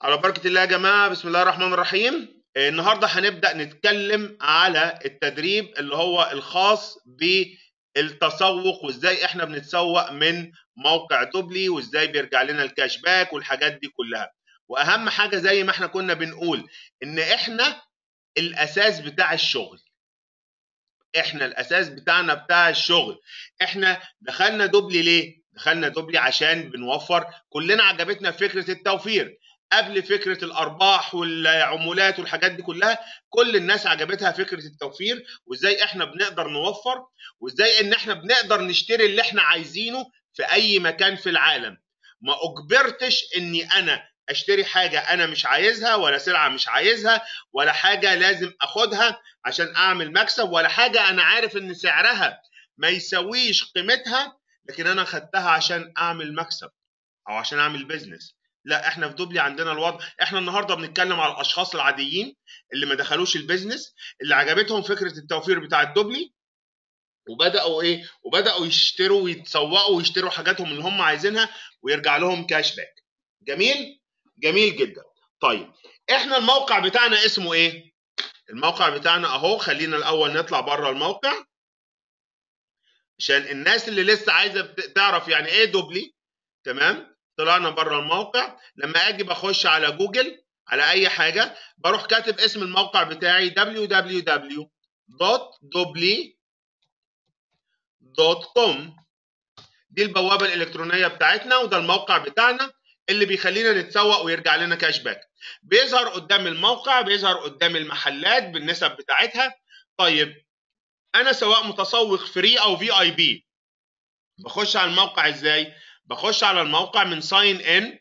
على بركة الله يا جماعة بسم الله الرحمن الرحيم آه، النهاردة هنبدأ نتكلم على التدريب اللي هو الخاص بالتسوق وازاي احنا بنتسوق من موقع دوبلي وازاي بيرجع لنا الكاش باك والحاجات دي كلها واهم حاجة زي ما احنا كنا بنقول ان احنا الاساس بتاع الشغل احنا الاساس بتاعنا بتاع الشغل احنا دخلنا دوبلي ليه دخلنا دوبلي عشان بنوفر كلنا عجبتنا فكرة التوفير قبل فكره الارباح والعمولات والحاجات دي كلها كل الناس عجبتها فكره التوفير وازاي احنا بنقدر نوفر وازاي ان احنا بنقدر نشتري اللي احنا عايزينه في اي مكان في العالم ما اجبرتش اني انا اشتري حاجه انا مش عايزها ولا سلعه مش عايزها ولا حاجه لازم اخدها عشان اعمل مكسب ولا حاجه انا عارف ان سعرها ما يسويش قيمتها لكن انا خدتها عشان اعمل مكسب او عشان اعمل بيزنس لا احنا في دوبلي عندنا الوضع احنا النهارده بنتكلم على الاشخاص العاديين اللي ما دخلوش البيزنس اللي عجبتهم فكره التوفير بتاع الدوبلي وبداوا ايه وبداوا يشتروا ويتسوقوا ويشتروا حاجاتهم اللي هم عايزينها ويرجع لهم كاش باك جميل جميل جدا طيب احنا الموقع بتاعنا اسمه ايه الموقع بتاعنا اهو خلينا الاول نطلع بره الموقع عشان الناس اللي لسه عايزه تعرف يعني ايه دوبلي تمام طلعنا بره الموقع لما اجي بخش على جوجل على اي حاجه بروح كاتب اسم الموقع بتاعي www.dobly.com دي البوابه الالكترونيه بتاعتنا وده الموقع بتاعنا اللي بيخلينا نتسوق ويرجع لنا كاش باك بيظهر قدام الموقع بيظهر قدام المحلات بالنسب بتاعتها طيب انا سواء متسوق فري او في اي بي بخش على الموقع ازاي بخش على الموقع من ساين ان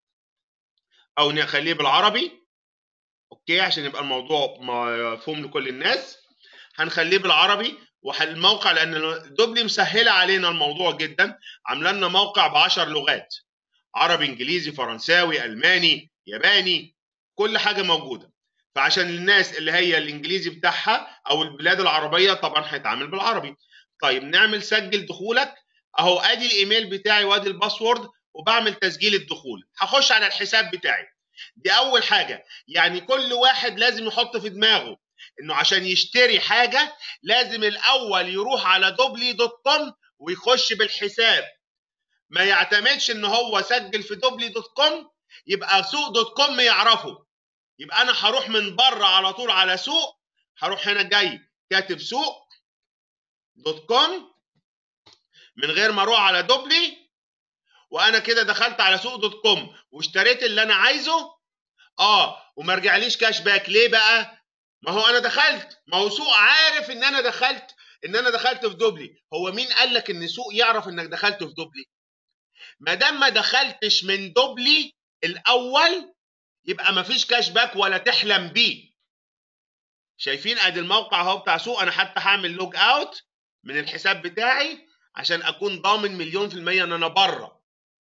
او نخليه بالعربي اوكي عشان يبقى الموضوع مفهوم لكل الناس هنخليه بالعربي والموقع لان دوبلي مسهله علينا الموضوع جدا عامله لنا موقع ب 10 لغات عربي انجليزي فرنساوي الماني ياباني كل حاجه موجوده فعشان الناس اللي هي الانجليزي بتاعها او البلاد العربيه طبعا هيتعامل بالعربي طيب نعمل سجل دخولك اهو ادي الايميل بتاعي وادي الباسورد وبعمل تسجيل الدخول هخش على الحساب بتاعي دي اول حاجه يعني كل واحد لازم يحط في دماغه انه عشان يشتري حاجه لازم الاول يروح على دوبلي دوت كوم ويخش بالحساب ما يعتمدش ان هو سجل في دوبلي دوت كوم يبقى سوق دوت كوم يعرفه يبقى انا هروح من بره على طول على سوق هروح هنا جاي كاتب سوق دوت كوم من غير ما اروح على دوبلي وانا كده دخلت على سوق دوت كوم واشتريت اللي انا عايزه اه وما رجعليش كاش باك ليه بقى ما هو انا دخلت ما هو سوق عارف ان انا دخلت ان انا دخلت في دوبلي هو مين قال لك ان سوق يعرف انك دخلت في دوبلي ما دام ما دخلتش من دوبلي الاول يبقى ما فيش كاش باك ولا تحلم بيه شايفين ادي الموقع اهو بتاع سوق انا حتى هعمل لوج اوت من الحساب بتاعي عشان اكون ضامن مليون في المية ان انا بره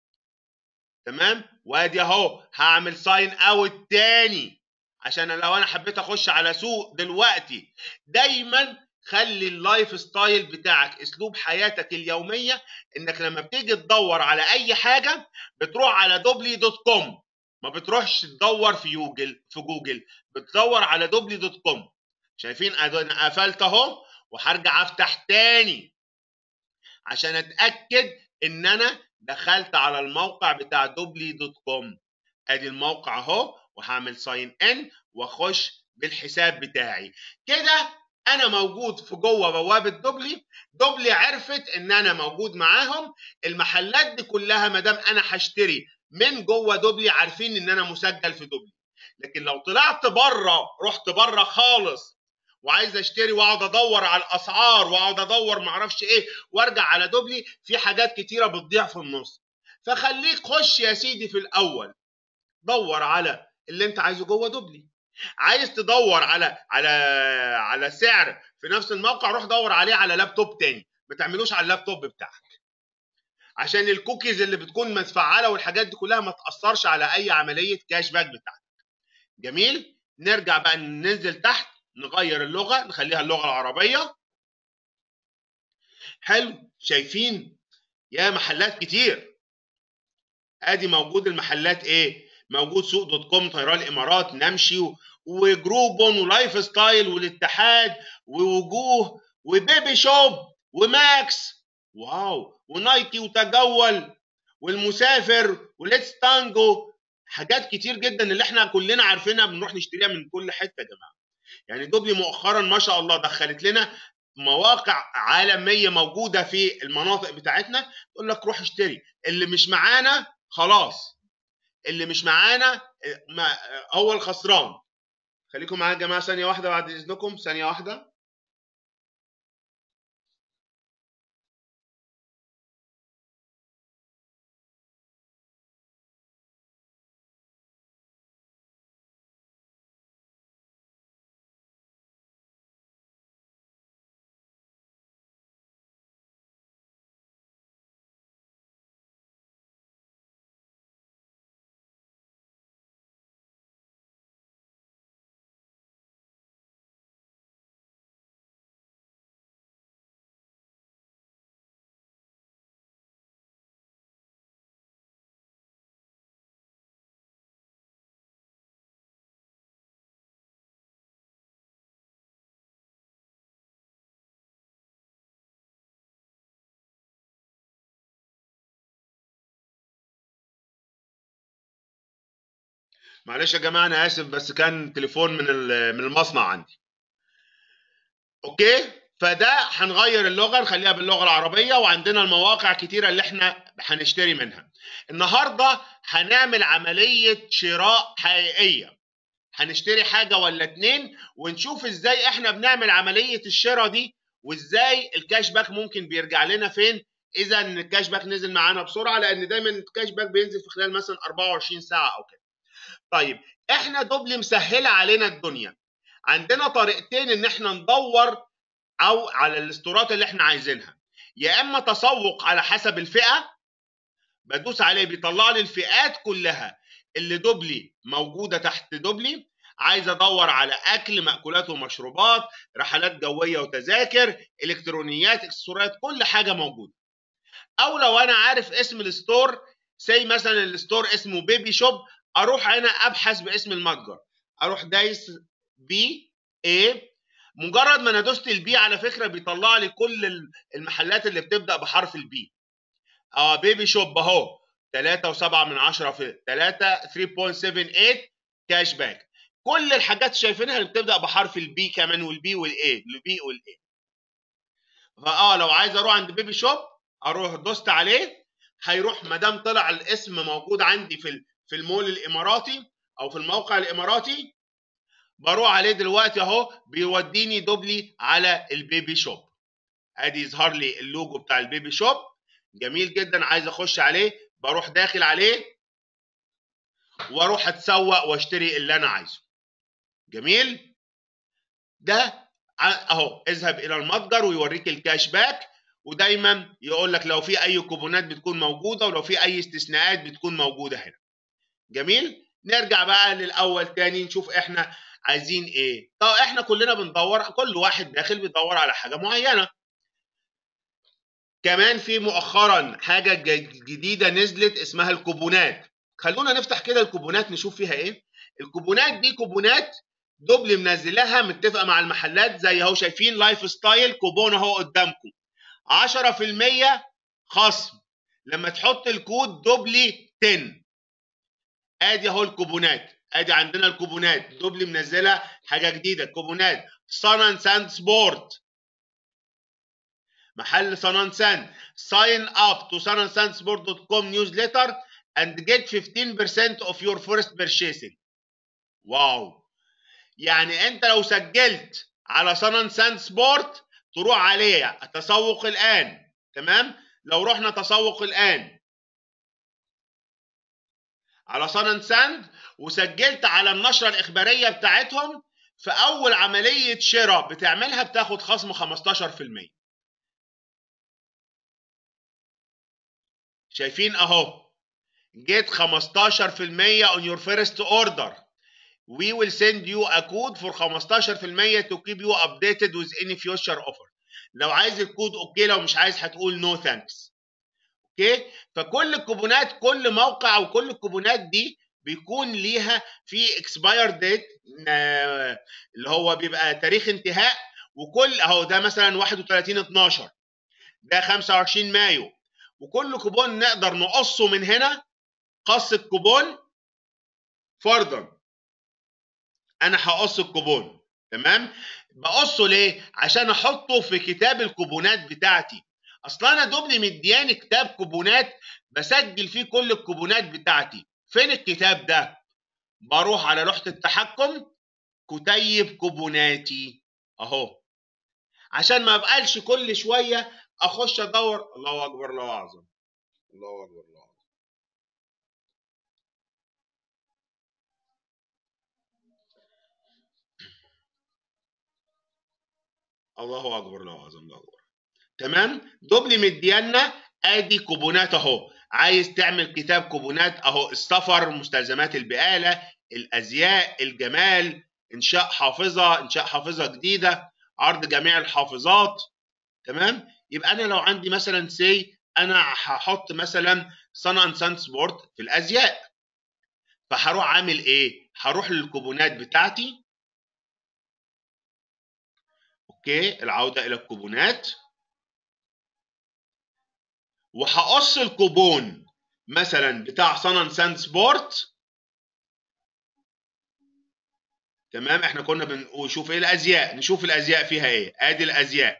تمام وادي اهو هعمل ساين اوت تاني عشان لو انا حبيت اخش على سوق دلوقتي دايما خلي اللايف ستايل بتاعك اسلوب حياتك اليوميه انك لما بتيجي تدور على اي حاجه بتروح على دوبلي دوت كوم ما بتروحش تدور في جوجل في جوجل بتدور على دوبلي دوت كوم شايفين انا قفلت اهو وهرجع افتح تاني عشان اتاكد ان انا دخلت على الموقع بتاع دوبلي دوت كوم ادي الموقع اهو وهعمل ساين ان واخش بالحساب بتاعي كده انا موجود في جوه بوابه دوبلي دوبلي عرفت ان انا موجود معاهم المحلات دي كلها ما دام انا هشتري من جوه دوبلي عارفين ان انا مسجل في دوبلي لكن لو طلعت بره رحت بره خالص وعايز اشتري واقعد ادور على الاسعار واقعد ادور معرفش ايه وارجع على دوبلي في حاجات كتيره بتضيع في النص فخليك خش يا سيدي في الاول دور على اللي انت عايزه جوه دوبلي عايز تدور على على على سعر في نفس الموقع روح دور عليه على لابتوب تاني ما تعملوش على اللابتوب بتاعك عشان الكوكيز اللي بتكون متفعله والحاجات دي كلها ما تاثرش على اي عمليه كاش باك بتاعتك جميل نرجع بقى ننزل تحت نغير اللغه نخليها اللغه العربيه حلو شايفين يا محلات كتير ادي موجود المحلات ايه موجود سوق دوت كوم طيران الامارات نمشي وجروبون ولايف ستايل والاتحاد ووجوه وبيبي شوب وماكس واو ونايكي وتجول والمسافر وليتس تانجو حاجات كتير جدا اللي احنا كلنا عارفينها بنروح نشتريها من كل حته يا جماعه يعني دوبلي مؤخرا ما شاء الله دخلت لنا مواقع عالميه موجوده في المناطق بتاعتنا تقول لك روح اشتري اللي مش معانا خلاص اللي مش معانا ما هو الخسران خليكم معايا يا جماعه ثانيه واحده بعد اذنكم ثانيه واحده معلش يا جماعه انا اسف بس كان تليفون من من المصنع عندي اوكي فده هنغير اللغه نخليها باللغه العربيه وعندنا المواقع كتيره اللي احنا هنشتري منها النهارده هنعمل عمليه شراء حقيقيه هنشتري حاجه ولا اتنين ونشوف ازاي احنا بنعمل عمليه الشراء دي وازاي الكاش باك ممكن بيرجع لنا فين اذا الكاش باك نزل معانا بسرعه لان دايما الكاش باك بينزل في خلال مثلا 24 ساعه او كده طيب احنا دوبلي مسهله علينا الدنيا عندنا طريقتين ان احنا ندور او على الاستورات اللي احنا عايزينها يا اما تسوق على حسب الفئه بدوس عليه بيطلع لي الفئات كلها اللي دوبلي موجوده تحت دوبلي عايز ادور على اكل ماكولات ومشروبات رحلات جويه وتذاكر الكترونيات اكسسوارات كل حاجه موجوده او لو انا عارف اسم الستور زي مثلا الستور اسمه بيبي شوب اروح انا ابحث باسم المتجر اروح دايس بي اي مجرد ما انا دوست البي على فكره بيطلع لي كل المحلات اللي بتبدا بحرف البي اه بيبي شوب اهو 3.7 من 10 في 3 3.78 كاش باك كل الحاجات شايفينها اللي بتبدا بحرف البي كمان والبي والاي البي والاي فاه لو عايز اروح عند بيبي شوب اروح دوست عليه هيروح ما دام طلع الاسم موجود عندي في في المول الاماراتي او في الموقع الاماراتي بروح عليه دلوقتي اهو بيوديني دوبلي على البيبي شوب ادي يظهر لي اللوجو بتاع البيبي شوب جميل جدا عايز اخش عليه بروح داخل عليه واروح اتسوق واشتري اللي انا عايزه جميل ده اهو اذهب الى المتجر ويوريك الكاش باك ودايما يقول لك لو في اي كوبونات بتكون موجوده ولو في اي استثناءات بتكون موجوده هنا جميل نرجع بقى للاول تاني نشوف احنا عايزين ايه طب احنا كلنا بندور كل واحد داخل بيدور على حاجه معينه كمان في مؤخرا حاجه جديده نزلت اسمها الكوبونات خلونا نفتح كده الكوبونات نشوف فيها ايه الكوبونات دي كوبونات دوبل منزلاها متفقه مع المحلات زي اهو شايفين لايف ستايل كوبون اهو قدامكم 10% خصم لما تحط الكود دوبلي 10 ادي اهو الكوبونات ادي عندنا الكوبونات دوبلي منزله حاجه جديده كوبونات سان ساند سبورت محل سان ساند sign up to sanandSandsport.com newsletter and get 15% of your first purchasing واو يعني انت لو سجلت على سان ساند سبورت تروح عليه تسوق الان تمام لو رحنا تسوق الان على سان ساند وسجلت على النشره الاخباريه بتاعتهم في اول عمليه شراء بتعملها بتاخد خصم 15% شايفين اهو get 15% on your first order we will send you a code for 15% to keep you updated with any future offer لو عايز الكود اوكي لو مش عايز هتقول نو no ثانكس اوكي فكل الكوبونات كل موقع وكل الكوبونات دي بيكون ليها في اكسباير ديت اللي هو بيبقى تاريخ انتهاء وكل اهو ده مثلا 31 12 ده 25 مايو وكل كوبون نقدر نقصه من هنا قص الكوبون فرضا انا هقص الكوبون تمام بقصه ليه عشان احطه في كتاب الكوبونات بتاعتي اصلا انا دوبلي مدياني كتاب كوبونات بسجل فيه كل الكوبونات بتاعتي فين الكتاب ده بروح على لوحه التحكم كتيب كوبوناتي اهو عشان ما ابقالش كل شويه اخش ادور الله اكبر الله اعظم الله اكبر الله اعظم الله اكبر الله اعظم الله اكبر تمام دوبلي مديانا ادي كوبونات اهو عايز تعمل كتاب كوبونات اهو السفر مستلزمات البقاله الازياء الجمال انشاء حافظه انشاء حافظه جديده عرض جميع الحافظات تمام يبقى انا لو عندي مثلا سي انا هحط مثلا صن اند سان سبورت في الازياء فهروح عامل ايه هروح للكوبونات بتاعتي اوكي العوده الى الكوبونات وهقص الكوبون مثلا بتاع صن اند سان سبورت تمام احنا كنا بنشوف ايه الازياء نشوف الازياء فيها ايه ادي الازياء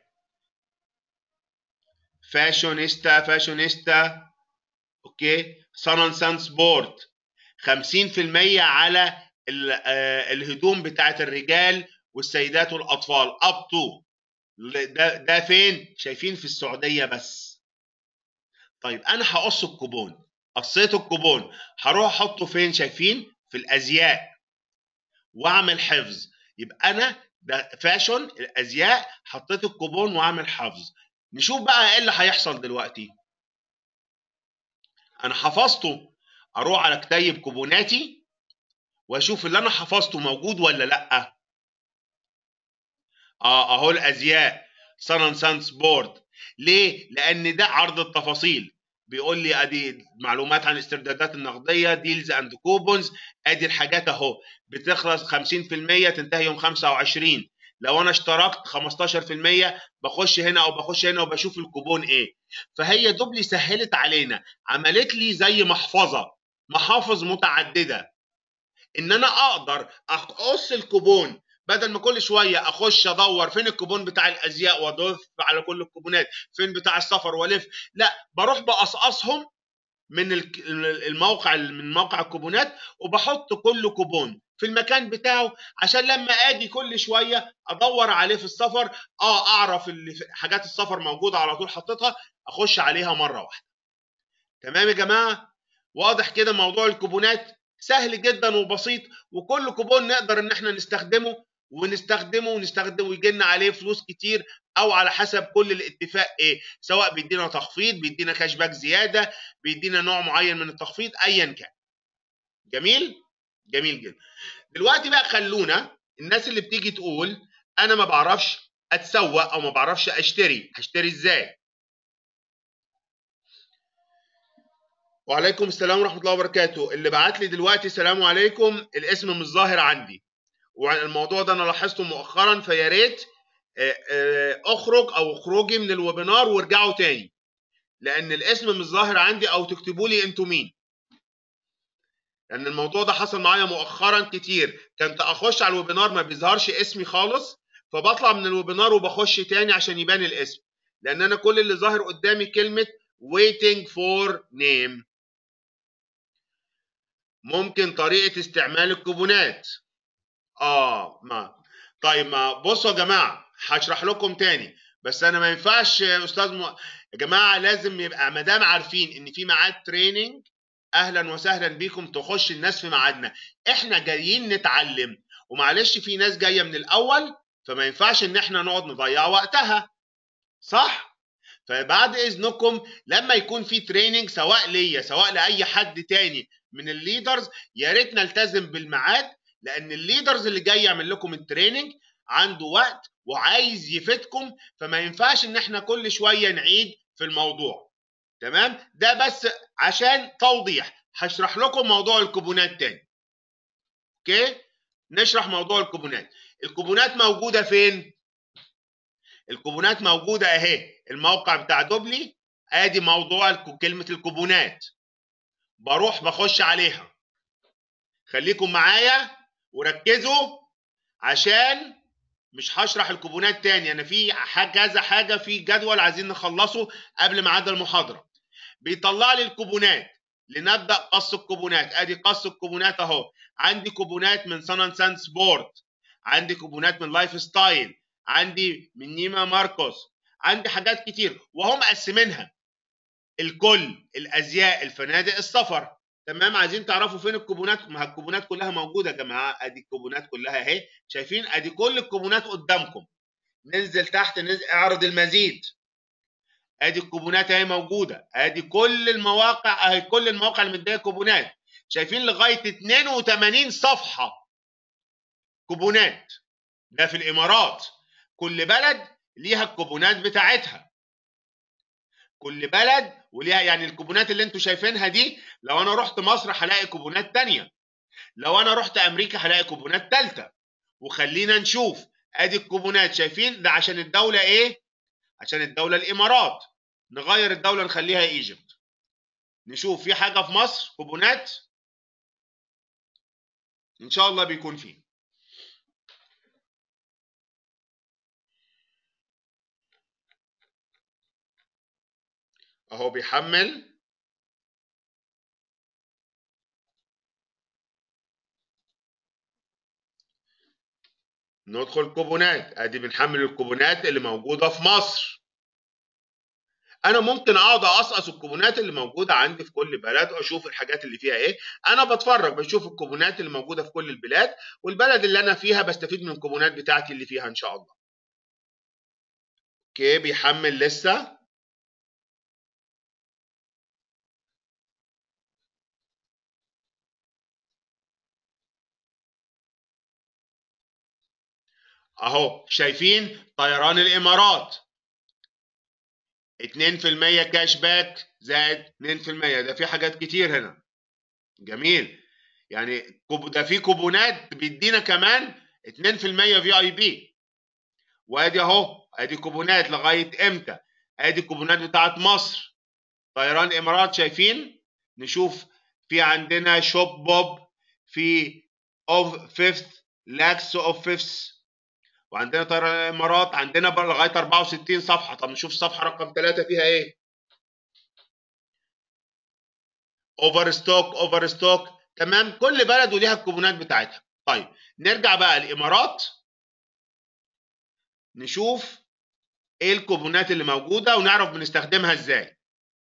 فاشونيستا فاشونيستا اوكي سان سان سبورت 50% على الهدوم بتاعت الرجال والسيدات والاطفال اب تو ده ده فين شايفين في السعوديه بس طيب انا هقص الكوبون قصيت الكوبون هروح احطه فين شايفين في الازياء واعمل حفظ يبقى انا ده فاشون الازياء حطيت الكوبون واعمل حفظ نشوف بقى ايه اللي هيحصل دلوقتي انا حفظته اروح على كتيب كوبوناتي واشوف اللي انا حفظته موجود ولا لا اه اهو الازياء سان سانس بورد ليه لان ده عرض التفاصيل بيقول لي ادي معلومات عن الاستردادات النقديه ديلز اند كوبونز ادي الحاجات اهو بتخلص 50% تنتهي يوم 25 لو انا اشتركت 15% بخش هنا او بخش هنا وبشوف الكوبون ايه فهي دوبلي سهلت علينا عملت لي زي محفظه محافظ متعدده ان انا اقدر اقص الكوبون بدل ما كل شويه اخش ادور فين الكوبون بتاع الازياء وادف على كل الكوبونات فين بتاع السفر والف لا بروح بقصقصهم من الموقع من موقع الكوبونات وبحط كل كوبون في المكان بتاعه عشان لما اجي كل شويه ادور عليه في السفر اه اعرف اللي حاجات السفر موجوده على طول حطيتها اخش عليها مره واحده تمام يا جماعه واضح كده موضوع الكوبونات سهل جدا وبسيط وكل كوبون نقدر ان احنا نستخدمه ونستخدمه ونستخدمه ويجي لنا عليه فلوس كتير او على حسب كل الاتفاق ايه سواء بيدينا تخفيض بيدينا كاش باك زياده بيدينا نوع معين من التخفيض ايا كان جميل جميل جدا دلوقتي بقى خلونا الناس اللي بتيجي تقول انا ما بعرفش اتسوق او ما بعرفش اشتري هشتري ازاي وعليكم السلام ورحمه الله وبركاته اللي بعت لي دلوقتي السلام عليكم الاسم مش ظاهر عندي والموضوع ده انا لاحظته مؤخرا فيا ريت اخرج او اخرجي من الويبينار وارجعوا تاني لان الاسم مش ظاهر عندي او تكتبوا لي انتوا مين لان الموضوع ده حصل معايا مؤخرا كتير كنت اخش على الويبينار ما بيظهرش اسمي خالص فبطلع من الويبينار وبخش تاني عشان يبان الاسم لان انا كل اللي ظاهر قدامي كلمه waiting for name ممكن طريقه استعمال الكوبونات اه ما طيب ما بصوا يا جماعه هشرح لكم تاني بس انا ما ينفعش يا استاذ م... يا جماعه لازم يبقى ما دام عارفين ان في ميعاد تريننج اهلا وسهلا بيكم تخش الناس في ميعادنا احنا جايين نتعلم ومعلش في ناس جايه من الاول فما ينفعش ان احنا نقعد نضيع وقتها صح فبعد اذنكم لما يكون في تريننج سواء ليا سواء لاي حد تاني من الليدرز يا ريت نلتزم بالميعاد لان الليدرز اللي جاي يعمل لكم التريننج عنده وقت وعايز يفيدكم فما ينفعش ان احنا كل شويه نعيد في الموضوع تمام ده بس عشان توضيح هشرح لكم موضوع الكوبونات تاني اوكي نشرح موضوع الكوبونات الكوبونات موجوده فين الكوبونات موجوده اهي الموقع بتاع دوبلي ادي موضوع كلمه الكوبونات بروح بخش عليها خليكم معايا وركزوا عشان مش هشرح الكوبونات تاني انا في كذا حاجه في جدول عايزين نخلصه قبل ميعاد المحاضره بيطلع لي الكوبونات لنبدا قص الكوبونات ادي قص الكوبونات اهو عندي كوبونات من سان سان سبورت عندي كوبونات من لايف ستايل عندي من نيما ماركوس عندي حاجات كتير وهم مقسمينها الكل الازياء الفنادق السفر تمام عايزين تعرفوا فين الكوبونات ما الكوبونات كلها موجوده يا جماعه ادي الكوبونات كلها اهي شايفين ادي كل الكوبونات قدامكم ننزل تحت ننزل اعرض المزيد ادي الكوبونات اهي موجوده ادي كل المواقع اهي كل المواقع اللي مديه كوبونات شايفين لغايه 82 صفحه كوبونات ده في الامارات كل بلد ليها الكوبونات بتاعتها كل بلد وليها يعني الكوبونات اللي انتوا شايفينها دي لو انا رحت مصر هلاقي كوبونات تانية لو انا رحت امريكا هلاقي كوبونات تالتة وخلينا نشوف ادي الكوبونات شايفين ده عشان الدولة ايه عشان الدولة الامارات نغير الدولة نخليها ايجيبت نشوف في حاجة في مصر كوبونات ان شاء الله بيكون فيه اهو بيحمل ندخل كوبونات ادي بنحمل الكوبونات اللي موجوده في مصر انا ممكن اقعد اقصقص الكوبونات اللي موجوده عندي في كل بلد واشوف الحاجات اللي فيها ايه انا بتفرج بشوف الكوبونات اللي موجوده في كل البلاد والبلد اللي انا فيها بستفيد من الكوبونات بتاعتي اللي فيها ان شاء الله اوكي بيحمل لسه اهو شايفين طيران الامارات 2% كاش باك زائد 2% ده في حاجات كتير هنا جميل يعني ده في كوبونات بيدينا كمان 2% في اي بي وادي اهو ادي كوبونات لغايه امتى ادي الكوبونات بتاعت مصر طيران الامارات شايفين نشوف في عندنا شوب بوب في اوف فيفث لاكس اوف فيفث وعندنا طيران الامارات عندنا بقى لغايه 64 صفحه طب نشوف الصفحه رقم 3 فيها ايه اوفر ستوك اوفر ستوك تمام كل بلد وليها الكوبونات بتاعتها طيب نرجع بقى الامارات نشوف ايه الكوبونات اللي موجوده ونعرف بنستخدمها ازاي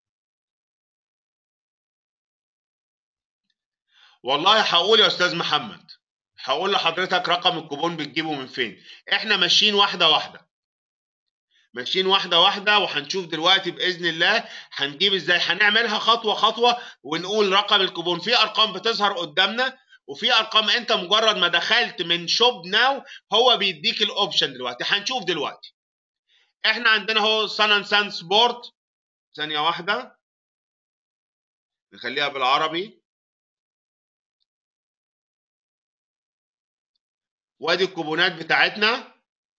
والله هقول يا استاذ محمد هقول لحضرتك رقم الكوبون بتجيبه من فين احنا ماشيين واحده واحده ماشيين واحده واحده وهنشوف دلوقتي باذن الله هنجيب ازاي هنعملها خطوه خطوه ونقول رقم الكوبون في ارقام بتظهر قدامنا وفي ارقام انت مجرد ما دخلت من شوب ناو هو بيديك الاوبشن دلوقتي هنشوف دلوقتي احنا عندنا اهو سان سان سبورت ثانيه واحده نخليها بالعربي وادي الكوبونات بتاعتنا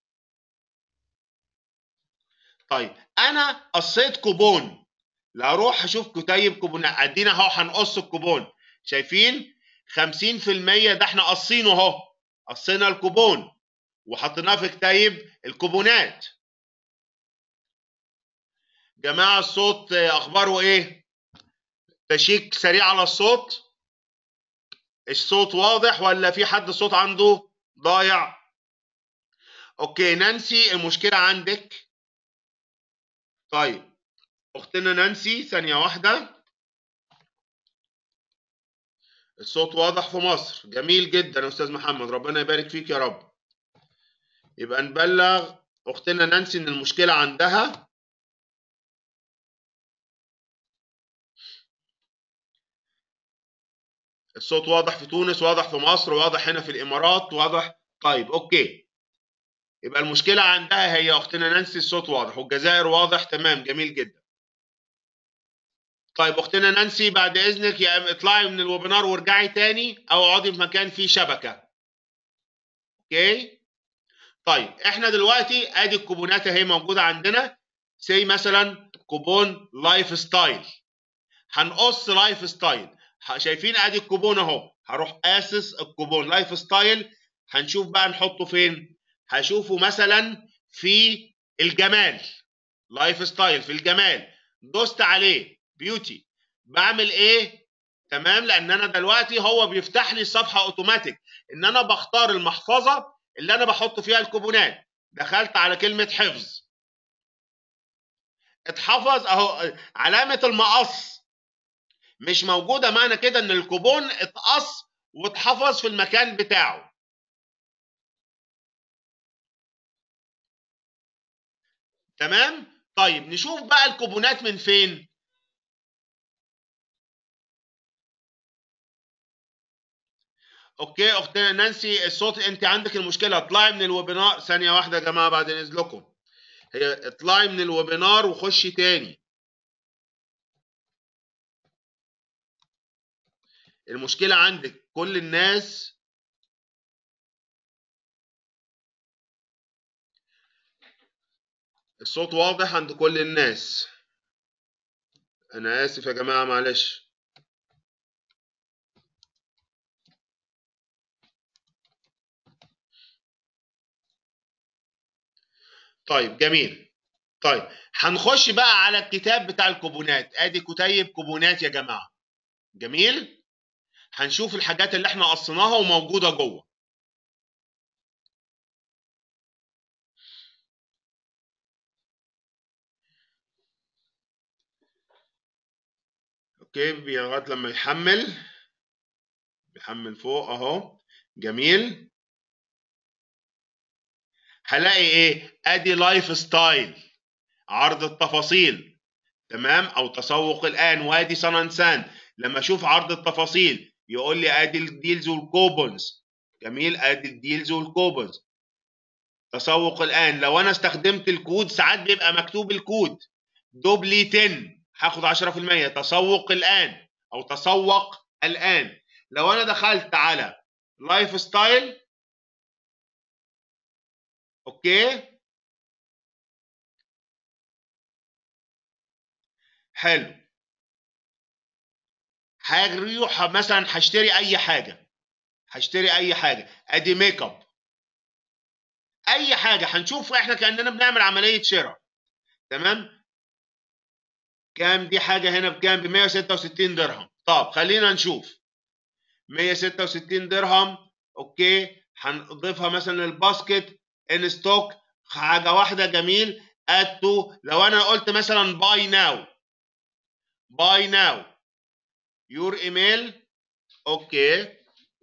طيب انا قصيت كوبون لا اروح اشوف كتيب كوبونات ادينا اهو هنقص الكوبون شايفين 50% ده احنا قصينه اهو قصينا الكوبون وحطيناه في كتيب الكوبونات جماعه الصوت اخباره ايه تشيك سريع على الصوت الصوت واضح ولا في حد الصوت عنده ضايع اوكي نانسي المشكله عندك طيب اختنا نانسي ثانيه واحده الصوت واضح في مصر جميل جدا يا استاذ محمد ربنا يبارك فيك يا رب يبقى نبلغ اختنا نانسي ان المشكله عندها الصوت واضح في تونس واضح في مصر واضح هنا في الامارات واضح طيب اوكي يبقى المشكله عندها هي اختنا نانسي الصوت واضح والجزائر واضح تمام جميل جدا طيب اختنا نانسي بعد اذنك يا إما اطلعي من الويبينار وارجعي تاني او اقعدي في مكان فيه شبكه اوكي طيب احنا دلوقتي ادي الكوبونات اهي موجوده عندنا سي مثلا كوبون لايف ستايل هنقص لايف ستايل ه- شايفين ادي الكوبون اهو هروح قاسس الكوبون لايف ستايل هنشوف بقى نحطه فين هشوفه مثلا في الجمال لايف ستايل في الجمال دوست عليه بيوتي بعمل ايه تمام لان انا دلوقتي هو بيفتح لي الصفحه اوتوماتيك ان انا بختار المحفظه اللي انا بحط فيها الكوبونات دخلت على كلمه حفظ اتحفظ اهو علامه المقص مش موجوده معنى كده ان الكوبون اتقص واتحفظ في المكان بتاعه تمام طيب نشوف بقى الكوبونات من فين اوكي اختنا نانسي الصوت انت عندك المشكله اطلعي من الويبينار ثانيه واحده يا جماعه بعد اذنكم هي اطلعي من الويبينار وخشي تاني المشكله عندك كل الناس الصوت واضح عند كل الناس انا اسف يا جماعه معلش طيب جميل طيب هنخش بقى على الكتاب بتاع الكوبونات ادي كتيب كوبونات يا جماعه جميل هنشوف الحاجات اللي احنا قصيناها وموجوده جوه اوكي لغايه لما يحمل بيحمل فوق اهو جميل هلاقي ايه ادي لايف ستايل عرض التفاصيل تمام او تسوق الان وادي سان لما اشوف عرض التفاصيل يقول لي ادي الديلز والكوبونز جميل ادي الديلز والكوبونز تسوق الان لو انا استخدمت الكود ساعات بيبقى مكتوب الكود دوبلي 10 هاخد 10% تسوق الان او تسوق الان لو انا دخلت على لايف ستايل اوكي حلو هروح مثلا هشتري اي حاجه هشتري اي حاجه ادي ميك اب اي حاجه هنشوف احنا كاننا بنعمل عمليه شراء تمام كام دي حاجه هنا بكام ب 166 درهم طب خلينا نشوف 166 درهم اوكي هنضيفها مثلا للباسكت ان ستوك حاجه واحده جميل اد تو لو انا قلت مثلا باي ناو باي ناو يور ايميل اوكي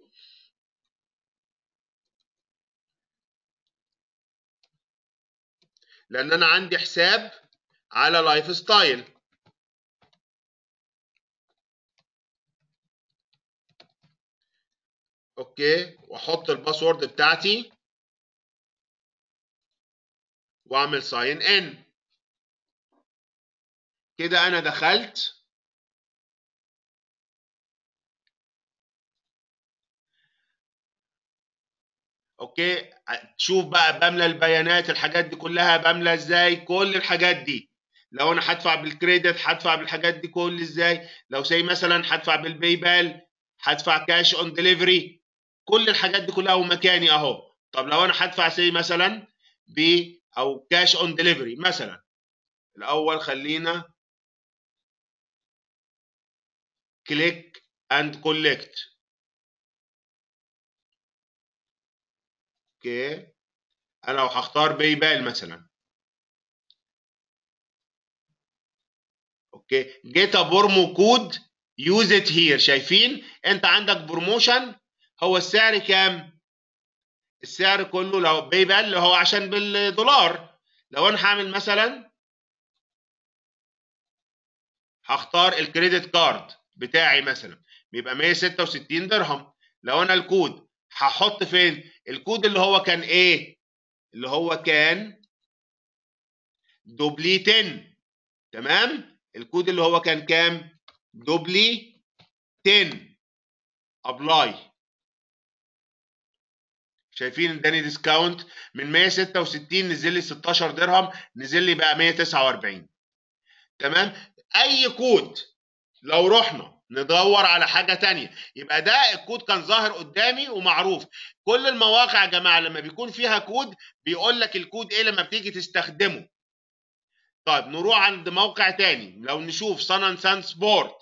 لان انا عندي حساب على لايف ستايل اوكي واحط الباسورد بتاعتي واعمل ساين ان كده انا دخلت اوكي تشوف بقى بملى البيانات الحاجات دي كلها بملى ازاي كل الحاجات دي لو انا هدفع بالكريدت هدفع بالحاجات دي كل ازاي لو زي مثلا هدفع بالباي بال هدفع كاش اون ديليفري كل الحاجات دي كلها ومكاني اهو طب لو انا هدفع زي مثلا ب او كاش اون ديليفري مثلا الاول خلينا كليك اند كولكت اوكي انا لو هختار باي بال مثلا اوكي جيت برومو كود يوز ات هير شايفين انت عندك بروموشن هو السعر كام السعر كله لو باي بال اللي هو عشان بالدولار لو انا هعمل مثلا هختار الكريدت كارد بتاعي مثلا بيبقى 166 درهم لو انا الكود هحط فين الكود اللي هو كان ايه اللي هو كان دوبلي 10 تمام الكود اللي هو كان كام دوبلي 10 ابلاي شايفين اداني ديسكاونت من 166 نزل لي 16 درهم نزل لي بقى 149 تمام اي كود لو رحنا ندور على حاجة تانية يبقى ده الكود كان ظاهر قدامي ومعروف كل المواقع يا جماعة لما بيكون فيها كود بيقول لك الكود ايه لما بتيجي تستخدمه طيب نروح عند موقع تاني لو نشوف سان سان سبورت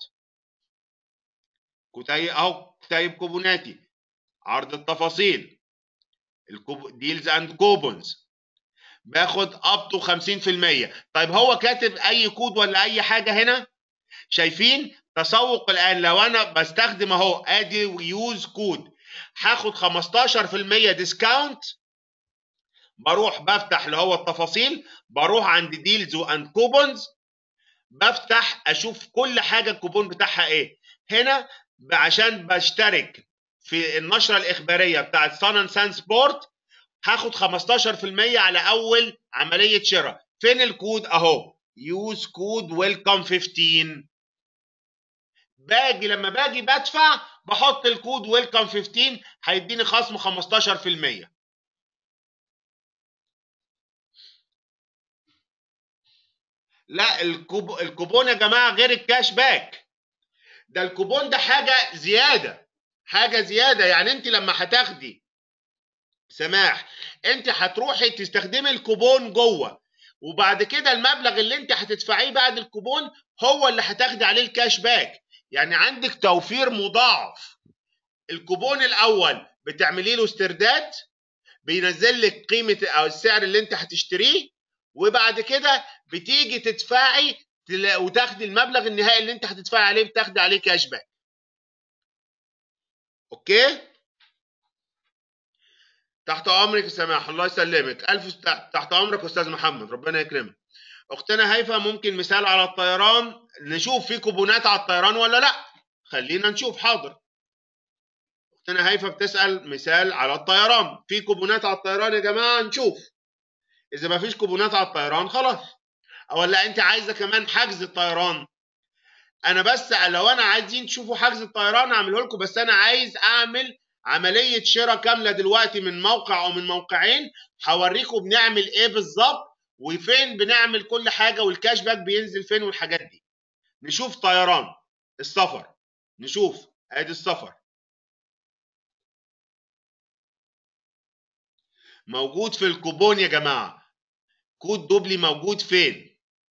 كتيب اهو كتيب كوبوناتي عرض التفاصيل الكوب ديلز اند كوبونز باخد اب تو 50% طيب هو كاتب اي كود ولا اي حاجه هنا شايفين تسوق الان لو انا بستخدم اهو ادي يوز كود هاخد 15% ديسكاونت بروح بفتح اللي هو التفاصيل بروح عند ديلز واند كوبونز بفتح اشوف كل حاجه الكوبون بتاعها ايه هنا عشان بشترك في النشره الاخباريه بتاعت سان سان سبورت هاخد 15% على اول عمليه شراء فين الكود اهو يوز كود ويلكم 15 باجي لما باجي بدفع بحط الكود ويلكم 15 هيديني خصم 15% لا الكوب... الكوبون يا جماعه غير الكاش باك ده الكوبون ده حاجه زياده حاجه زياده يعني انت لما هتاخدي سماح انت هتروحي تستخدمي الكوبون جوه وبعد كده المبلغ اللي انت هتدفعيه بعد الكوبون هو اللي هتاخدي عليه الكاش باك يعني عندك توفير مضاعف الكوبون الاول بتعملي له استرداد بينزل لك قيمه او السعر اللي انت هتشتريه وبعد كده بتيجي تدفعي وتاخدي المبلغ النهائي اللي انت هتدفعي عليه بتاخدي عليه كاش باك اوكي تحت امرك يا سماح الله يسلمك الف تحت امرك استاذ محمد ربنا يكرمك اختنا هيفا ممكن مثال على الطيران نشوف في كوبونات على الطيران ولا لا خلينا نشوف حاضر اختنا هيفا بتسال مثال على الطيران في كوبونات على الطيران يا جماعه نشوف اذا ما فيش كوبونات على الطيران خلاص ولا انت عايزه كمان حجز الطيران انا بس لو انا عايزين تشوفوا حجز الطيران اعمله لكم بس انا عايز اعمل عمليه شراء كامله دلوقتي من موقع او من موقعين هوريكم بنعمل ايه بالظبط وفين بنعمل كل حاجه والكاش باك بينزل فين والحاجات دي نشوف طيران السفر نشوف ادي السفر موجود في الكوبون يا جماعه كود دوبلي موجود فين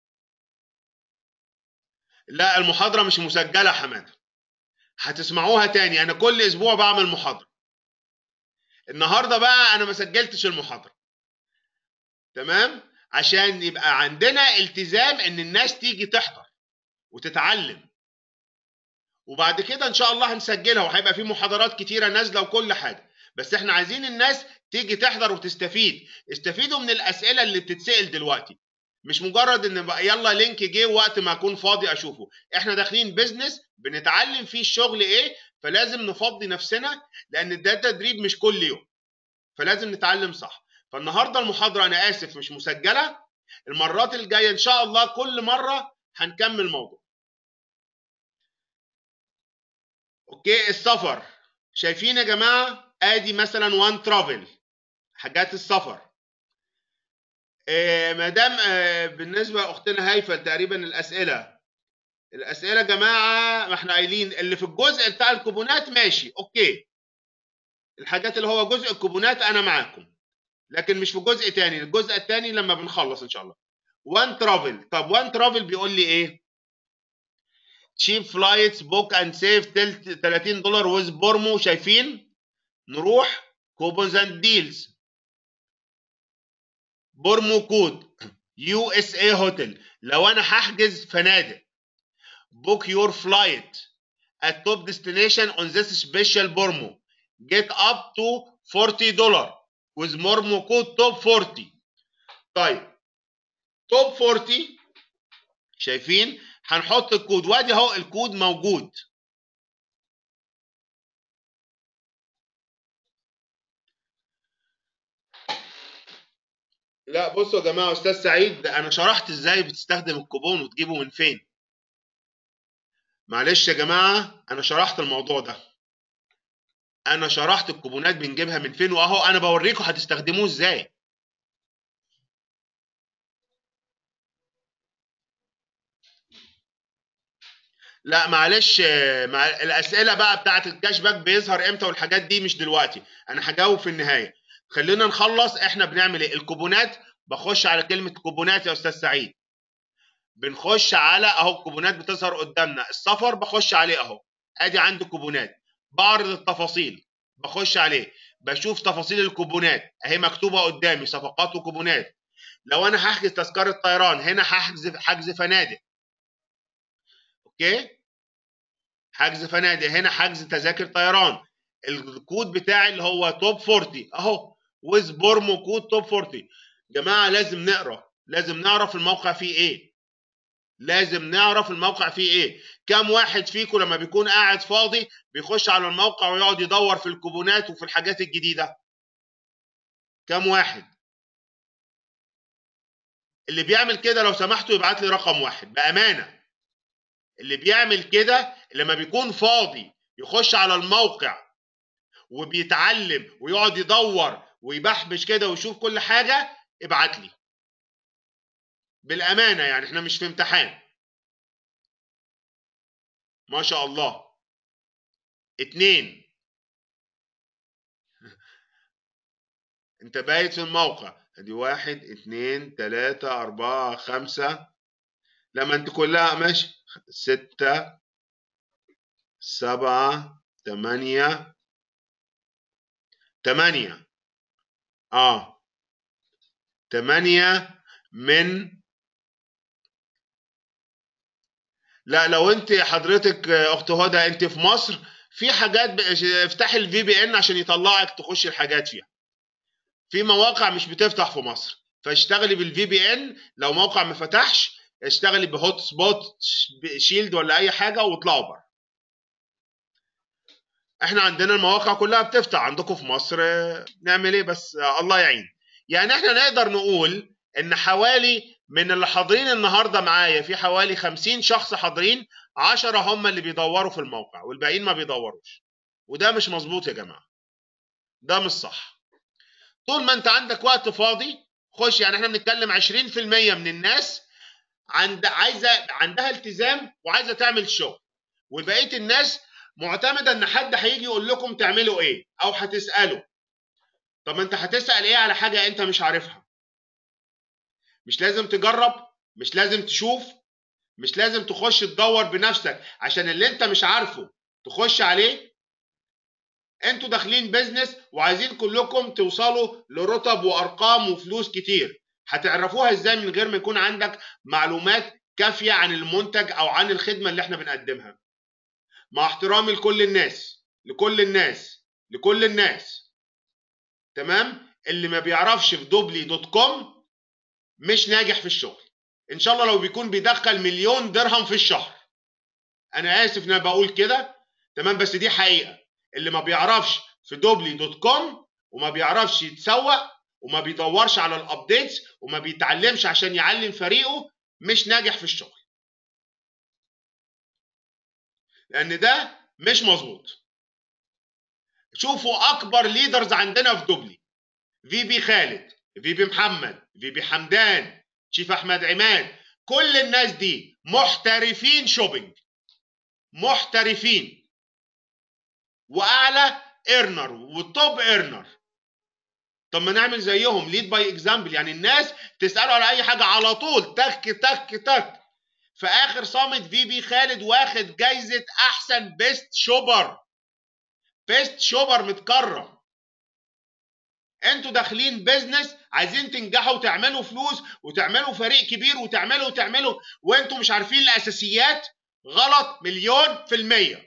لا المحاضره مش مسجله يا حماده هتسمعوها تاني انا كل اسبوع بعمل محاضره النهارده بقى انا ما سجلتش المحاضره تمام عشان يبقى عندنا التزام ان الناس تيجي تحضر وتتعلم وبعد كده ان شاء الله هنسجلها وهيبقى في محاضرات كتيره نازله وكل حاجه بس احنا عايزين الناس تيجي تحضر وتستفيد استفيدوا من الاسئله اللي بتتسال دلوقتي مش مجرد ان بقى يلا لينك جه وقت ما اكون فاضي اشوفه احنا داخلين بيزنس بنتعلم فيه الشغل ايه فلازم نفضي نفسنا لان ده تدريب مش كل يوم فلازم نتعلم صح فالنهارده المحاضره انا اسف مش مسجله المرات الجايه ان شاء الله كل مره هنكمل موضوع اوكي السفر شايفين يا جماعه ادي مثلا وان ترافل حاجات السفر إيه ما دام آه بالنسبه لاختنا هيفا تقريبا الاسئله الاسئله يا جماعه ما احنا قايلين اللي في الجزء بتاع الكوبونات ماشي اوكي الحاجات اللي هو جزء الكوبونات انا معاكم لكن مش في جزء تاني الجزء التاني لما بنخلص ان شاء الله وان ترافل طب وان ترافل بيقول لي ايه تشيب فلايتس بوك اند سيف 30 دولار ويز بورمو شايفين نروح كوبونز اند ديلز بورمو كود يو اس اي هوتيل لو انا هحجز فنادق book your flight at top destination on this special Bormo. Get up to 40 dollar with Mormo code top 40. طيب توب 40 شايفين هنحط الكود وادي اهو الكود موجود لا بصوا يا جماعه استاذ سعيد انا شرحت ازاي بتستخدم الكوبون وتجيبه من فين معلش يا جماعه انا شرحت الموضوع ده انا شرحت الكوبونات بنجيبها من فين واهو انا بوريكم هتستخدموه ازاي لا معلش مع الاسئله بقى بتاعه الكاش باك بيظهر امتى والحاجات دي مش دلوقتي انا هجاوب في النهايه خلينا نخلص احنا بنعمل ايه الكوبونات بخش على كلمه كوبونات يا استاذ سعيد بنخش على اهو الكوبونات بتظهر قدامنا السفر بخش عليه اهو ادي عندي كوبونات بعرض التفاصيل بخش عليه بشوف تفاصيل الكوبونات اهي مكتوبه قدامي صفقات وكوبونات لو انا هحجز تذكره طيران هنا هحجز حجز فنادق اوكي حجز فنادق هنا حجز تذاكر طيران الكود بتاعي اللي هو توب 40 اهو ويز بورمو كود توب 40 جماعه لازم نقرا لازم نعرف الموقع فيه ايه لازم نعرف الموقع فيه ايه كم واحد فيكم لما بيكون قاعد فاضي بيخش على الموقع ويقعد يدور في الكوبونات وفي الحاجات الجديده كم واحد اللي بيعمل كده لو سمحتوا يبعت لي رقم واحد بامانه اللي بيعمل كده لما بيكون فاضي يخش على الموقع وبيتعلم ويقعد يدور ويبحبش كده ويشوف كل حاجه ابعت لي بالامانه يعني احنا مش في امتحان ما شاء الله اتنين انت بايت في الموقع ادي واحد اتنين تلاتة اربعة خمسة لما انت كلها ماشي ستة سبعة تمانية تمانية اه تمانية من لا لو انت حضرتك اخت هدى انت في مصر في حاجات ب... افتحي الفي بي ان عشان يطلعك تخش الحاجات فيها في مواقع مش بتفتح في مصر فاشتغلي بالفي بي ان لو موقع ما فتحش اشتغلي بهوت سبوت شيلد ولا اي حاجه واطلعوا بره احنا عندنا المواقع كلها بتفتح عندكم في مصر نعمل ايه بس الله يعين يعني احنا نقدر نقول ان حوالي من اللي حاضرين النهارده معايا في حوالي 50 شخص حاضرين 10 هم اللي بيدوروا في الموقع والباقيين ما بيدوروش وده مش مظبوط يا جماعه ده مش صح طول ما انت عندك وقت فاضي خش يعني احنا بنتكلم 20% من الناس عند عايزه عندها التزام وعايزه تعمل شغل وبقيه الناس معتمده ان حد هيجي يقول لكم تعملوا ايه او هتساله طب انت هتسال ايه على حاجه انت مش عارفها مش لازم تجرب مش لازم تشوف مش لازم تخش تدور بنفسك عشان اللي انت مش عارفه تخش عليه انتوا داخلين بيزنس وعايزين كلكم توصلوا لرتب وارقام وفلوس كتير هتعرفوها ازاي من غير ما يكون عندك معلومات كافيه عن المنتج او عن الخدمه اللي احنا بنقدمها مع احترامي لكل الناس لكل الناس لكل الناس تمام اللي ما بيعرفش في دوبلي دوت كوم مش ناجح في الشغل ان شاء الله لو بيكون بيدخل مليون درهم في الشهر انا اسف ان انا بقول كده تمام بس دي حقيقه اللي ما بيعرفش في دوبلي دوت كوم وما بيعرفش يتسوق وما بيدورش على الابديتس وما بيتعلمش عشان يعلم فريقه مش ناجح في الشغل لان ده مش مظبوط شوفوا اكبر ليدرز عندنا في دوبلي في بي خالد في بي محمد في بي حمدان شيف احمد عماد كل الناس دي محترفين شوبينج محترفين واعلى ايرنر وتوب ايرنر طب ما نعمل زيهم ليد باي اكزامبل يعني الناس تساله على اي حاجه على طول تك تك تك في اخر صامت في بي خالد واخد جايزه احسن بيست شوبر بيست شوبر متكرم انتوا داخلين بيزنس عايزين تنجحوا وتعملوا فلوس وتعملوا فريق كبير وتعملوا وتعملوا وانتوا مش عارفين الاساسيات غلط مليون في المية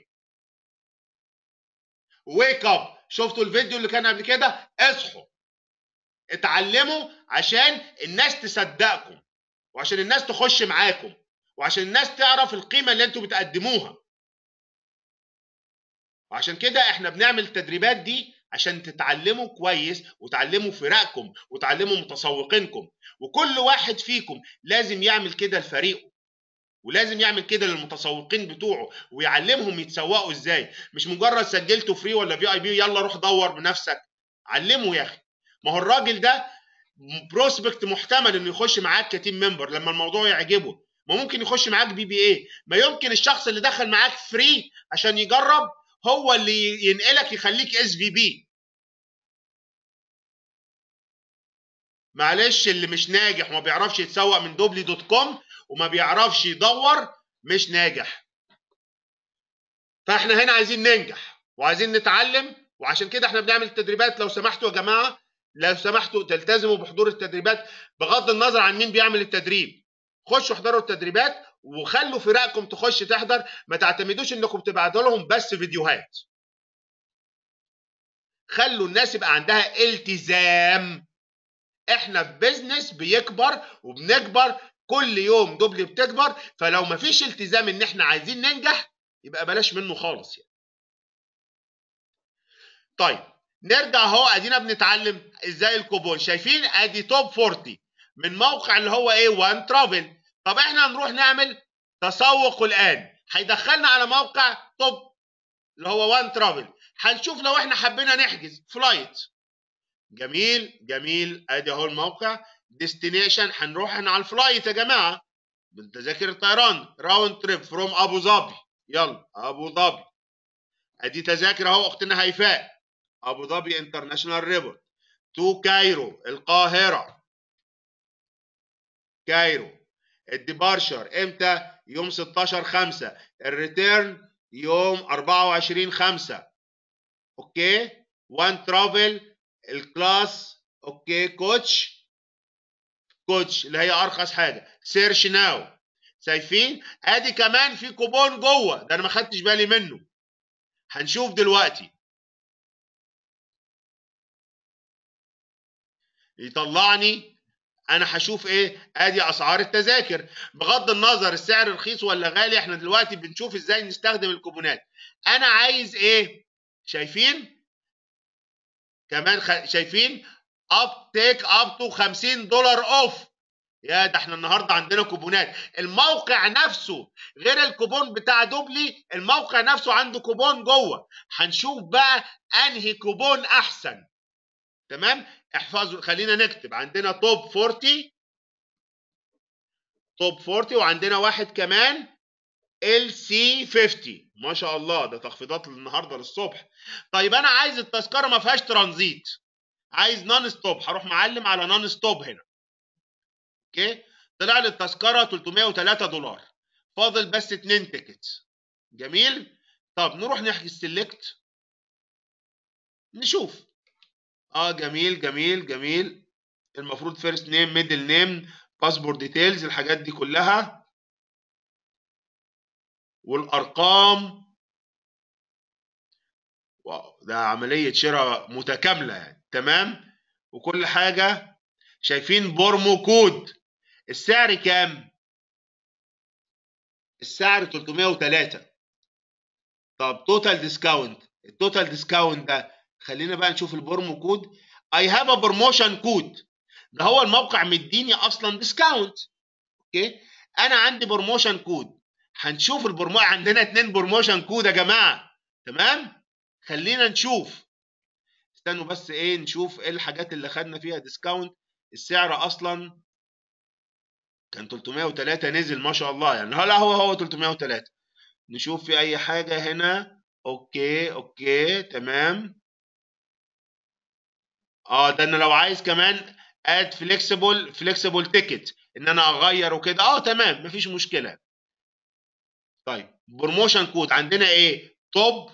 ويك اب شفتوا الفيديو اللي كان قبل كده اصحوا اتعلموا عشان الناس تصدقكم وعشان الناس تخش معاكم وعشان الناس تعرف القيمة اللي انتوا بتقدموها وعشان كده احنا بنعمل التدريبات دي عشان تتعلموا كويس وتعلموا فرقكم وتعلموا متسوقينكم وكل واحد فيكم لازم يعمل كده لفريقه ولازم يعمل كده للمتسوقين بتوعه ويعلمهم يتسوقوا ازاي مش مجرد سجلته فري ولا في اي بي يلا روح دور بنفسك علمه يا اخي ما هو الراجل ده بروسبكت محتمل انه يخش معاك كتيم ممبر لما الموضوع يعجبه ما ممكن يخش معاك بي بي اي ما يمكن الشخص اللي دخل معاك فري عشان يجرب هو اللي ينقلك يخليك اس في بي معلش اللي مش ناجح وما بيعرفش يتسوق من دوبلي دوت كوم وما بيعرفش يدور مش ناجح فاحنا هنا عايزين ننجح وعايزين نتعلم وعشان كده احنا بنعمل تدريبات لو سمحتوا يا جماعه لو سمحتوا تلتزموا بحضور التدريبات بغض النظر عن مين بيعمل التدريب خشوا احضروا التدريبات وخلوا فرقكم تخش تحضر ما تعتمدوش انكم تبعتوا لهم بس فيديوهات خلوا الناس يبقى عندها التزام احنا في بيزنس بيكبر وبنكبر كل يوم دوبلي بتكبر فلو ما فيش التزام ان احنا عايزين ننجح يبقى بلاش منه خالص يعني. طيب نرجع اهو ادينا بنتعلم ازاي الكوبون شايفين ادي توب 40 من موقع اللي هو ايه وان ترافل طب احنا هنروح نعمل تسوق الان هيدخلنا على موقع توب اللي هو وان ترافل هنشوف لو احنا حبينا نحجز فلايت جميل جميل ادي اهو الموقع ديستنيشن هنروح احنا على الفلايت يا جماعه بالتذاكر الطيران راوند تريب فروم ابو ظبي يلا ابو ظبي ادي تذاكر اهو اختنا هيفاء ابو ظبي انترناشونال ريبورت تو كايرو القاهره كايرو الديبارشر امتى يوم 16 5 الريتيرن يوم 24 5 اوكي وان ترافل الكلاس اوكي كوتش كوتش اللي هي ارخص حاجه سيرش ناو شايفين ادي كمان في كوبون جوه ده انا ما خدتش بالي منه هنشوف دلوقتي يطلعني انا هشوف ايه ادي اسعار التذاكر بغض النظر السعر رخيص ولا غالي احنا دلوقتي بنشوف ازاي نستخدم الكوبونات انا عايز ايه شايفين كمان خ... شايفين اب تيك اب تو 50 دولار اوف يا ده احنا النهارده عندنا كوبونات الموقع نفسه غير الكوبون بتاع دوبلي الموقع نفسه عنده كوبون جوه هنشوف بقى انهي كوبون احسن تمام احفظوا خلينا نكتب عندنا توب 40 توب 40 وعندنا واحد كمان ال سي 50 ما شاء الله ده تخفيضات النهارده للصبح طيب انا عايز التذكره ما فيهاش ترانزيت عايز نون ستوب هروح معلم على نون ستوب هنا اوكي طلع لي التذكره 303 دولار فاضل بس اتنين تيكت جميل طب نروح نحجز سيلكت نشوف اه جميل جميل جميل المفروض فيرست نيم ميدل نيم باسبورت ديتيلز الحاجات دي كلها والارقام واو ده عمليه شراء متكامله يعني تمام وكل حاجه شايفين بورمو كود السعر كام السعر 303 طب توتال ديسكاونت التوتال ديسكاونت ده خلينا بقى نشوف البرومو كود اي هاف ا بروموشن كود ده هو الموقع مديني اصلا ديسكاونت اوكي انا عندي بروموشن كود هنشوف البرمو عندنا اتنين بروموشن كود يا جماعه تمام خلينا نشوف استنوا بس ايه نشوف ايه الحاجات اللي خدنا فيها ديسكاونت السعر اصلا كان 303 نزل ما شاء الله يعني لا هو هو 303 نشوف في اي حاجه هنا اوكي اوكي تمام اه ده انا لو عايز كمان اد فليكسيبل فليكسيبل تيكت ان انا اغير وكده اه تمام مفيش مشكله طيب بروموشن كود عندنا ايه توب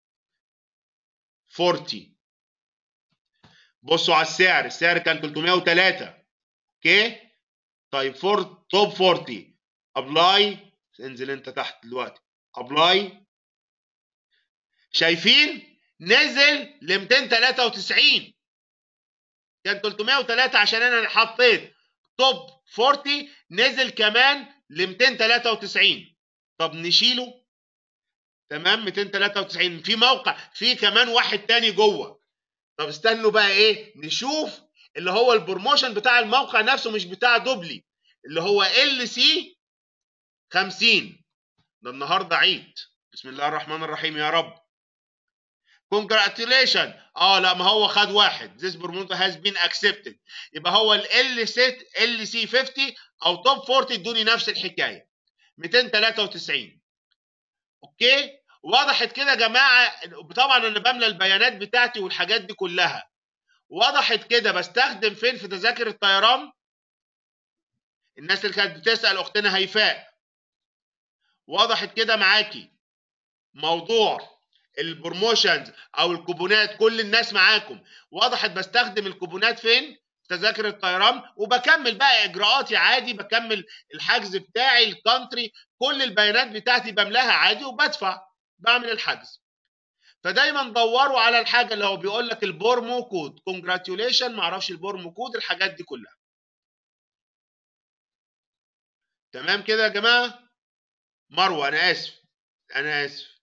40 بصوا على السعر السعر كان 303 اوكي طيب فور توب 40 ابلاي انزل انت تحت دلوقتي ابلاي شايفين نزل ل 293 كان 303 عشان انا حطيت توب 40 نزل كمان ل 293 طب نشيله تمام 293 في موقع في كمان واحد تاني جوه طب استنوا بقى ايه نشوف اللي هو البروموشن بتاع الموقع نفسه مش بتاع دوبلي اللي هو ال سي 50 ده النهارده عيد بسم الله الرحمن الرحيم يا رب congratulation اه لا ما هو خد واحد this promoter has been accepted يبقى هو ال سي ال سي 50 او توب 40 ادوني نفس الحكايه 293 اوكي وضحت كده يا جماعه طبعا انا بملى البيانات بتاعتي والحاجات دي كلها وضحت كده بستخدم فين في تذاكر الطيران الناس اللي كانت بتسال اختنا هيفاء وضحت كده معاكي موضوع البروموشنز او الكوبونات كل الناس معاكم وضحت بستخدم الكوبونات فين تذاكر الطيران وبكمل بقى اجراءاتي عادي بكمل الحجز بتاعي الكونتري كل البيانات بتاعتي بملاها عادي وبدفع بعمل الحجز فدايما دوروا على الحاجه اللي هو بيقول لك البورمو كود كونجراتيوليشن ما اعرفش البورمو كود الحاجات دي كلها تمام كده يا جماعه مروه انا اسف انا اسف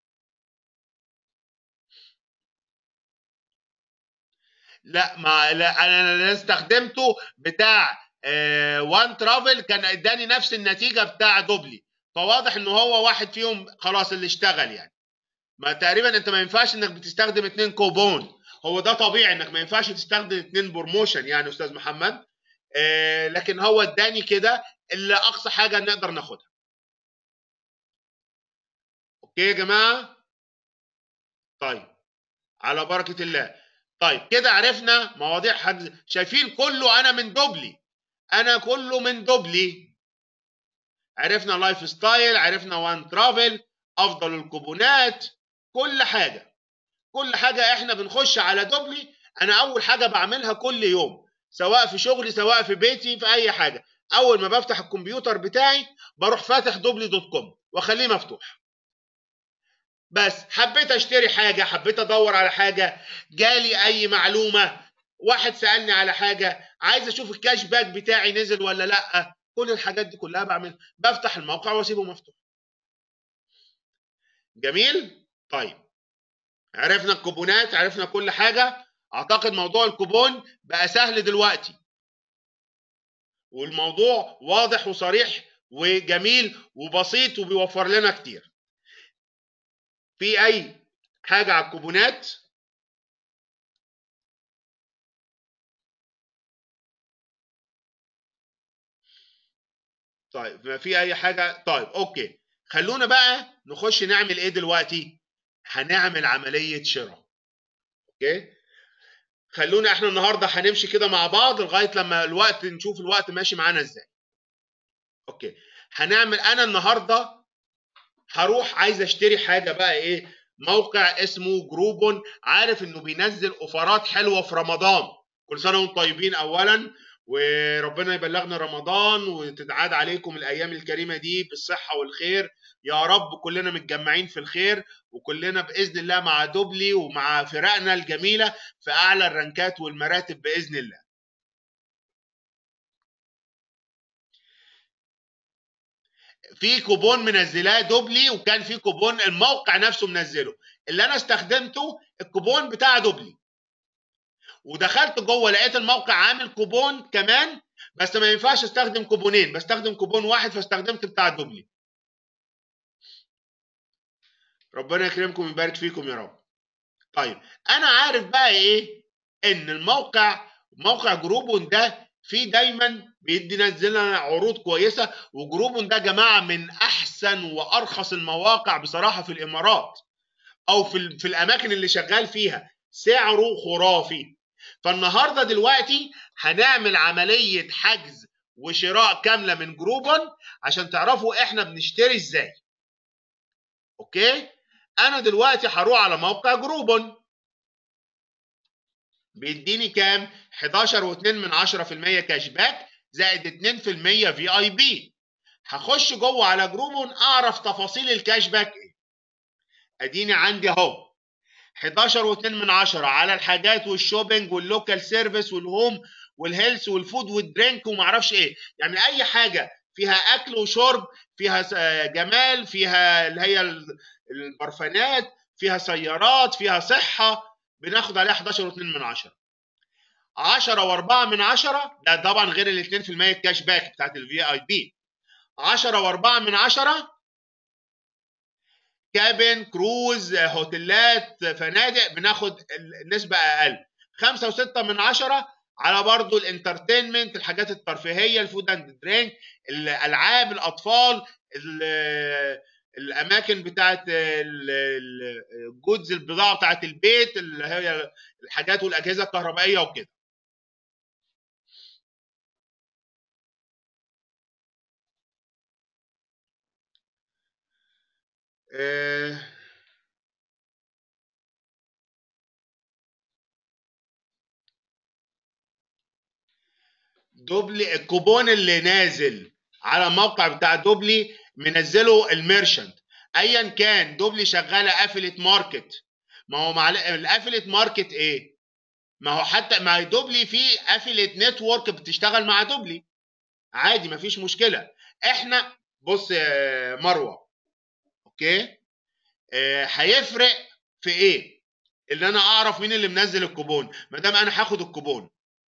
لا ما لا انا اللي استخدمته بتاع وان ترافل كان اداني نفس النتيجه بتاع دوبلي فواضح ان هو واحد فيهم خلاص اللي اشتغل يعني ما تقريبا انت ما ينفعش انك بتستخدم اتنين كوبون هو ده طبيعي انك ما ينفعش تستخدم اتنين بروموشن يعني استاذ محمد آه لكن هو اداني كده اللي اقصى حاجه نقدر ناخدها اوكي يا جماعه طيب على بركه الله طيب كده عرفنا مواضيع حجز شايفين كله انا من دوبلي انا كله من دوبلي عرفنا لايف ستايل عرفنا وان ترافل افضل الكوبونات كل حاجه كل حاجه احنا بنخش على دوبلي انا اول حاجه بعملها كل يوم سواء في شغلي سواء في بيتي في اي حاجه اول ما بفتح الكمبيوتر بتاعي بروح فاتح دوبلي دوت كوم واخليه مفتوح بس حبيت اشتري حاجه حبيت ادور على حاجه جالي اي معلومه واحد سالني على حاجه عايز اشوف الكاش باك بتاعي نزل ولا لا كل الحاجات دي كلها بعمل بفتح الموقع واسيبه مفتوح جميل طيب عرفنا الكوبونات عرفنا كل حاجه اعتقد موضوع الكوبون بقى سهل دلوقتي والموضوع واضح وصريح وجميل وبسيط وبيوفر لنا كتير في اي حاجه على الكوبونات طيب ما في اي حاجه طيب اوكي خلونا بقى نخش نعمل ايه دلوقتي هنعمل عمليه شراء اوكي خلونا احنا النهارده هنمشي كده مع بعض لغايه لما الوقت نشوف الوقت ماشي معانا ازاي اوكي هنعمل انا النهارده هروح عايز اشتري حاجه بقى ايه موقع اسمه جروبون عارف انه بينزل اوفرات حلوه في رمضان كل سنه وانتم طيبين اولا وربنا يبلغنا رمضان وتتعاد عليكم الايام الكريمه دي بالصحه والخير يا رب كلنا متجمعين في الخير وكلنا باذن الله مع دوبلي ومع فرقنا الجميله في اعلى الرنكات والمراتب باذن الله في كوبون منزلاه دوبلي وكان في كوبون الموقع نفسه منزله اللي انا استخدمته الكوبون بتاع دوبلي ودخلت جوه لقيت الموقع عامل كوبون كمان بس ما ينفعش استخدم كوبونين بستخدم كوبون واحد فاستخدمت بتاع دوبلي ربنا يكرمكم ويبارك فيكم يا رب طيب انا عارف بقى ايه ان الموقع موقع جروبون ده فيه دايما بيدي نزل لنا عروض كويسه وجروبون ده يا جماعه من احسن وارخص المواقع بصراحه في الامارات او في في الاماكن اللي شغال فيها سعره خرافي فالنهارده دلوقتي هنعمل عمليه حجز وشراء كامله من جروبون عشان تعرفوا احنا بنشتري ازاي اوكي انا دلوقتي هروح على موقع جروبون بيديني كام 11.2 من 10% كاش باك زائد 2% في اي بي هخش جوه على جروبون اعرف تفاصيل الكاش باك ايه اديني عندي اهو 11.2 من 10 على الحاجات والشوبينج واللوكال سيرفيس والهوم والهيلث والفود والدرينك وما اعرفش ايه يعني اي حاجه فيها اكل وشرب فيها جمال فيها اللي هي البرفانات فيها سيارات فيها صحه بناخد عليها 11.2 من 10 10 و4 من 10 ده طبعا غير ال 2% الكاش باك بتاعت الفي اي بي 10 و4 من 10 كابن كروز هوتيلات فنادق بناخد نسبة أقل 5 و6 من 10 على برضو الانترتينمنت الحاجات الترفيهية الفود اند درينك الألعاب الأطفال الأماكن بتاعت الجودز البضاعة بتاعت البيت اللي هي الحاجات والأجهزة الكهربائية وكده آه، دوبلي الكوبون اللي نازل على الموقع بتاع دوبلي منزله الميرشنت ايا كان دوبلي شغاله افلت ماركت ما هو مع الافلت ماركت ايه ما هو حتى مع دوبلي في افلت نتورك بتشتغل مع دوبلي عادي مفيش مشكله احنا بص يا مروه اوكي آه، هيفرق في ايه ان انا اعرف مين اللي منزل الكوبون ما دام انا هاخد الكوبون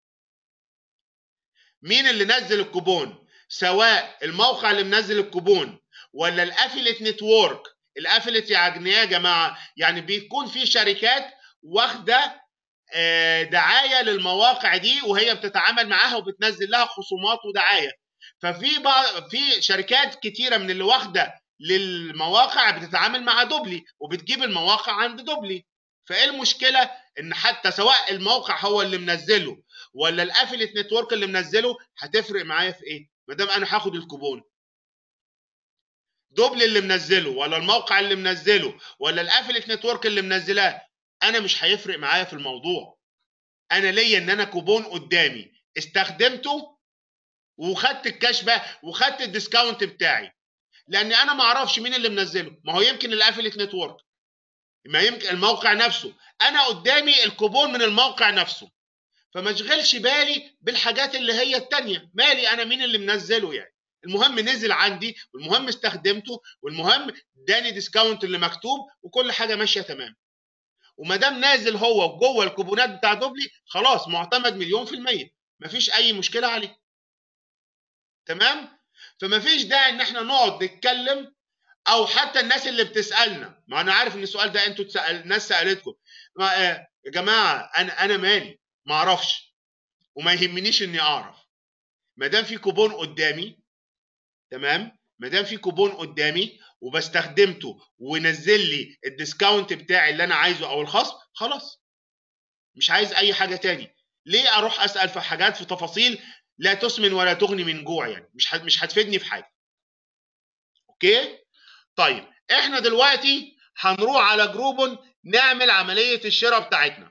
مين اللي نزل الكوبون سواء الموقع اللي منزل الكوبون ولا الافيليت نتورك الافيليت يعني ايه يا جماعه يعني بيكون في شركات واخده آه، دعايه للمواقع دي وهي بتتعامل معاها وبتنزل لها خصومات ودعايه ففي بعض في شركات كتيره من اللي واخده للمواقع بتتعامل مع دوبلي وبتجيب المواقع عند دوبلي فايه المشكله ان حتى سواء الموقع هو اللي منزله ولا الافيليت نتورك اللي منزله هتفرق معايا في ايه ما دام انا هاخد الكوبون دوبلي اللي منزله ولا الموقع اللي منزله ولا الافيليت نتورك اللي منزلاه انا مش هيفرق معايا في الموضوع انا ليا ان انا كوبون قدامي استخدمته وخدت الكاش باك وخدت الديسكاونت بتاعي لان انا ما اعرفش مين اللي منزله ما هو يمكن الافيليت نتورك ما يمكن الموقع نفسه انا قدامي الكوبون من الموقع نفسه فما اشغلش بالي بالحاجات اللي هي التانية مالي انا مين اللي منزله يعني المهم نزل عندي والمهم استخدمته والمهم اداني ديسكاونت اللي مكتوب وكل حاجه ماشيه تمام وما دام نازل هو جوه الكوبونات بتاع دوبلي خلاص معتمد مليون في الميه مفيش اي مشكله عليه تمام فما فيش داعي ان احنا نقعد نتكلم او حتى الناس اللي بتسالنا ما انا عارف ان السؤال ده انتوا تسأل ناس سالتكم ما آه يا جماعه انا انا مالي ما اعرفش وما يهمنيش اني اعرف ما دام في كوبون قدامي تمام ما دام في كوبون قدامي وبستخدمته ونزل لي الديسكاونت بتاعي اللي انا عايزه او الخصم خلاص مش عايز اي حاجه تاني ليه اروح اسال في حاجات في تفاصيل لا تسمن ولا تغني من جوع يعني مش مش هتفيدني في حاجه اوكي طيب احنا دلوقتي هنروح على جروبون نعمل عمليه الشراء بتاعتنا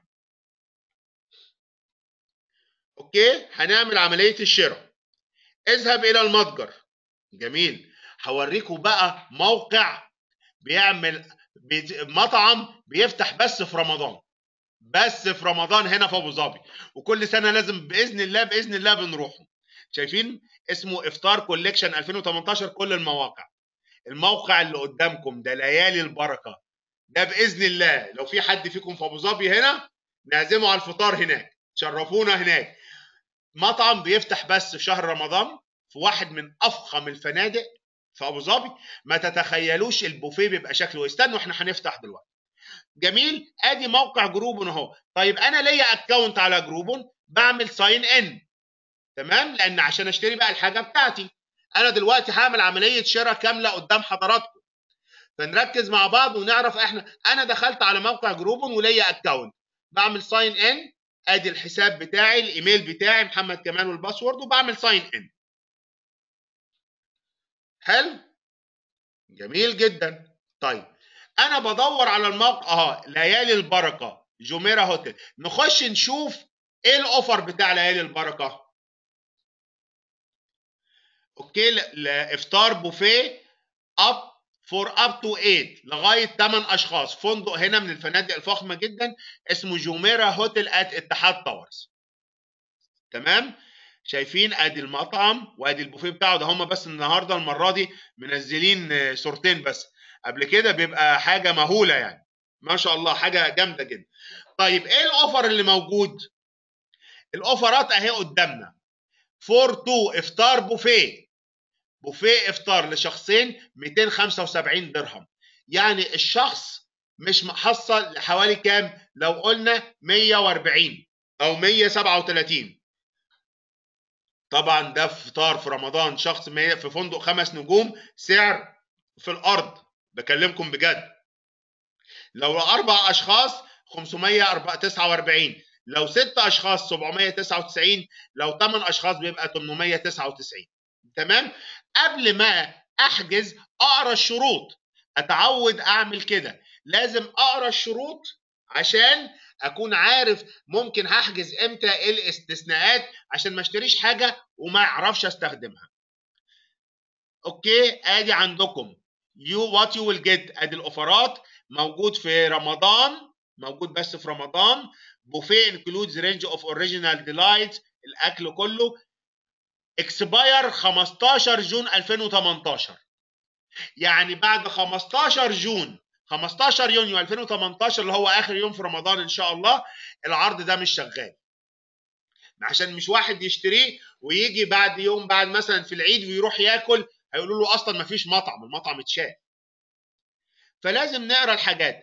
اوكي هنعمل عمليه الشراء اذهب الى المتجر جميل هوريكم بقى موقع بيعمل مطعم بيفتح بس في رمضان بس في رمضان هنا في ابو ظبي وكل سنه لازم باذن الله باذن الله بنروحه شايفين اسمه افطار كوليكشن 2018 كل المواقع الموقع اللي قدامكم ده ليالي البركه ده باذن الله لو في حد فيكم في ابو ظبي هنا نعزمه على الفطار هناك شرفونا هناك مطعم بيفتح بس في شهر رمضان في واحد من افخم الفنادق في ابو ظبي ما تتخيلوش البوفيه بيبقى شكله استنوا احنا هنفتح دلوقتي جميل ادي موقع جروبون اهو طيب انا ليا اكونت على جروبون بعمل ساين ان تمام لان عشان اشتري بقى الحاجه بتاعتي انا دلوقتي هعمل عمليه شراء كامله قدام حضراتكم فنركز مع بعض ونعرف احنا انا دخلت على موقع جروبون وليا اكونت بعمل ساين ان ادي الحساب بتاعي الايميل بتاعي محمد كمال والباسورد وبعمل ساين ان حلو جميل جدا طيب انا بدور على الموقع اه ليالي البركه جوميرا هوتيل نخش نشوف ايه الاوفر بتاع ليالي البركه اوكي افطار بوفيه اب فور اب تو 8 لغايه 8 اشخاص فندق هنا من الفنادق الفخمه جدا اسمه جوميرا هوتيل ات اتحاد تاورز تمام شايفين ادي المطعم وادي البوفيه بتاعه ده هم بس النهارده المره دي منزلين صورتين بس قبل كده بيبقى حاجه مهوله يعني ما شاء الله حاجه جامده جدا طيب ايه الاوفر اللي موجود الاوفرات اهي قدامنا فور تو افطار بوفيه بوفيه افطار لشخصين 275 درهم يعني الشخص مش محصل حوالي كام لو قلنا 140 او 137 طبعا ده فطار في رمضان شخص في فندق خمس نجوم سعر في الارض بكلمكم بجد لو اربع اشخاص 549 لو ست اشخاص 799 لو 8 اشخاص بيبقى 899 تمام قبل ما احجز اقرا الشروط اتعود اعمل كده لازم اقرا الشروط عشان اكون عارف ممكن هحجز امتى ايه الاستثناءات عشان ما اشتريش حاجه وما اعرفش استخدمها اوكي ادي عندكم يو وات يو ويل جيت ادي الاوفرات موجود في رمضان موجود بس في رمضان بوفيه انكلودز رينج اوف اوريجينال ديلايت الاكل كله اكسباير 15 جون 2018 يعني بعد 15 جون 15 يونيو 2018 اللي هو اخر يوم في رمضان ان شاء الله العرض ده مش شغال عشان مش واحد يشتريه ويجي بعد يوم بعد مثلا في العيد ويروح ياكل هيقولوا له اصلا ما فيش مطعم المطعم اتشال فلازم نقرا الحاجات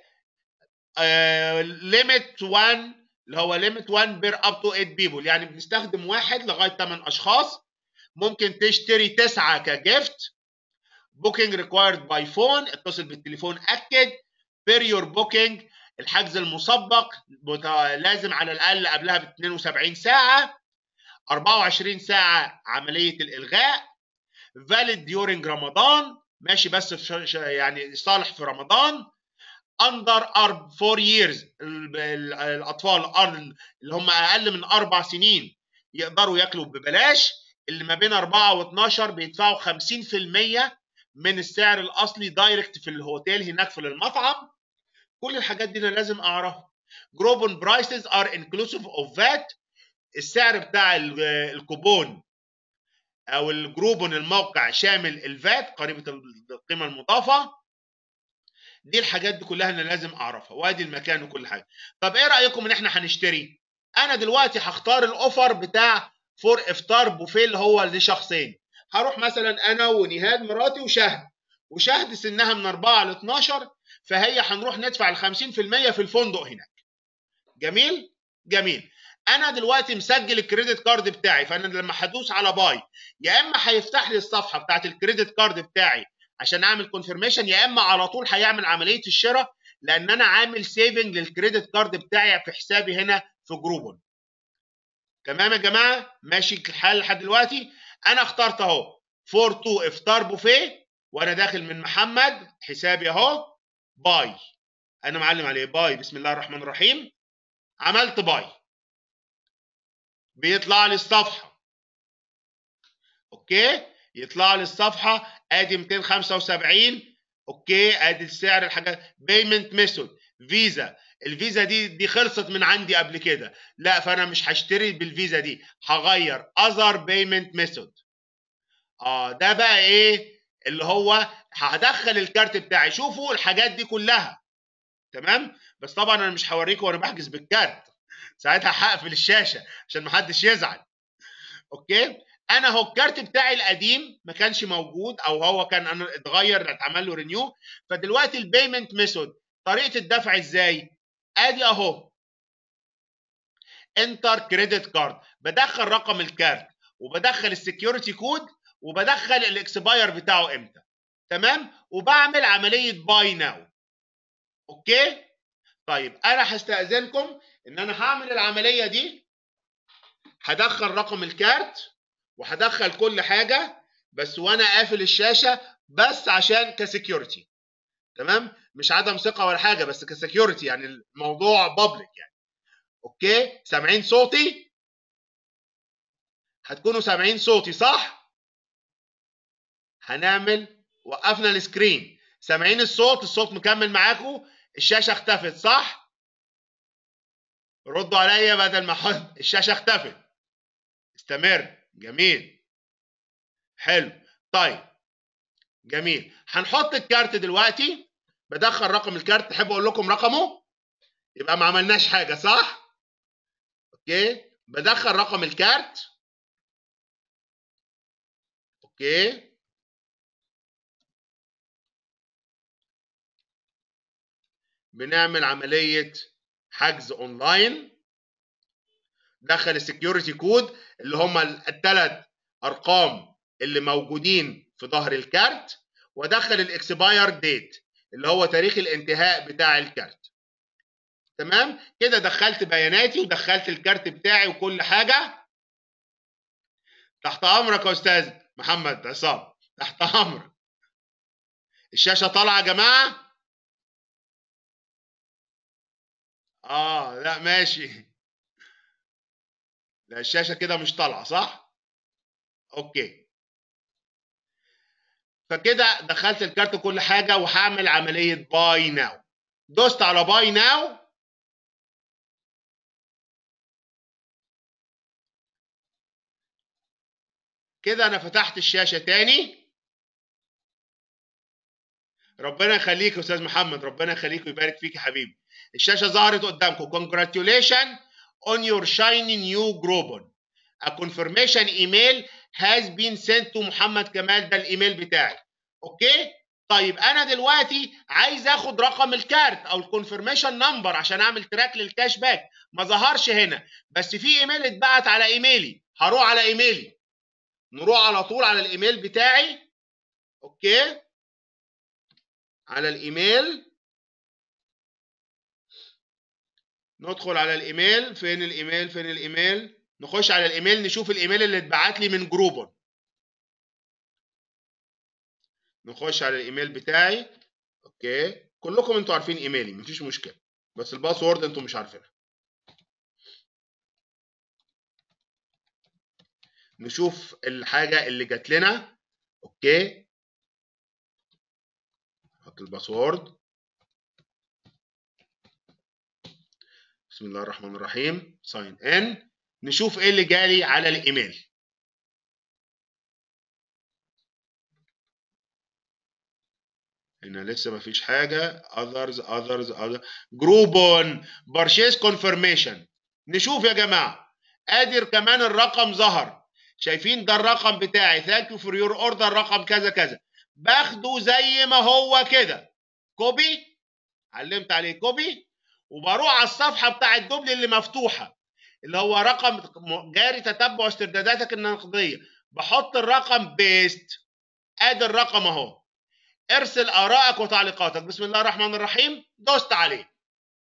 ليميت uh, 1 اللي هو ليميت 1 بير اب تو 8 بيبول يعني بنستخدم واحد لغايه 8 اشخاص ممكن تشتري تسعه كجيفت بوكينج ريكوايرد باي فون اتصل بالتليفون اكد بير يور بوكينج الحجز المسبق لازم على الاقل قبلها ب 72 ساعه 24 ساعه عمليه الالغاء فاليد ديورنج رمضان ماشي بس في يعني صالح في رمضان اندر 4 years الاطفال اللي هم اقل من اربع سنين يقدروا ياكلوا ببلاش اللي ما بين 4 و12 بيدفعوا 50% من السعر الاصلي دايركت في الهوتيل هناك في المطعم كل الحاجات دي انا لازم اعرفها جروبون برايسز ار انكلوسيف اوف فات السعر بتاع الكوبون او الجروبون الموقع شامل الفات قريبه القيمه المضافه دي الحاجات دي كلها انا لازم اعرفها وادي المكان وكل حاجه طب ايه رايكم ان احنا هنشتري انا دلوقتي هختار الاوفر بتاع فور افطار بوفيه اللي هو لشخصين هروح مثلا انا ونهاد مراتي وشهد وشهد سنها من 4 ل 12 فهي هنروح ندفع ال 50% في الفندق هناك جميل جميل انا دلوقتي مسجل الكريدت كارد بتاعي فانا لما هدوس على باي يا اما هيفتح لي الصفحه بتاعت الكريدت كارد بتاعي عشان اعمل كونفirmation يا اما على طول هيعمل عمليه الشراء لان انا عامل سيفنج للكريدت كارد بتاعي في حسابي هنا في جروبون تمام يا جماعه ماشي الحال لحد دلوقتي انا اخترت اهو فور تو افطار بوفيه وانا داخل من محمد حسابي اهو باي انا معلم عليه باي بسم الله الرحمن الرحيم عملت باي بيطلع لي الصفحه اوكي يطلع لي الصفحه ادي 275 اوكي ادي السعر الحاجات بيمنت ميثود فيزا الفيزا دي دي خلصت من عندي قبل كده لا فانا مش هشتري بالفيزا دي هغير اذر بيمنت ميثود اه ده بقى ايه اللي هو هدخل الكارت بتاعي شوفوا الحاجات دي كلها تمام بس طبعا انا مش هوريكم وانا بحجز بالكارت ساعتها هقفل الشاشه عشان محدش يزعل اوكي انا هو الكارت بتاعي القديم ما كانش موجود او هو كان انا اتغير اتعمل له رينيو فدلوقتي البيمنت ميثود طريقه الدفع ازاي ادي اهو انتر كريدت كارد بدخل رقم الكارت وبدخل السكيورتي كود وبدخل الاكسباير بتاعه امتى تمام وبعمل عمليه باي ناو اوكي طيب انا هستاذنكم ان انا هعمل العمليه دي هدخل رقم الكارت وهدخل كل حاجه بس وانا قافل الشاشه بس عشان كسكيورتي تمام مش عدم ثقه ولا حاجه بس كسكيورتي يعني الموضوع بابليك يعني اوكي سامعين صوتي هتكونوا سامعين صوتي صح هنعمل وقفنا السكرين سامعين الصوت الصوت مكمل معاكم الشاشه اختفت صح ردوا عليا بدل ما حد الشاشه اختفت استمر جميل حلو طيب جميل هنحط الكارت دلوقتي بدخل رقم الكارت تحب اقول لكم رقمه يبقى ما عملناش حاجه صح اوكي بدخل رقم الكارت اوكي بنعمل عمليه حجز اونلاين دخل السكيورتي كود اللي هم الثلاث ارقام اللي موجودين في ظهر الكارت ودخل الاكسباير ديت اللي هو تاريخ الانتهاء بتاع الكارت تمام كده دخلت بياناتي ودخلت الكارت بتاعي وكل حاجه تحت امرك يا استاذ محمد عصام تحت امرك الشاشه طالعه يا جماعه اه لا ماشي لا الشاشه كده مش طالعه صح اوكي فكده دخلت الكارت كل حاجه وهعمل عمليه باي ناو دوست على باي ناو كده انا فتحت الشاشه تاني ربنا يخليك يا استاذ محمد ربنا يخليك ويبارك فيك يا حبيبي الشاشه ظهرت قدامكم congratulations on your shiny new Groupon a confirmation email has been sent to محمد كمال ده الايميل بتاعي اوكي طيب انا دلوقتي عايز اخد رقم الكارت او الكونفirmation نمبر عشان اعمل تراك للكاش باك ما ظهرش هنا بس في ايميل اتبعت على ايميلي هروح على ايميلي نروح على طول على الايميل بتاعي اوكي على الايميل ندخل على الايميل فين الايميل فين الايميل نخش على الايميل نشوف الايميل اللي اتبعت لي من جروبون نخش على الايميل بتاعي اوكي كلكم انتوا عارفين ايميلي مفيش مشكله بس الباسورد انتوا مش عارفينها نشوف الحاجه اللي جات لنا اوكي نحط الباسورد بسم الله الرحمن الرحيم ساين ان نشوف ايه اللي جالي على الايميل هنا لسه ما فيش حاجه others others others جروب اون purchase confirmation نشوف يا جماعه ادي كمان الرقم ظهر شايفين ده الرقم بتاعي ثانك يو فور يور اوردر رقم كذا كذا باخده زي ما هو كده كوبي علمت عليه كوبي وبروح على الصفحه بتاع الدبل اللي مفتوحه اللي هو رقم جاري تتبع استرداداتك النقديه بحط الرقم بيست ادي الرقم اهو ارسل ارائك وتعليقاتك بسم الله الرحمن الرحيم دوست عليه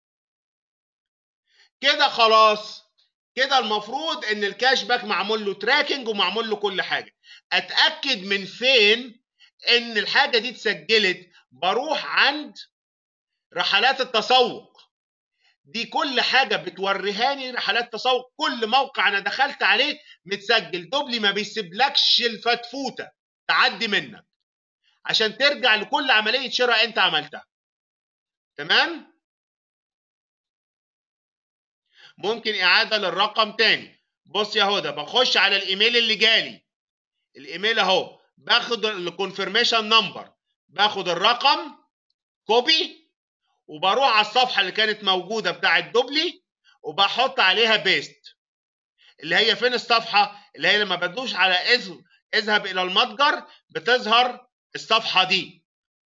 كده خلاص كده المفروض ان الكاش باك معمول له تراكنج ومعمول له كل حاجه اتاكد من فين ان الحاجه دي اتسجلت بروح عند رحلات التسوق دي كل حاجه بتوريهاني رحلات تسوق كل موقع انا دخلت عليه متسجل دوبلي ما بيسيبلكش الفتفوته تعدي منك عشان ترجع لكل عمليه شراء انت عملتها تمام ممكن اعاده للرقم تاني بص يا هدى بخش على الايميل اللي جالي الايميل اهو باخد الكونفirmation نمبر باخد الرقم كوبي وبروح على الصفحه اللي كانت موجوده بتاعه دوبلي وبحط عليها بيست اللي هي فين الصفحه اللي هي لما بدوش على اذهب اذهب الى المتجر بتظهر الصفحه دي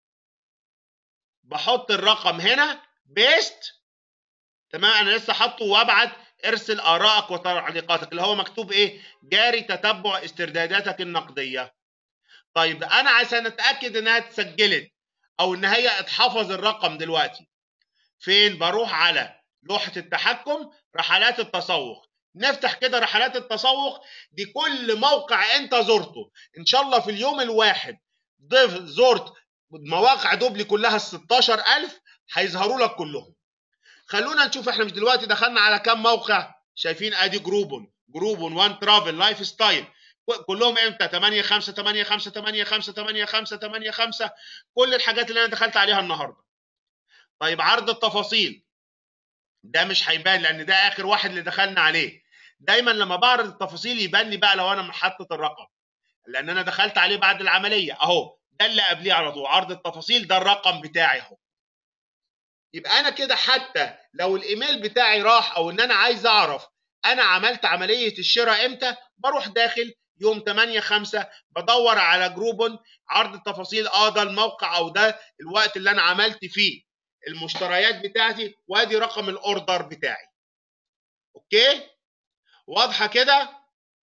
بحط الرقم هنا بيست تمام انا لسه حاطه وابعت ارسل ارائك وتعليقاتك اللي هو مكتوب ايه جاري تتبع استرداداتك النقديه طيب انا عشان اتاكد انها اتسجلت او ان هي اتحفظ الرقم دلوقتي فين بروح على لوحه التحكم رحلات التسوق نفتح كده رحلات التسوق دي كل موقع انت زرته ان شاء الله في اليوم الواحد ضف زرت مواقع دوبلي كلها ال 16000 هيظهروا لك كلهم خلونا نشوف احنا مش دلوقتي دخلنا على كام موقع شايفين ادي جروبون جروبون وان ترافل لايف ستايل كلهم امتى 8 5 8 5 8 5 8 5 8 5 كل الحاجات اللي انا دخلت عليها النهارده طيب عرض التفاصيل ده مش هيبان لان ده اخر واحد اللي دخلنا عليه دايما لما بعرض التفاصيل يبان لي بقى لو انا محطط الرقم لان انا دخلت عليه بعد العمليه اهو ده اللي قبليه على طول عرض التفاصيل ده الرقم بتاعي اهو يبقى انا كده حتى لو الايميل بتاعي راح او ان انا عايز اعرف انا عملت عمليه الشراء امتى بروح داخل يوم 8 5 بدور على جروبون عرض التفاصيل اه ده الموقع او ده الوقت اللي انا عملت فيه المشتريات بتاعتي وادي رقم الاوردر بتاعي اوكي واضحه كده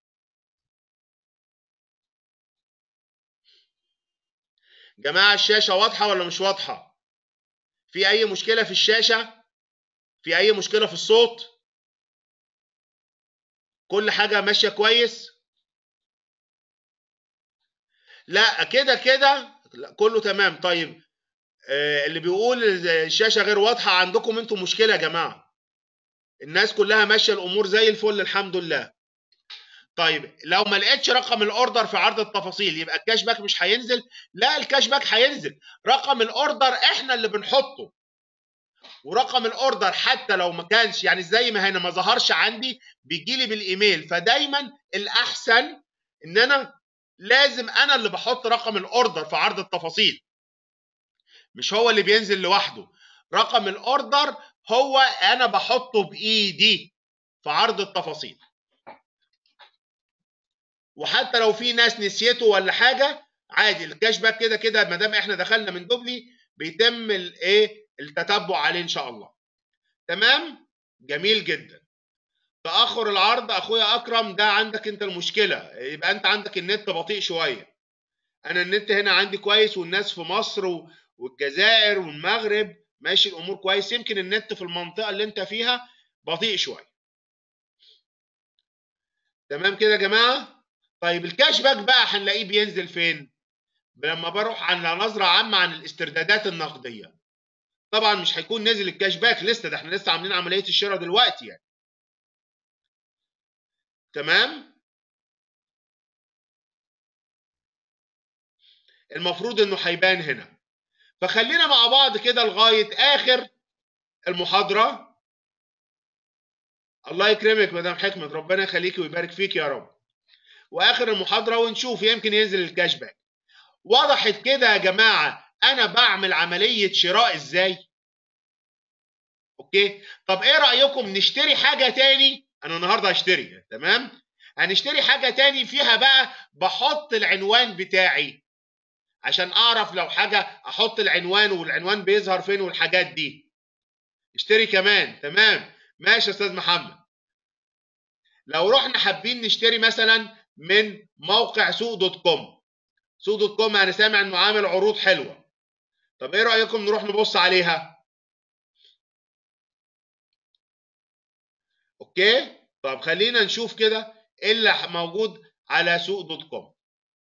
جماعه الشاشه واضحه ولا مش واضحه في اي مشكله في الشاشه في اي مشكله في الصوت كل حاجه ماشيه كويس لا كده كده لا كله تمام طيب آه اللي بيقول الشاشه غير واضحه عندكم انتم مشكله يا جماعه الناس كلها ماشيه الامور زي الفل الحمد لله طيب لو ما لقيتش رقم الاوردر في عرض التفاصيل يبقى الكاش باك مش هينزل لا الكاش باك هينزل رقم الاوردر احنا اللي بنحطه ورقم الاوردر حتى لو ما كانش يعني زي ما هنا ما ظهرش عندي بيجي لي بالايميل فدايما الاحسن ان انا لازم انا اللي بحط رقم الاوردر في عرض التفاصيل مش هو اللي بينزل لوحده رقم الاوردر هو انا بحطه بايدي في عرض التفاصيل وحتى لو في ناس نسيته ولا حاجه عادي الكاش باك كده كده ما دام احنا دخلنا من دوبلي بيتم الايه التتبع عليه ان شاء الله تمام جميل جدا تاخر العرض اخويا اكرم ده عندك انت المشكله يبقى انت عندك النت بطيء شويه انا النت هنا عندي كويس والناس في مصر والجزائر والمغرب ماشي الامور كويس يمكن النت في المنطقه اللي انت فيها بطيء شويه تمام كده يا جماعه طيب الكاش باك بقى هنلاقيه بينزل فين لما بروح على نظره عامه عن الاستردادات النقديه طبعا مش هيكون نازل الكاش باك لسه ده احنا لسه عاملين عمليه الشراء دلوقتي يعني تمام المفروض انه هيبان هنا فخلينا مع بعض كده لغايه اخر المحاضره الله يكرمك مدام حكمه ربنا يخليكي ويبارك فيك يا رب واخر المحاضره ونشوف يمكن ينزل الكاش باك وضحت كده يا جماعه انا بعمل عمليه شراء ازاي اوكي طب ايه رايكم نشتري حاجه تاني انا النهارده هشتري تمام هنشتري حاجه تاني فيها بقى بحط العنوان بتاعي عشان اعرف لو حاجه احط العنوان والعنوان بيظهر فين والحاجات دي اشتري كمان تمام ماشي يا استاذ محمد لو رحنا حابين نشتري مثلا من موقع سوق دوت كوم سوق دوت كوم انا سامع انه عامل عروض حلوه طب ايه رايكم نروح نبص عليها اوكي طب خلينا نشوف كده ايه اللي موجود على سوق دوت كوم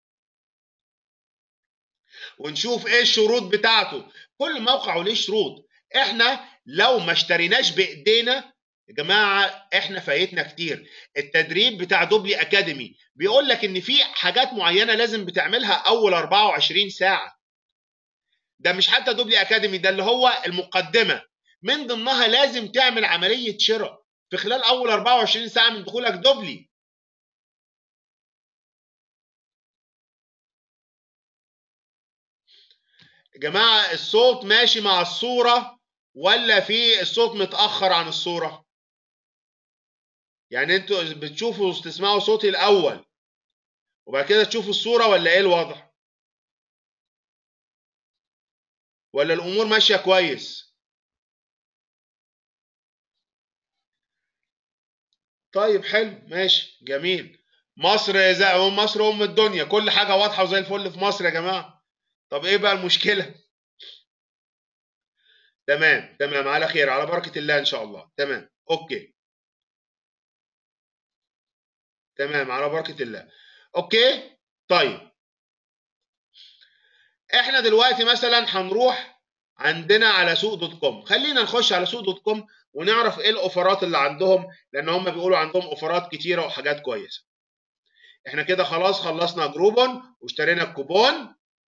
ونشوف ايه الشروط بتاعته كل موقع وليه شروط احنا لو ما اشتريناش بايدينا يا جماعه احنا فايتنا كتير التدريب بتاع دوبلي اكاديمي بيقول لك ان في حاجات معينه لازم بتعملها اول 24 ساعه ده مش حتى دوبلي اكاديمي ده اللي هو المقدمه من ضمنها لازم تعمل عمليه شراء في خلال اول 24 ساعه من دخولك دوبلي يا جماعه الصوت ماشي مع الصوره ولا في الصوت متاخر عن الصوره يعني انتوا بتشوفوا تسمعوا صوتي الاول وبعد كده تشوفوا الصوره ولا ايه الوضع ولا الامور ماشيه كويس طيب حلو ماشي جميل مصر زي مصر ام الدنيا كل حاجه واضحه وزي الفل في مصر يا جماعه طب ايه بقى المشكله تمام تمام على خير على بركه الله ان شاء الله تمام اوكي تمام على بركه الله اوكي طيب احنا دلوقتي مثلا هنروح عندنا على سوق دوت كوم خلينا نخش على سوق دوت كوم ونعرف ايه الاوفرات اللي عندهم لان هم بيقولوا عندهم اوفرات كتيره وحاجات كويسه احنا كده خلاص خلصنا جروبون واشترينا الكوبون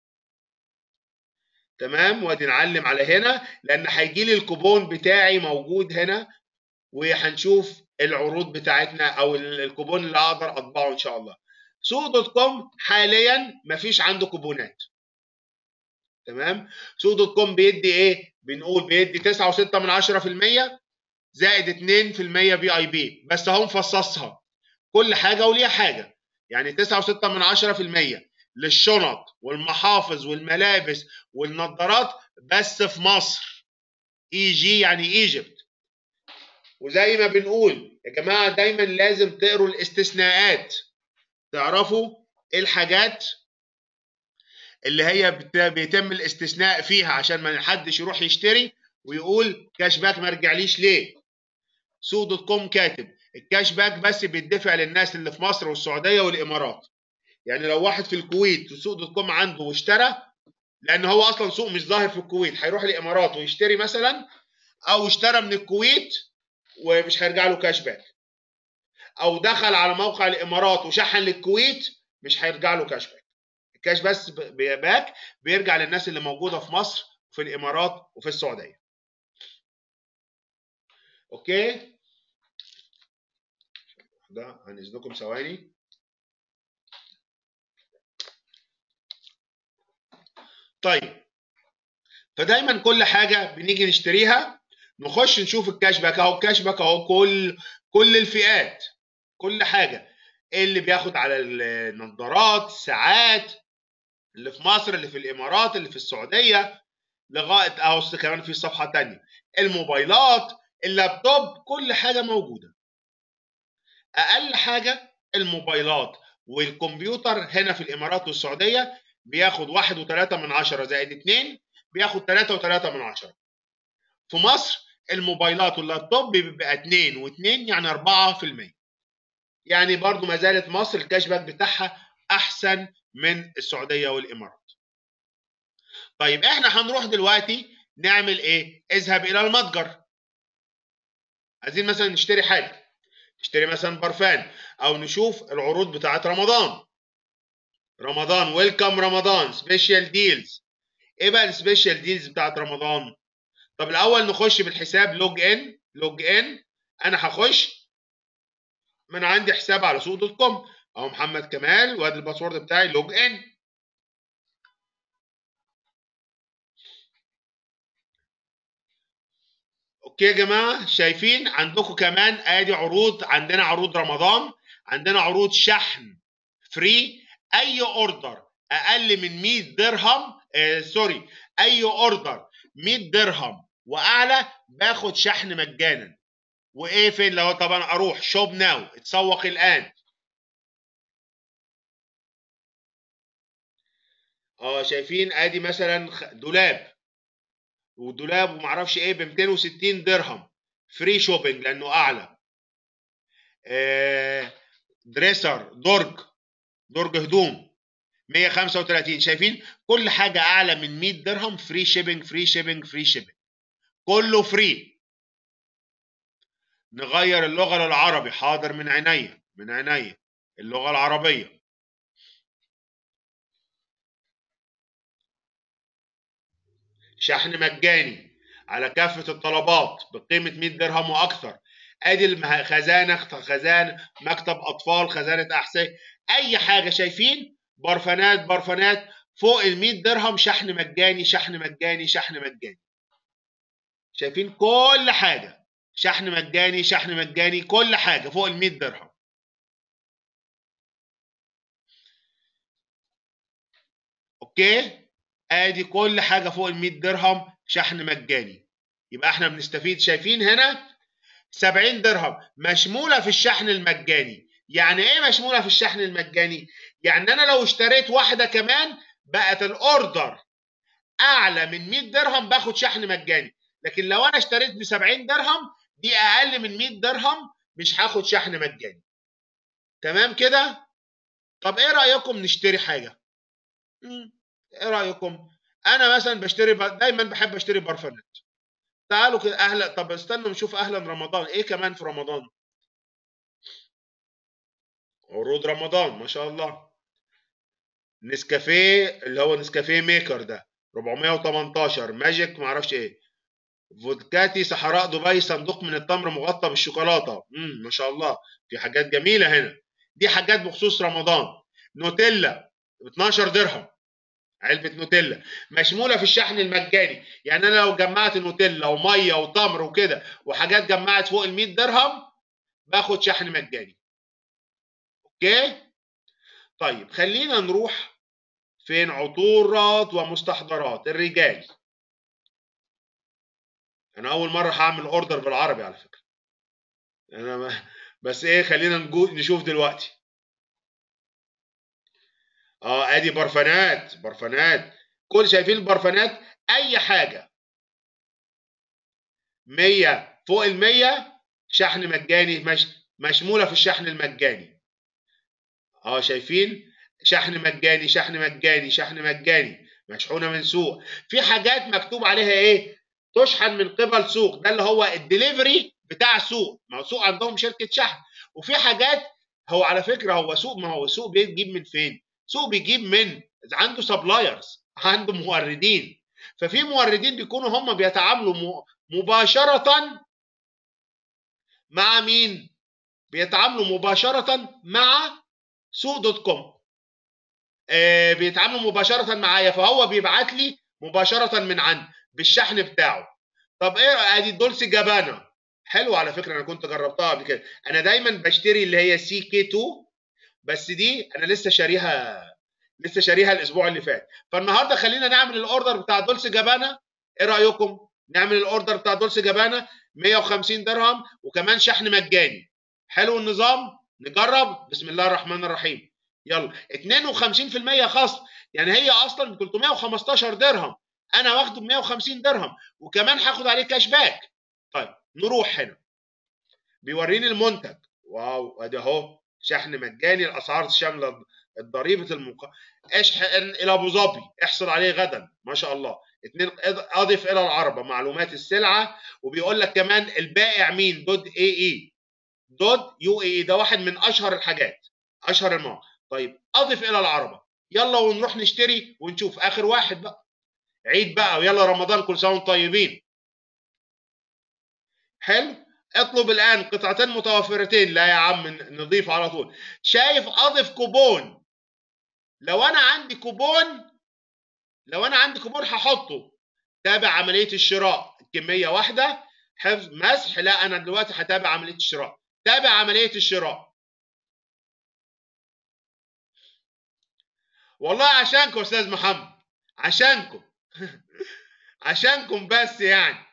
تمام وادي نعلم على هنا لان هيجي لي الكوبون بتاعي موجود هنا وهنشوف العروض بتاعتنا او الكوبون اللي اقدر اطبعه ان شاء الله سوق دوت كوم حاليا مفيش عنده كوبونات تمام سوق دوت كوم بيدي ايه بنقول بيدي 9.6 من 10% زائد 2% بي اي بي بس اهو مفصصها كل حاجه وليها حاجه يعني 9.6 من 10% للشنط والمحافظ والملابس والنظارات بس في مصر اي جي يعني ايجيبت وزي ما بنقول يا جماعه دايما لازم تقروا الاستثناءات تعرفوا ايه الحاجات اللي هي بت- بيتم الاستثناء فيها عشان ما حدش يروح يشتري ويقول كاش باك ما رجعليش ليه سوق دوت كوم كاتب الكاش باك بس بيدفع للناس اللي في مصر والسعوديه والامارات يعني لو واحد في الكويت وسوق دوت كوم عنده واشترى لان هو اصلا سوق مش ظاهر في الكويت هيروح الامارات ويشتري مثلا او اشترى من الكويت ومش هيرجع له كاش باك او دخل على موقع الامارات وشحن للكويت مش هيرجع له كاش باك الكاش بس ب- باك بيرجع للناس اللي موجوده في مصر وفي الامارات وفي السعوديه اوكي ده هنزلكم ثواني طيب فدايما كل حاجه بنيجي نشتريها نخش نشوف الكاش باك اهو الكاش باك اهو كل كل الفئات كل حاجه اللي بياخد على النظارات ساعات اللي في مصر اللي في الامارات اللي في السعوديه لغايه اهو كمان في صفحه تانية الموبايلات اللابتوب كل حاجه موجوده اقل حاجه الموبايلات والكمبيوتر هنا في الامارات والسعوديه بياخد واحد وثلاثة من عشرة زائد اتنين بياخد ثلاثة وثلاثة من عشرة في مصر الموبايلات واللابتوب بيبقى اتنين واتنين يعني أربعة في المية يعني برضو ما زالت مصر الكاش باك بتاعها أحسن من السعودية والإمارات طيب احنا هنروح دلوقتي نعمل ايه اذهب الى المتجر عايزين مثلا نشتري حاجه نشتري مثلا برفان او نشوف العروض بتاعت رمضان رمضان ويلكم رمضان سبيشال ديلز ايه بقى السبيشال ديلز بتاعت رمضان طب الاول نخش بالحساب لوج ان لوج ان انا هخش من عندي حساب على سوق دوت كوم اهو محمد كمال وادي الباسورد بتاعي لوج ان اوكي يا جماعه شايفين عندكم كمان ادي عروض عندنا عروض رمضان عندنا عروض شحن فري اي اوردر اقل من 100 درهم آه سوري اي اوردر 100 درهم واعلى باخد شحن مجانا وايه فين لو طبعا اروح شوب ناو اتسوق الان اه شايفين ادي مثلا خ- دولاب ودولاب ومعرفش ايه ب 260 درهم فري شوبينج لانه اعلى آه دريسر درج درج هدوم 135 شايفين كل حاجه اعلى من 100 درهم فري شيبنج فري شيبنج فري شيبنج كله فري نغير اللغه للعربي حاضر من عينيا من عينيا اللغه العربيه شحن مجاني على كافه الطلبات بقيمه 100 درهم واكثر ادي المه- خزانه خزانه مكتب اطفال خزانه احذيه اي حاجه شايفين برفانات برفانات فوق ال 100 درهم شحن مجاني شحن مجاني شحن مجاني شايفين كل حاجه شحن مجاني شحن مجاني كل حاجه فوق ال 100 درهم اوكي ادي كل حاجه فوق ال 100 درهم شحن مجاني يبقى احنا بنستفيد شايفين هنا 70 درهم مشموله في الشحن المجاني يعني ايه مشموله في الشحن المجاني يعني انا لو اشتريت واحده كمان بقت الاوردر اعلى من 100 درهم باخد شحن مجاني لكن لو انا اشتريت ب 70 درهم دي اقل من 100 درهم مش هاخد شحن مجاني تمام كده طب ايه رايكم نشتري حاجه مم. ايه رايكم انا مثلا بشتري ب... دايما بحب اشتري برفانات تعالوا كده اهلا طب استنوا نشوف اهلا رمضان ايه كمان في رمضان عروض رمضان ما شاء الله نسكافيه اللي هو نسكافيه ميكر ده 418 ماجيك ما اعرفش ايه فودكاتي صحراء دبي صندوق من التمر مغطى بالشوكولاته امم ما شاء الله في حاجات جميله هنا دي حاجات بخصوص رمضان نوتيلا ب 12 درهم علبه نوتيلا مشموله في الشحن المجاني يعني انا لو جمعت نوتيلا وميه وتمر وكده وحاجات جمعت فوق ال 100 درهم باخد شحن مجاني اوكي طيب خلينا نروح فين عطورات ومستحضرات الرجال انا اول مره هعمل اوردر بالعربي على فكره انا ما بس ايه خلينا نجو نشوف دلوقتي اه ادي برفانات برفانات كل شايفين البرفانات اي حاجه 100 فوق ال 100 شحن مجاني مش مشموله في الشحن المجاني اه شايفين شحن مجاني شحن مجاني شحن مجاني مشحونه من سوق في حاجات مكتوب عليها ايه تشحن من قبل سوق ده اللي هو الدليفري بتاع سوق ما هو سوق عندهم شركه شحن وفي حاجات هو على فكره هو سوق ما هو سوق بيجيب من فين سوق بيجيب من عنده سبلايرز عنده موردين ففي موردين بيكونوا هم بيتعاملوا مباشره مع مين بيتعاملوا مباشره مع سوق دوت كوم آه بيتعاملوا مباشره معايا فهو بيبعت لي مباشره من عند بالشحن بتاعه طب ايه ادي دولسي جابانا حلو على فكره انا كنت جربتها قبل كده انا دايما بشتري اللي هي سي كي 2 بس دي انا لسه شاريها لسه شاريها الاسبوع اللي فات فالنهارده خلينا نعمل الاوردر بتاع دولسي جابانا ايه رايكم نعمل الاوردر بتاع دولسي جابانا 150 درهم وكمان شحن مجاني حلو النظام نجرب بسم الله الرحمن الرحيم يلا 52% خصم يعني هي اصلا ب 315 درهم انا واخده ب 150 درهم وكمان هاخد عليه كاش باك طيب نروح هنا بيوريني المنتج واو ادي اهو شحن مجاني الاسعار شامله ضريبه المق... اشحن الى ابو ظبي احصل عليه غدا ما شاء الله اثنين اضف الى العربه معلومات السلعه وبيقول لك كمان البائع مين دود اي اي دود يو اي اي ده واحد من اشهر الحاجات اشهر المواقع طيب اضف الى العربه يلا ونروح نشتري ونشوف اخر واحد بقى عيد بقى ويلا رمضان كل سنه وانتم طيبين حلو اطلب الان قطعتين متوفرتين لا يا عم نضيف على طول شايف اضف كوبون لو انا عندي كوبون لو انا عندي كوبون هحطه تابع عمليه الشراء كميه واحده حفظ مسح لا انا دلوقتي هتابع عمليه الشراء تابع عمليه الشراء والله عشانكم استاذ محمد عشانكم عشانكم بس يعني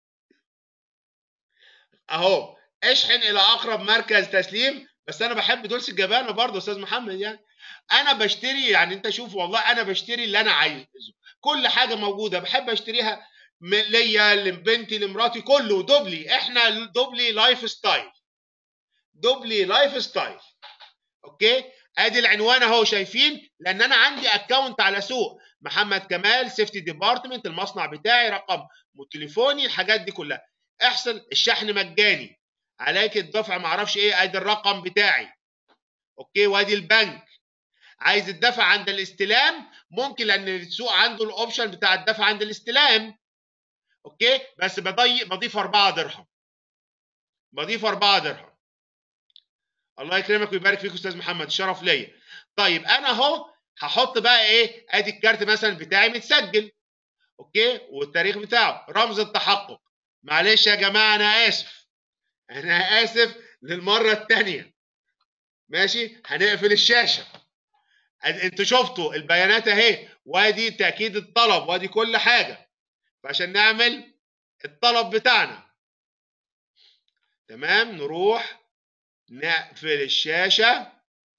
اهو اشحن الى اقرب مركز تسليم بس انا بحب دولس الجبانه برضه استاذ محمد يعني انا بشتري يعني انت شوف والله انا بشتري اللي انا عايزه كل حاجه موجوده بحب اشتريها ليا لبنتي لمراتي كله دوبلي احنا دوبلي لايف ستايل دوبلي لايف ستايل اوكي ادي العنوان اهو شايفين لان انا عندي اكونت على سوق محمد كمال سيفتي ديبارتمنت المصنع بتاعي رقم تليفوني الحاجات دي كلها احصل الشحن مجاني عليك الدفع معرفش ايه ادي الرقم بتاعي اوكي وادي البنك عايز الدفع عند الاستلام ممكن لان السوق عنده الاوبشن بتاع الدفع عند الاستلام اوكي بس بضيق بضيف 4 درهم بضيف 4 درهم الله يكرمك ويبارك فيك استاذ محمد شرف ليا طيب انا اهو هحط بقى ايه ادي الكارت مثلا بتاعي متسجل اوكي والتاريخ بتاعه رمز التحقق معلش يا جماعه انا اسف انا اسف للمره الثانيه ماشي هنقفل الشاشه انتوا شفتوا البيانات اهي وادي تاكيد الطلب وادي كل حاجه فعشان نعمل الطلب بتاعنا تمام نروح نقفل الشاشه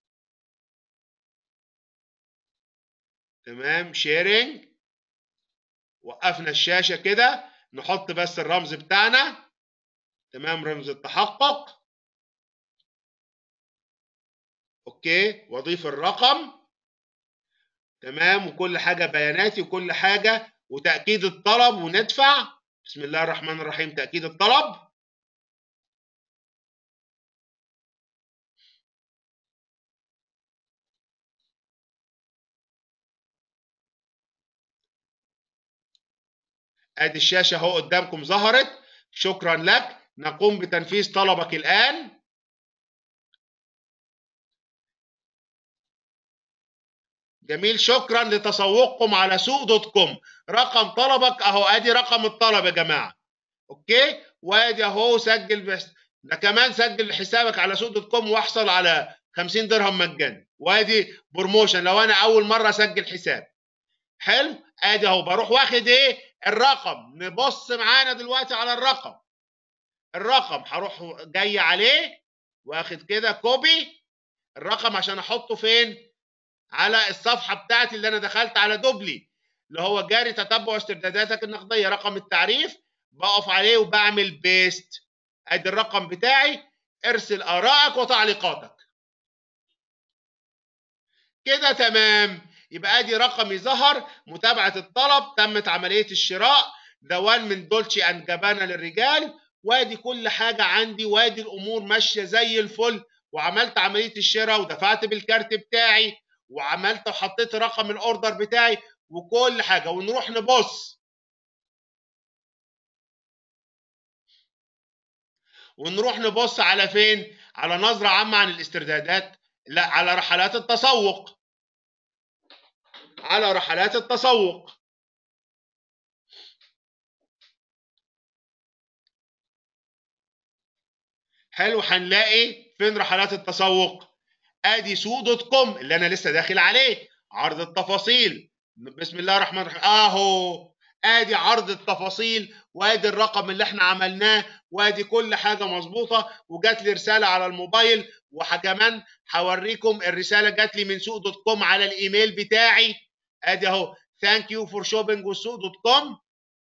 تمام شيرنج وقفنا الشاشه كده نحط بس الرمز بتاعنا تمام رمز التحقق اوكي واضيف الرقم تمام وكل حاجه بياناتي وكل حاجه وتاكيد الطلب وندفع بسم الله الرحمن الرحيم تاكيد الطلب ادي الشاشه اهو قدامكم ظهرت شكرا لك نقوم بتنفيذ طلبك الان جميل شكرا لتسوقكم على سوق دوت كوم رقم طلبك اهو ادي رقم الطلب يا جماعه اوكي وادي اهو سجل بس ده كمان سجل حسابك على سوق دوت كوم واحصل على 50 درهم مجانا وادي بروموشن لو انا اول مره اسجل حساب حلو ادي اهو بروح واخد ايه الرقم نبص معانا دلوقتي على الرقم الرقم هروح جاي عليه واخد كده كوبي الرقم عشان احطه فين على الصفحه بتاعتي اللي انا دخلت على دوبلي اللي هو جاري تتبع استرداداتك النقديه رقم التعريف بقف عليه وبعمل بيست ادي الرقم بتاعي ارسل ارائك وتعليقاتك كده تمام يبقى ادي رقمي ظهر متابعه الطلب تمت عمليه الشراء دوان من دولتشي اند جابانا للرجال وادي كل حاجه عندي وادي الامور ماشيه زي الفل وعملت عمليه الشراء ودفعت بالكارت بتاعي وعملت وحطيت رقم الاوردر بتاعي وكل حاجه ونروح نبص ونروح نبص على فين على نظره عامه عن الاستردادات لا على رحلات التسوق على رحلات التسوق حلو هنلاقي فين رحلات التسوق ادي سوق دوت كوم اللي انا لسه داخل عليه عرض التفاصيل بسم الله الرحمن الرحيم اهو ادي عرض التفاصيل وادي الرقم اللي احنا عملناه وادي كل حاجه مظبوطه وجات لي رساله على الموبايل وكمان هوريكم الرساله جات لي من سوق دوت كوم على الايميل بتاعي ادي اهو ثانك يو فور شوبينج وسوق دوت كوم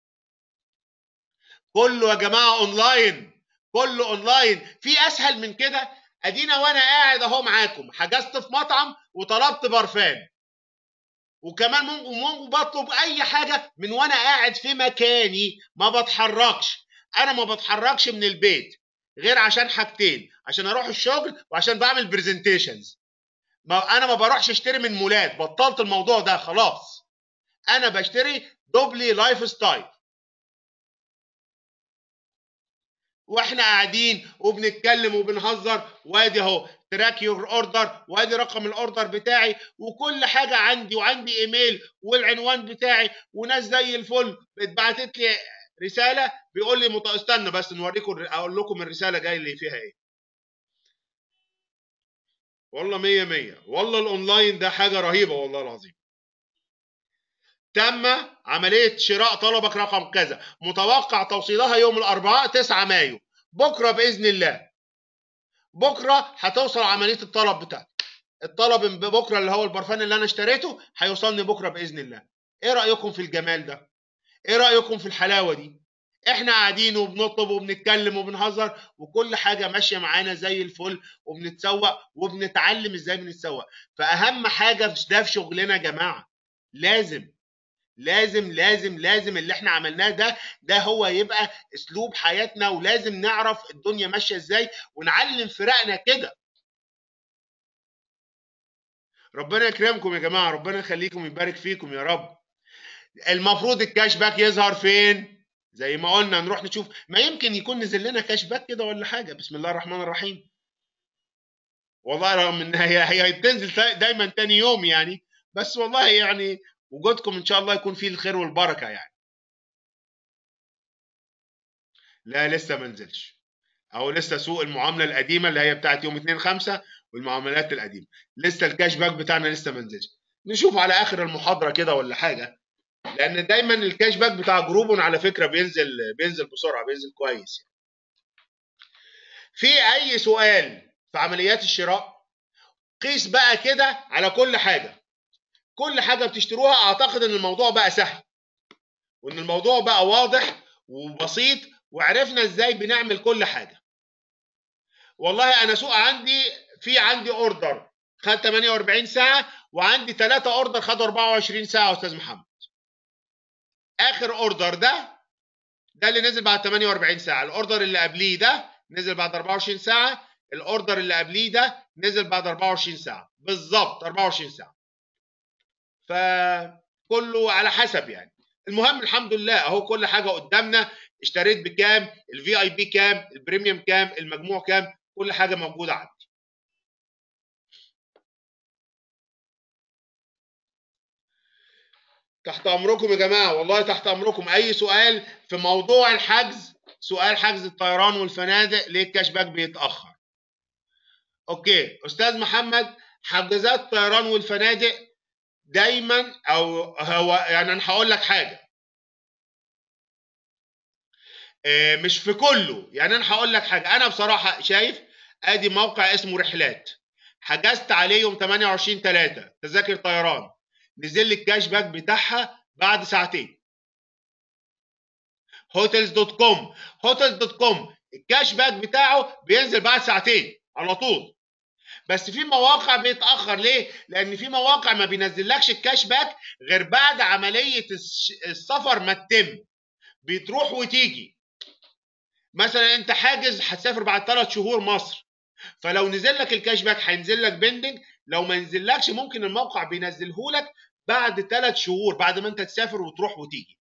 كله يا جماعه اونلاين كله اونلاين في اسهل من كده ادينا وانا قاعد اهو معاكم حجزت في مطعم وطلبت برفان وكمان ممكن ممكن بطلب اي حاجه من وانا قاعد في مكاني ما بتحركش انا ما بتحركش من البيت غير عشان حاجتين عشان اروح الشغل وعشان بعمل برزنتيشنز ما انا ما بروحش اشتري من مولات بطلت الموضوع ده خلاص انا بشتري دوبلي لايف ستايل واحنا قاعدين وبنتكلم وبنهزر وادي اهو تراك يور اوردر وادي رقم الاوردر بتاعي وكل حاجه عندي وعندي ايميل والعنوان بتاعي وناس زي الفل اتبعتت لي رساله بيقول لي مت... استنى بس نوريكم اقول لكم الرساله جاي لي فيها ايه والله مية مية والله الاونلاين ده حاجه رهيبه والله العظيم تم عملية شراء طلبك رقم كذا متوقع توصيلها يوم الأربعاء 9 مايو بكرة بإذن الله بكرة هتوصل عملية الطلب بتاعتك الطلب بكرة اللي هو البرفان اللي أنا اشتريته هيوصلني بكرة بإذن الله إيه رأيكم في الجمال ده؟ إيه رأيكم في الحلاوة دي؟ إحنا قاعدين وبنطلب وبنتكلم وبنهزر وكل حاجة ماشية معانا زي الفل وبنتسوق وبنتعلم إزاي بنتسوق فأهم حاجة ده في شغلنا يا جماعة لازم لازم لازم لازم اللي احنا عملناه ده ده هو يبقى اسلوب حياتنا ولازم نعرف الدنيا ماشيه ازاي ونعلم فرقنا كده ربنا يكرمكم يا جماعه ربنا يخليكم ويبارك فيكم يا رب المفروض الكاش باك يظهر فين زي ما قلنا نروح نشوف ما يمكن يكون نزل لنا كاش باك كده ولا حاجه بسم الله الرحمن الرحيم والله رغم ان هي هي بتنزل دايما تاني يوم يعني بس والله يعني وجودكم ان شاء الله يكون فيه الخير والبركه يعني لا لسه ما نزلش او لسه سوق المعامله القديمه اللي هي بتاعت يوم 2 5 والمعاملات القديمه لسه الكاش باك بتاعنا لسه ما نزلش نشوف على اخر المحاضره كده ولا حاجه لان دايما الكاش باك بتاع جروبون على فكره بينزل بينزل بسرعه بينزل كويس يعني. في اي سؤال في عمليات الشراء قيس بقى كده على كل حاجه كل حاجه بتشتروها اعتقد ان الموضوع بقى سهل وان الموضوع بقى واضح وبسيط وعرفنا ازاي بنعمل كل حاجه والله انا سوق عندي في عندي اوردر خد 48 ساعه وعندي ثلاثة اوردر خدوا 24 ساعه يا استاذ محمد اخر اوردر ده ده اللي نزل بعد 48 ساعه الاوردر اللي قبليه ده نزل بعد 24 ساعه الاوردر اللي قبليه ده نزل بعد 24 ساعه بالظبط 24 ساعه فكله على حسب يعني المهم الحمد لله اهو كل حاجه قدامنا اشتريت بكام الفي اي بي كام البريميوم كام المجموع كام كل حاجه موجوده عندي تحت امركم يا جماعه والله تحت امركم اي سؤال في موضوع الحجز سؤال حجز الطيران والفنادق ليه الكاش باك بيتاخر اوكي استاذ محمد حجزات الطيران والفنادق دايما او هو يعني انا هقول لك حاجه آه، مش في كله يعني انا هقول لك حاجه انا بصراحه شايف ادي موقع اسمه رحلات حجزت عليه يوم 28 3 تذاكر طيران نزل لي الكاش باك بتاعها بعد ساعتين هوتيلز دوت كوم هوتيلز دوت كوم الكاش باك بتاعه بينزل بعد ساعتين على طول بس في مواقع بيتاخر ليه لان في مواقع ما بينزلكش الكاش باك غير بعد عمليه السفر ما تتم بتروح وتيجي مثلا انت حاجز هتسافر بعد ثلاث شهور مصر فلو نزل لك الكاش باك هينزل لك بندنج لو ما نزلكش ممكن الموقع بينزله لك بعد ثلاث شهور بعد ما انت تسافر وتروح وتيجي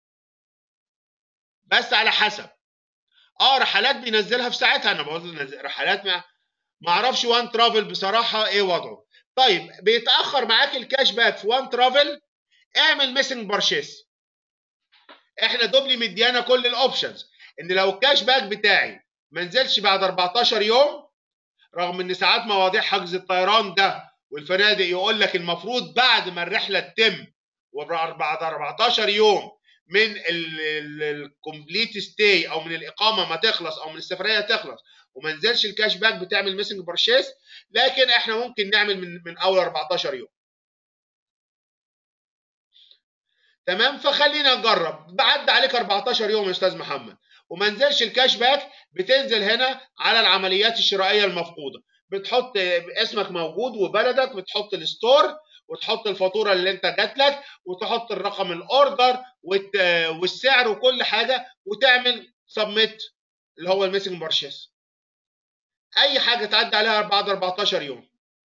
بس على حسب اه رحلات بينزلها في ساعتها انا بقول رحلات ما ما اعرفش وان ترافل بصراحه ايه وضعه طيب بيتاخر معاك الكاش باك في وان ترافل اعمل ميسنج بارشيس احنا دوبلي مديانا كل الاوبشنز ان لو الكاش باك بتاعي ما نزلش بعد 14 يوم رغم ان ساعات مواضيع حجز الطيران ده والفنادق يقول لك المفروض بعد ما الرحله تتم وبعد 14 يوم من الكومبليت ستاي او من الاقامه ما تخلص او من السفريه تخلص وما نزلش الكاش باك بتعمل ميسنج بارشيس لكن احنا ممكن نعمل من من اول 14 يوم تمام فخلينا نجرب بعد عليك 14 يوم يا استاذ محمد وما نزلش الكاش باك بتنزل هنا على العمليات الشرائيه المفقوده بتحط اسمك موجود وبلدك بتحط الستور وتحط الفاتوره اللي انت جات لك وتحط الرقم الاوردر والسعر وكل حاجه وتعمل سبميت اللي هو الميسنج بارشيس اي حاجه تعدي عليها بعد 14 يوم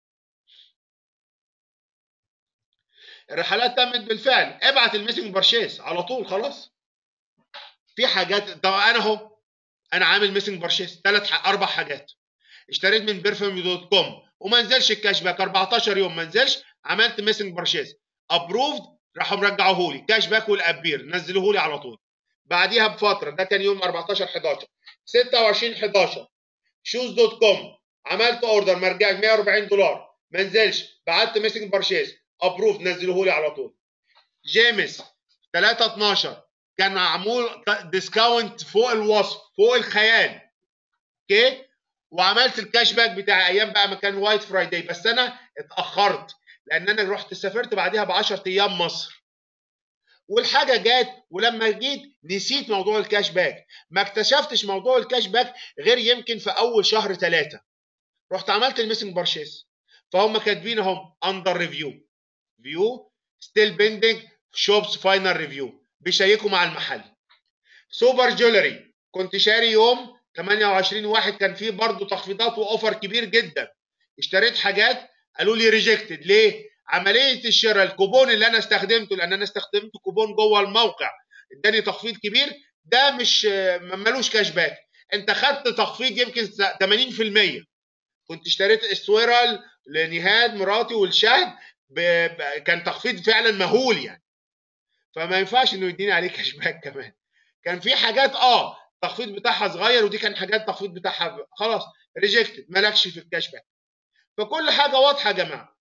الرحلات تمت بالفعل ابعت الميسنج بارشيس على طول خلاص في حاجات طب انا اهو انا عامل ميسنج بارشيس ثلاث اربع حاجات اشتريت من بيرفيوم دوت كوم وما نزلش الكاش باك 14 يوم ما نزلش عملت ميسنج بارشيز ابروفد راحوا مرجعوه لي كاش باك والابير نزلوه لي على طول بعديها بفتره ده كان يوم 14 11 26 11 شوز دوت كوم عملت اوردر مرجع 140 دولار ما نزلش بعت ميسنج بارشيز ابروف نزلوه لي على طول جيمس 3 12 كان معمول ديسكاونت فوق الوصف فوق الخيال اوكي وعملت الكاش باك بتاع ايام بقى ما كان وايت فرايداي بس انا اتاخرت لان انا رحت سافرت بعدها ب 10 ايام مصر والحاجه جات ولما جيت نسيت موضوع الكاش باك ما اكتشفتش موضوع الكاش باك غير يمكن في اول شهر ثلاثة رحت عملت الميسنج بارشيس فهم كاتبين اهم اندر ريفيو فيو ستيل بيندنج شوبس فاينل ريفيو بيشيكوا مع المحل سوبر جولري كنت شاري يوم 28 واحد كان فيه برضه تخفيضات واوفر كبير جدا اشتريت حاجات قالوا لي ريجكتد ليه؟ عمليه الشراء الكوبون اللي انا استخدمته لان انا استخدمت كوبون جوه الموقع اداني تخفيض كبير ده مش ملوش كاش باك انت خدت تخفيض يمكن 80% كنت اشتريت اسويرال لنهاد مراتي والشهد كان تخفيض فعلا مهول يعني فما ينفعش انه يديني عليه كاش باك كمان كان في حاجات اه التخفيض بتاعها صغير ودي كان حاجات التخفيض بتاعها خلاص ريجكتد مالكش في الكاش باك فكل حاجه واضحه يا جماعه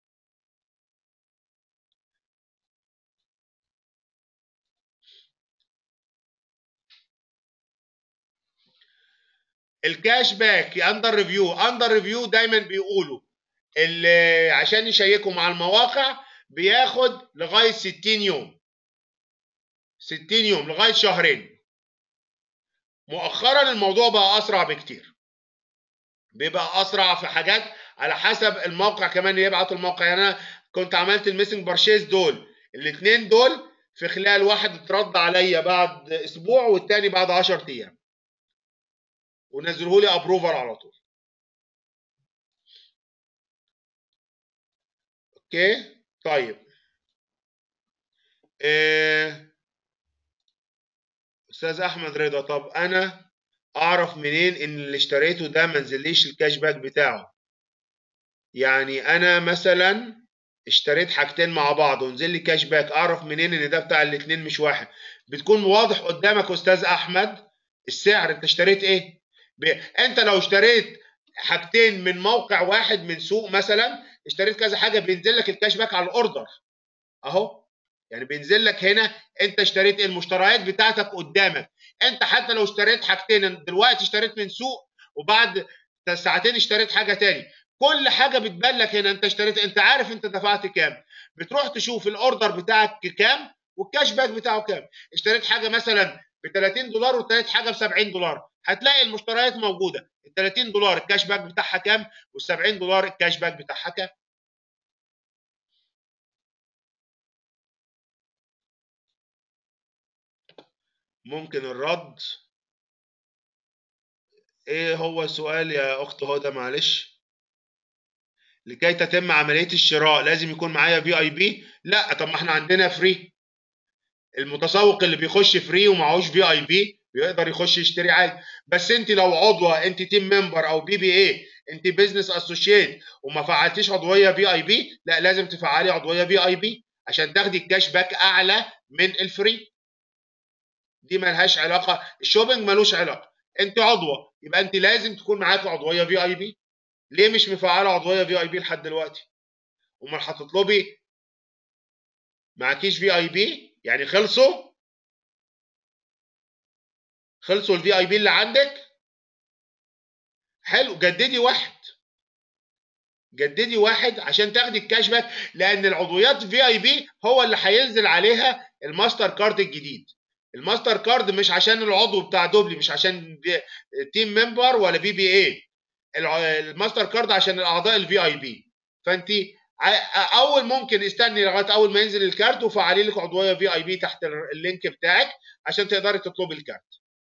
الكاش باك اندر ريفيو اندر ريفيو دايما بيقولوا اللي عشان يشيكوا مع المواقع بياخد لغايه 60 يوم 60 يوم لغايه شهرين مؤخرا الموضوع بقى اسرع بكتير بيبقى اسرع في حاجات على حسب الموقع كمان يبعت الموقع يعني انا كنت عملت الميسنج بارشيز دول الاثنين دول في خلال واحد اترد عليا بعد اسبوع والتاني بعد 10 ايام ونزلوه لي ابروفر على طول اوكي طيب إيه استاذ احمد رضا طب انا اعرف منين ان اللي اشتريته ده ما نزليش الكاش باك بتاعه يعني انا مثلا اشتريت حاجتين مع بعض ونزل لي كاش باك اعرف منين ان ده بتاع الاثنين مش واحد بتكون واضح قدامك استاذ احمد السعر انت اشتريت ايه ب... انت لو اشتريت حاجتين من موقع واحد من سوق مثلا اشتريت كذا حاجه بينزل لك الكاش باك على الاوردر اهو يعني بينزل لك هنا انت اشتريت ايه المشتريات بتاعتك قدامك انت حتى لو اشتريت حاجتين دلوقتي اشتريت من سوق وبعد ساعتين اشتريت حاجه تاني كل حاجه بتبان لك هنا انت اشتريت انت عارف انت دفعت كام بتروح تشوف الاوردر بتاعك كام والكاش باك بتاعه كام اشتريت حاجه مثلا ب 30 دولار واشتريت حاجه ب 70 دولار هتلاقي المشتريات موجوده ال 30 دولار الكاش باك بتاعها كام وال 70 دولار الكاش باك بتاعها كام ممكن الرد ايه هو السؤال يا اخت هدى معلش لكي تتم عمليه الشراء لازم يكون معايا في اي بي لا طب ما احنا عندنا فري المتسوق اللي بيخش فري ومعهوش في اي بي بيقدر يخش يشتري عادي بس انت لو عضوه انت تيم ممبر او بي بي اي انت بزنس اسوشيت وما فعلتيش عضويه في اي بي لا لازم تفعلي عضويه في اي بي عشان تاخدي الكاش باك اعلى من الفري دي ملهاش علاقه الشوبينج ملوش علاقه انت عضوه يبقى انت لازم تكون معاك عضويه في اي بي ليه مش مفعله عضويه في اي بي لحد دلوقتي امال هتطلبي معكيش في اي بي يعني خلصوا خلصوا الفي اي بي اللي عندك حلو جددي واحد جددي واحد عشان تاخدي الكاش باك لان العضويات في اي بي هو اللي هينزل عليها الماستر كارد الجديد الماستر كارد مش عشان العضو بتاع دوبلي مش عشان تيم ممبر ولا بي بي اي الماستر كارد عشان الاعضاء الفي اي بي فانت اول ممكن استني لغايه اول ما ينزل الكارت وفعلي لك عضويه في اي بي تحت اللينك بتاعك عشان تقدري تطلبي الكارت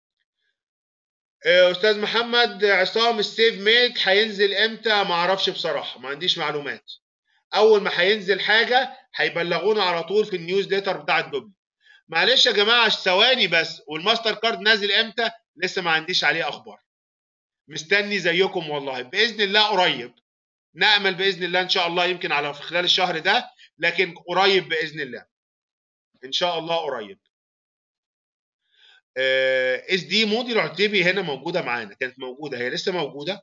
استاذ محمد عصام السيف ميد هينزل امتى ما اعرفش بصراحه ما عنديش معلومات اول ما هينزل حاجه هيبلغونا على طول في النيوز ليتر بتاع الدبل معلش يا جماعه ثواني بس والماستر كارد نازل امتى لسه ما عنديش عليه اخبار مستني زيكم والله باذن الله قريب نامل باذن الله ان شاء الله يمكن على في خلال الشهر ده لكن قريب باذن الله ان شاء الله قريب اس دي مودي العتيبي هنا موجوده معانا كانت موجوده هي لسه موجوده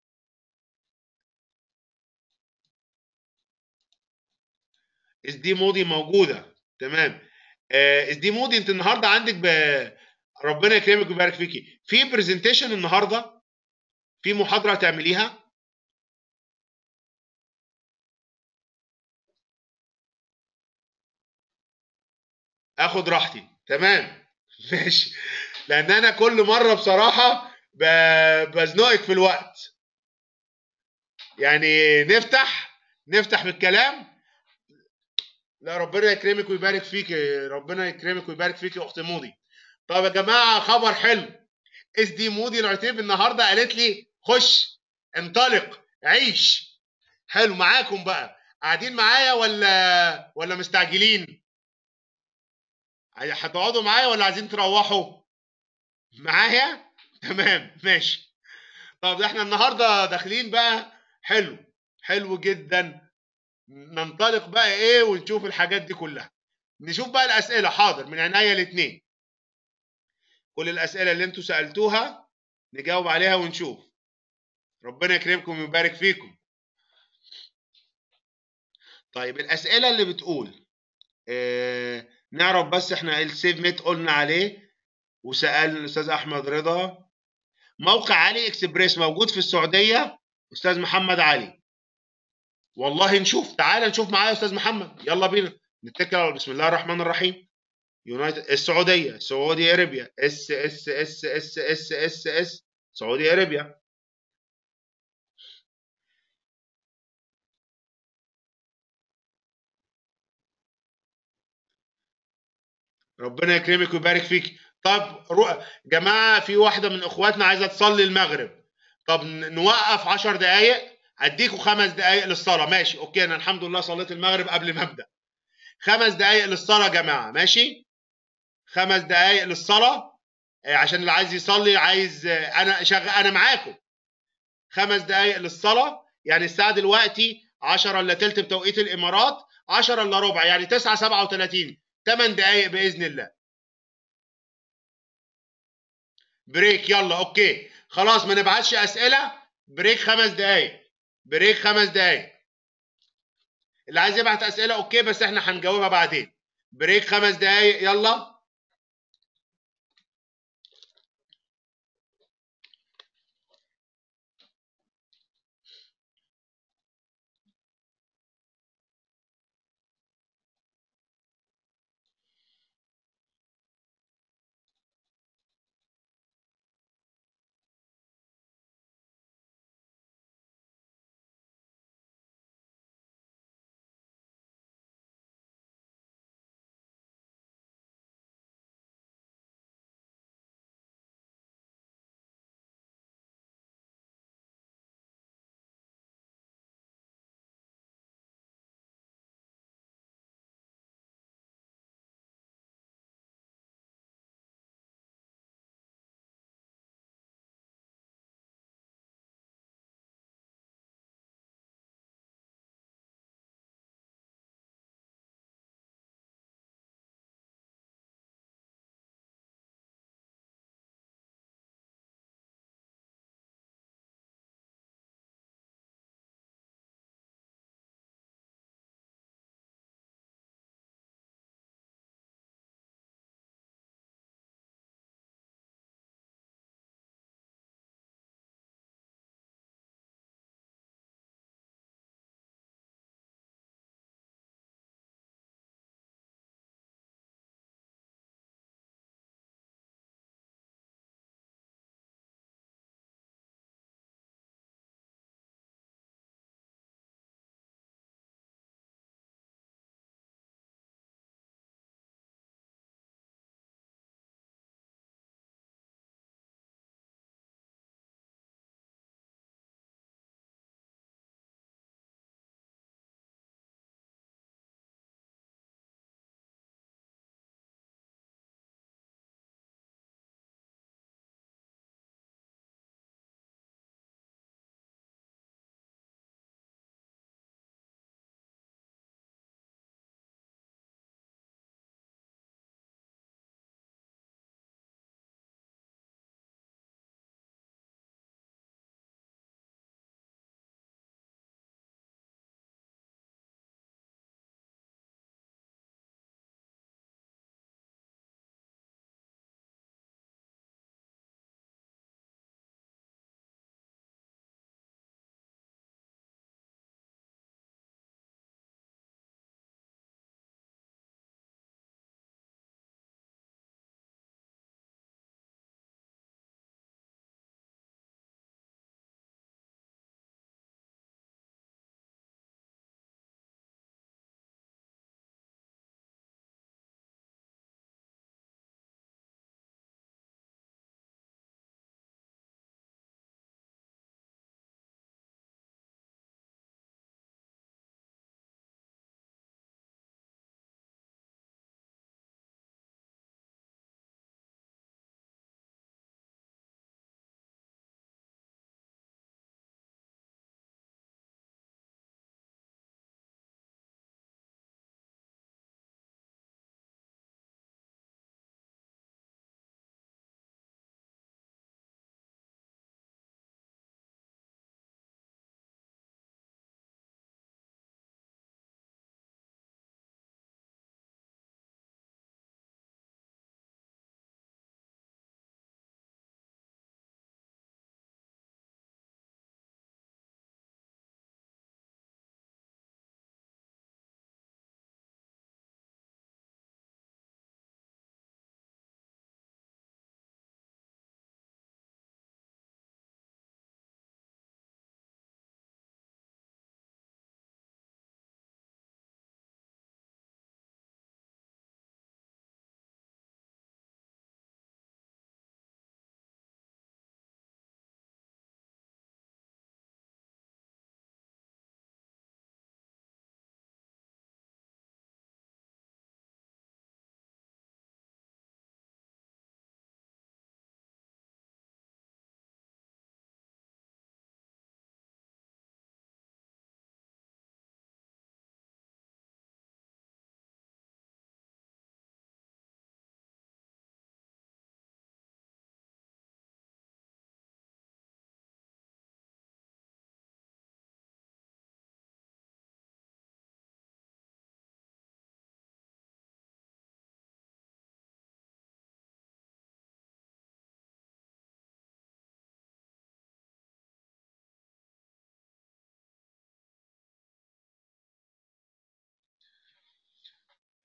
اس دي مودي موجوده تمام اس دي مودي انت النهارده عندك ب... ربنا يكرمك ويبارك فيكي في برزنتيشن النهارده في محاضره تعمليها اخد راحتي تمام ماشي لان انا كل مره بصراحه ب... بزنقك في الوقت يعني نفتح نفتح بالكلام لا ربنا يكرمك ويبارك فيك ربنا يكرمك ويبارك فيك يا اخت مودي طب يا جماعه خبر حلو اس دي مودي العتيب النهارده قالت لي خش انطلق عيش حلو معاكم بقى قاعدين معايا ولا ولا مستعجلين هتقعدوا معايا ولا عايزين تروحوا معايا تمام ماشي طب احنا النهارده داخلين بقى حلو حلو جدا ننطلق بقى ايه ونشوف الحاجات دي كلها نشوف بقى الاسئله حاضر من عينيا الاثنين كل الاسئله اللي انتوا سالتوها نجاوب عليها ونشوف ربنا يكرمكم ويبارك فيكم طيب الاسئله اللي بتقول اه نعرف بس احنا السيف ميت قلنا عليه وسال الاستاذ احمد رضا موقع علي اكسبريس موجود في السعوديه استاذ محمد علي والله نشوف تعال نشوف معايا استاذ محمد يلا بينا نتكل على بسم الله الرحمن الرحيم يونايتد السعوديه سعودي ارابيا اس اس اس اس اس اس اس سعودي ارابيا ربنا يكرمك ويبارك فيك طب رو... جماعه في واحده من اخواتنا عايزه تصلي المغرب طب نوقف 10 دقائق اديكوا خمس دقائق للصلاه ماشي اوكي انا الحمد لله صليت المغرب قبل ما ابدا خمس دقائق للصلاه يا جماعه ماشي خمس دقائق للصلاه عشان اللي عايز يصلي عايز انا شغ... انا معاكم خمس دقائق للصلاه يعني الساعه دلوقتي 10 الا تلت بتوقيت الامارات 10 الا ربع يعني 9 37 8 دقائق باذن الله بريك يلا اوكي خلاص ما نبعتش اسئله بريك خمس دقائق بريك خمس دقائق اللي عايز يبعت اسئله اوكي بس احنا هنجاوبها بعدين بريك خمس دقايق يلا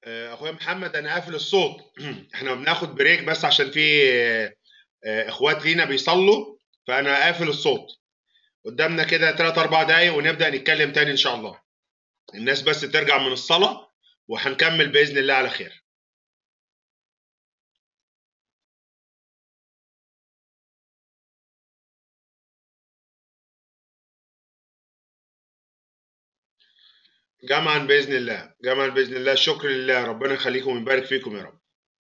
آه، اخويا محمد انا قافل الصوت احنا بناخد بريك بس عشان في آه، آه، اخوات لينا بيصلوا فانا قافل الصوت قدامنا كده 3 4 دقايق ونبدا نتكلم تاني ان شاء الله الناس بس ترجع من الصلاه وهنكمل باذن الله على خير جمعا باذن الله جمعا باذن الله شكر لله ربنا يخليكم ويبارك فيكم يا رب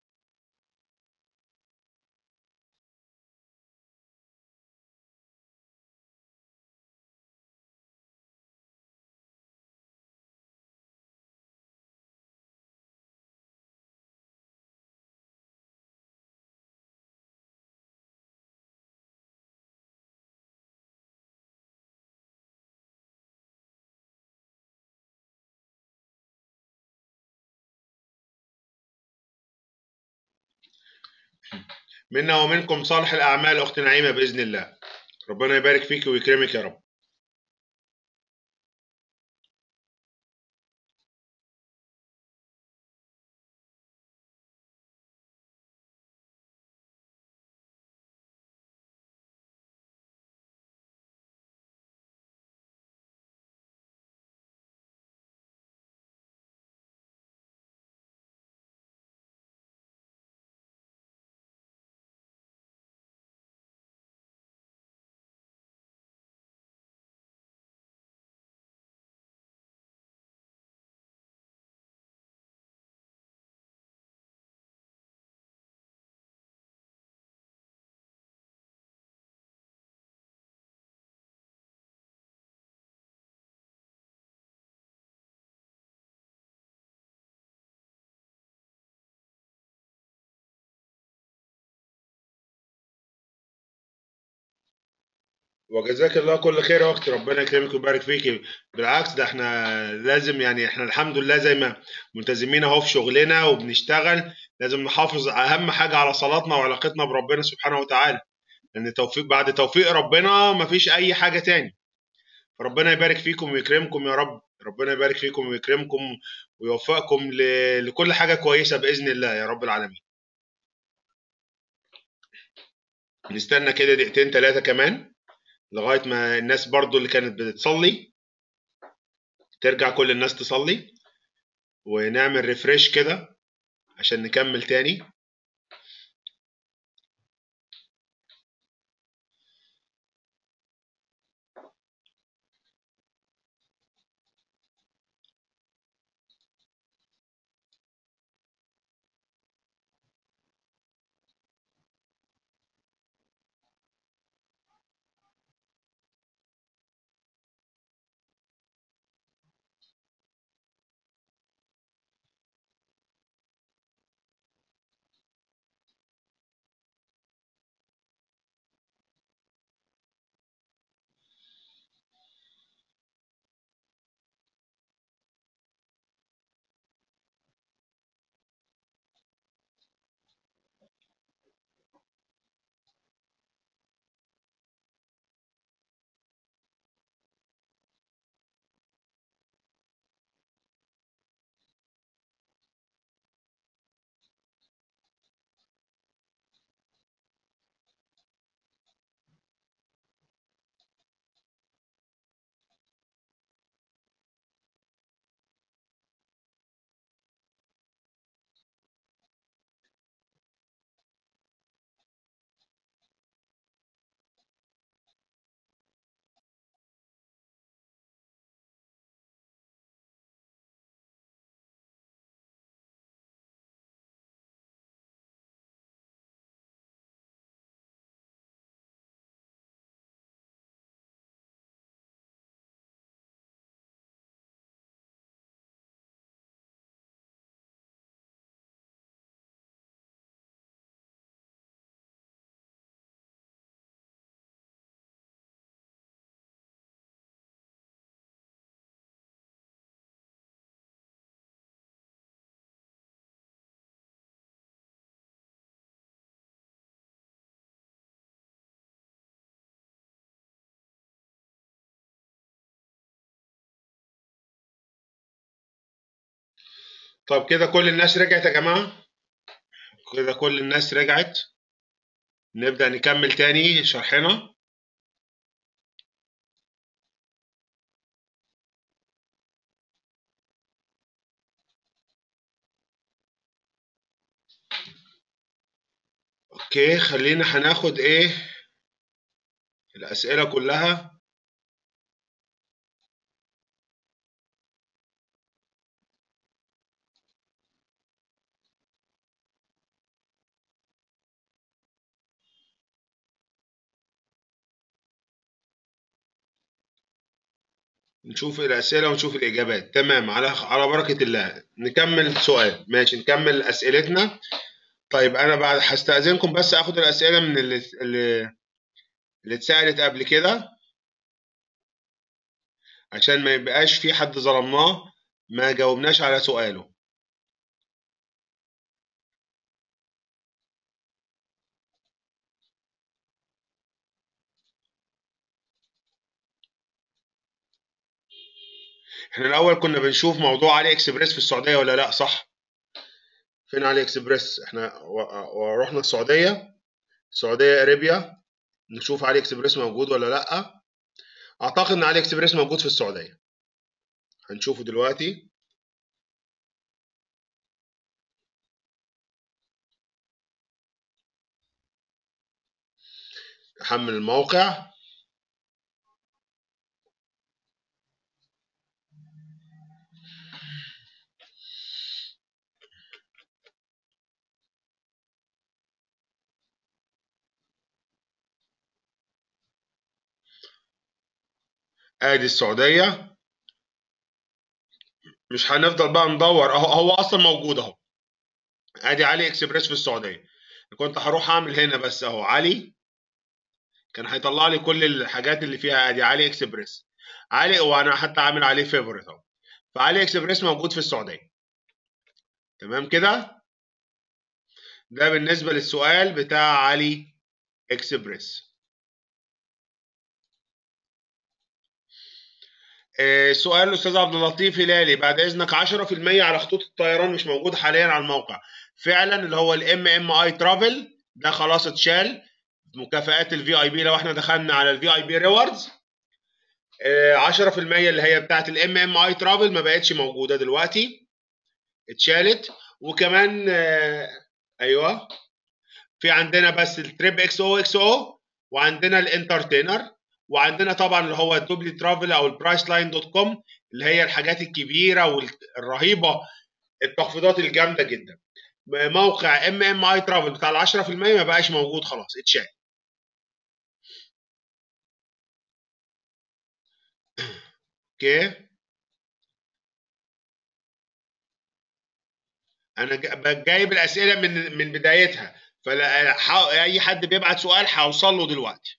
منا ومنكم صالح الاعمال اخت نعيمه باذن الله ربنا يبارك فيك ويكرمك يا رب وجزاك الله كل خير يا اختي ربنا يكرمك ويبارك فيك بالعكس ده احنا لازم يعني احنا الحمد لله زي ما ملتزمين اهو في شغلنا وبنشتغل لازم نحافظ اهم حاجه على صلاتنا وعلاقتنا بربنا سبحانه وتعالى لان توفيق بعد توفيق ربنا مفيش اي حاجه تاني فربنا يبارك فيكم ويكرمكم يا رب ربنا يبارك فيكم ويكرمكم ويوفقكم ل- لكل حاجه كويسه باذن الله يا رب العالمين نستنى كده دقيقتين ثلاثه كمان لغايه ما الناس برضو اللي كانت بتصلي ترجع كل الناس تصلي ونعمل ريفريش كده عشان نكمل تاني طب كده كل الناس رجعت يا جماعة كده كل الناس رجعت نبدأ نكمل تاني شرحنا اوكي خلينا هناخد ايه الأسئلة كلها نشوف الأسئلة ونشوف الإجابات تمام على على بركة الله نكمل سؤال ماشي نكمل أسئلتنا طيب أنا بعد هستأذنكم بس آخد الأسئلة من اللي اللي, اللي اتسألت قبل كده عشان ما يبقاش في حد ظلمناه ما جاوبناش على سؤاله احنا الاول كنا بنشوف موضوع علي اكسبريس في السعوديه ولا لا صح فين علي اكسبريس احنا ورحنا السعوديه السعوديه اريبيا نشوف علي اكسبريس موجود ولا لا اعتقد ان علي اكسبريس موجود في السعوديه هنشوفه دلوقتي احمل الموقع ادي السعوديه مش هنفضل بقى ندور اهو هو اصلا موجود اهو ادي علي اكسبريس في السعوديه كنت هروح اعمل هنا بس اهو علي كان هيطلع لي كل الحاجات اللي فيها ادي علي اكسبريس علي وانا حتى عامل عليه فيفورت اهو فعلي اكسبريس موجود في السعوديه تمام كده ده بالنسبه للسؤال بتاع علي اكسبريس سؤال الاستاذ عبد اللطيف هلالي بعد اذنك 10% على خطوط الطيران مش موجود حاليا على الموقع فعلا اللي هو الام ام اي ترافل ده خلاص اتشال مكافآت الفي اي بي لو احنا دخلنا على الفي اي بي ريوردز 10% اللي هي بتاعت الام ام اي ترافل ما بقتش موجوده دلوقتي اتشالت وكمان ايوه في عندنا بس التريب اكس او اكس او وعندنا الانترتينر وعندنا طبعا اللي هو دوبلي ترافل او البرايس لاين دوت كوم اللي هي الحاجات الكبيره والرهيبه التخفيضات الجامده جدا موقع ام ام اي ترافل بتاع ال 10% ما بقاش موجود خلاص اتشال اوكي انا جايب الاسئله من من بدايتها فاي حد بيبعت سؤال هوصل له دلوقتي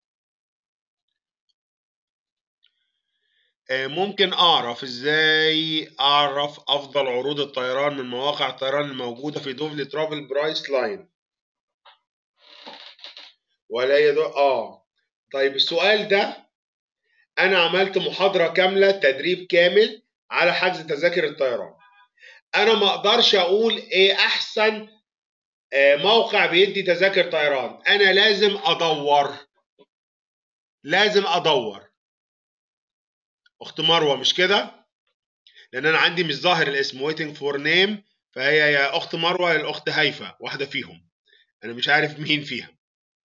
ممكن اعرف ازاي اعرف افضل عروض الطيران من مواقع الطيران الموجوده في دوبل ترافل برايس لاين ولا يدو اه طيب السؤال ده انا عملت محاضره كامله تدريب كامل على حجز تذاكر الطيران انا ما اقدرش اقول ايه احسن موقع بيدي تذاكر طيران انا لازم ادور لازم ادور اخت مروه مش كده لان انا عندي مش ظاهر الاسم waiting for name فهي يا اخت مروه يا الاخت هيفا واحده فيهم انا مش عارف مين فيها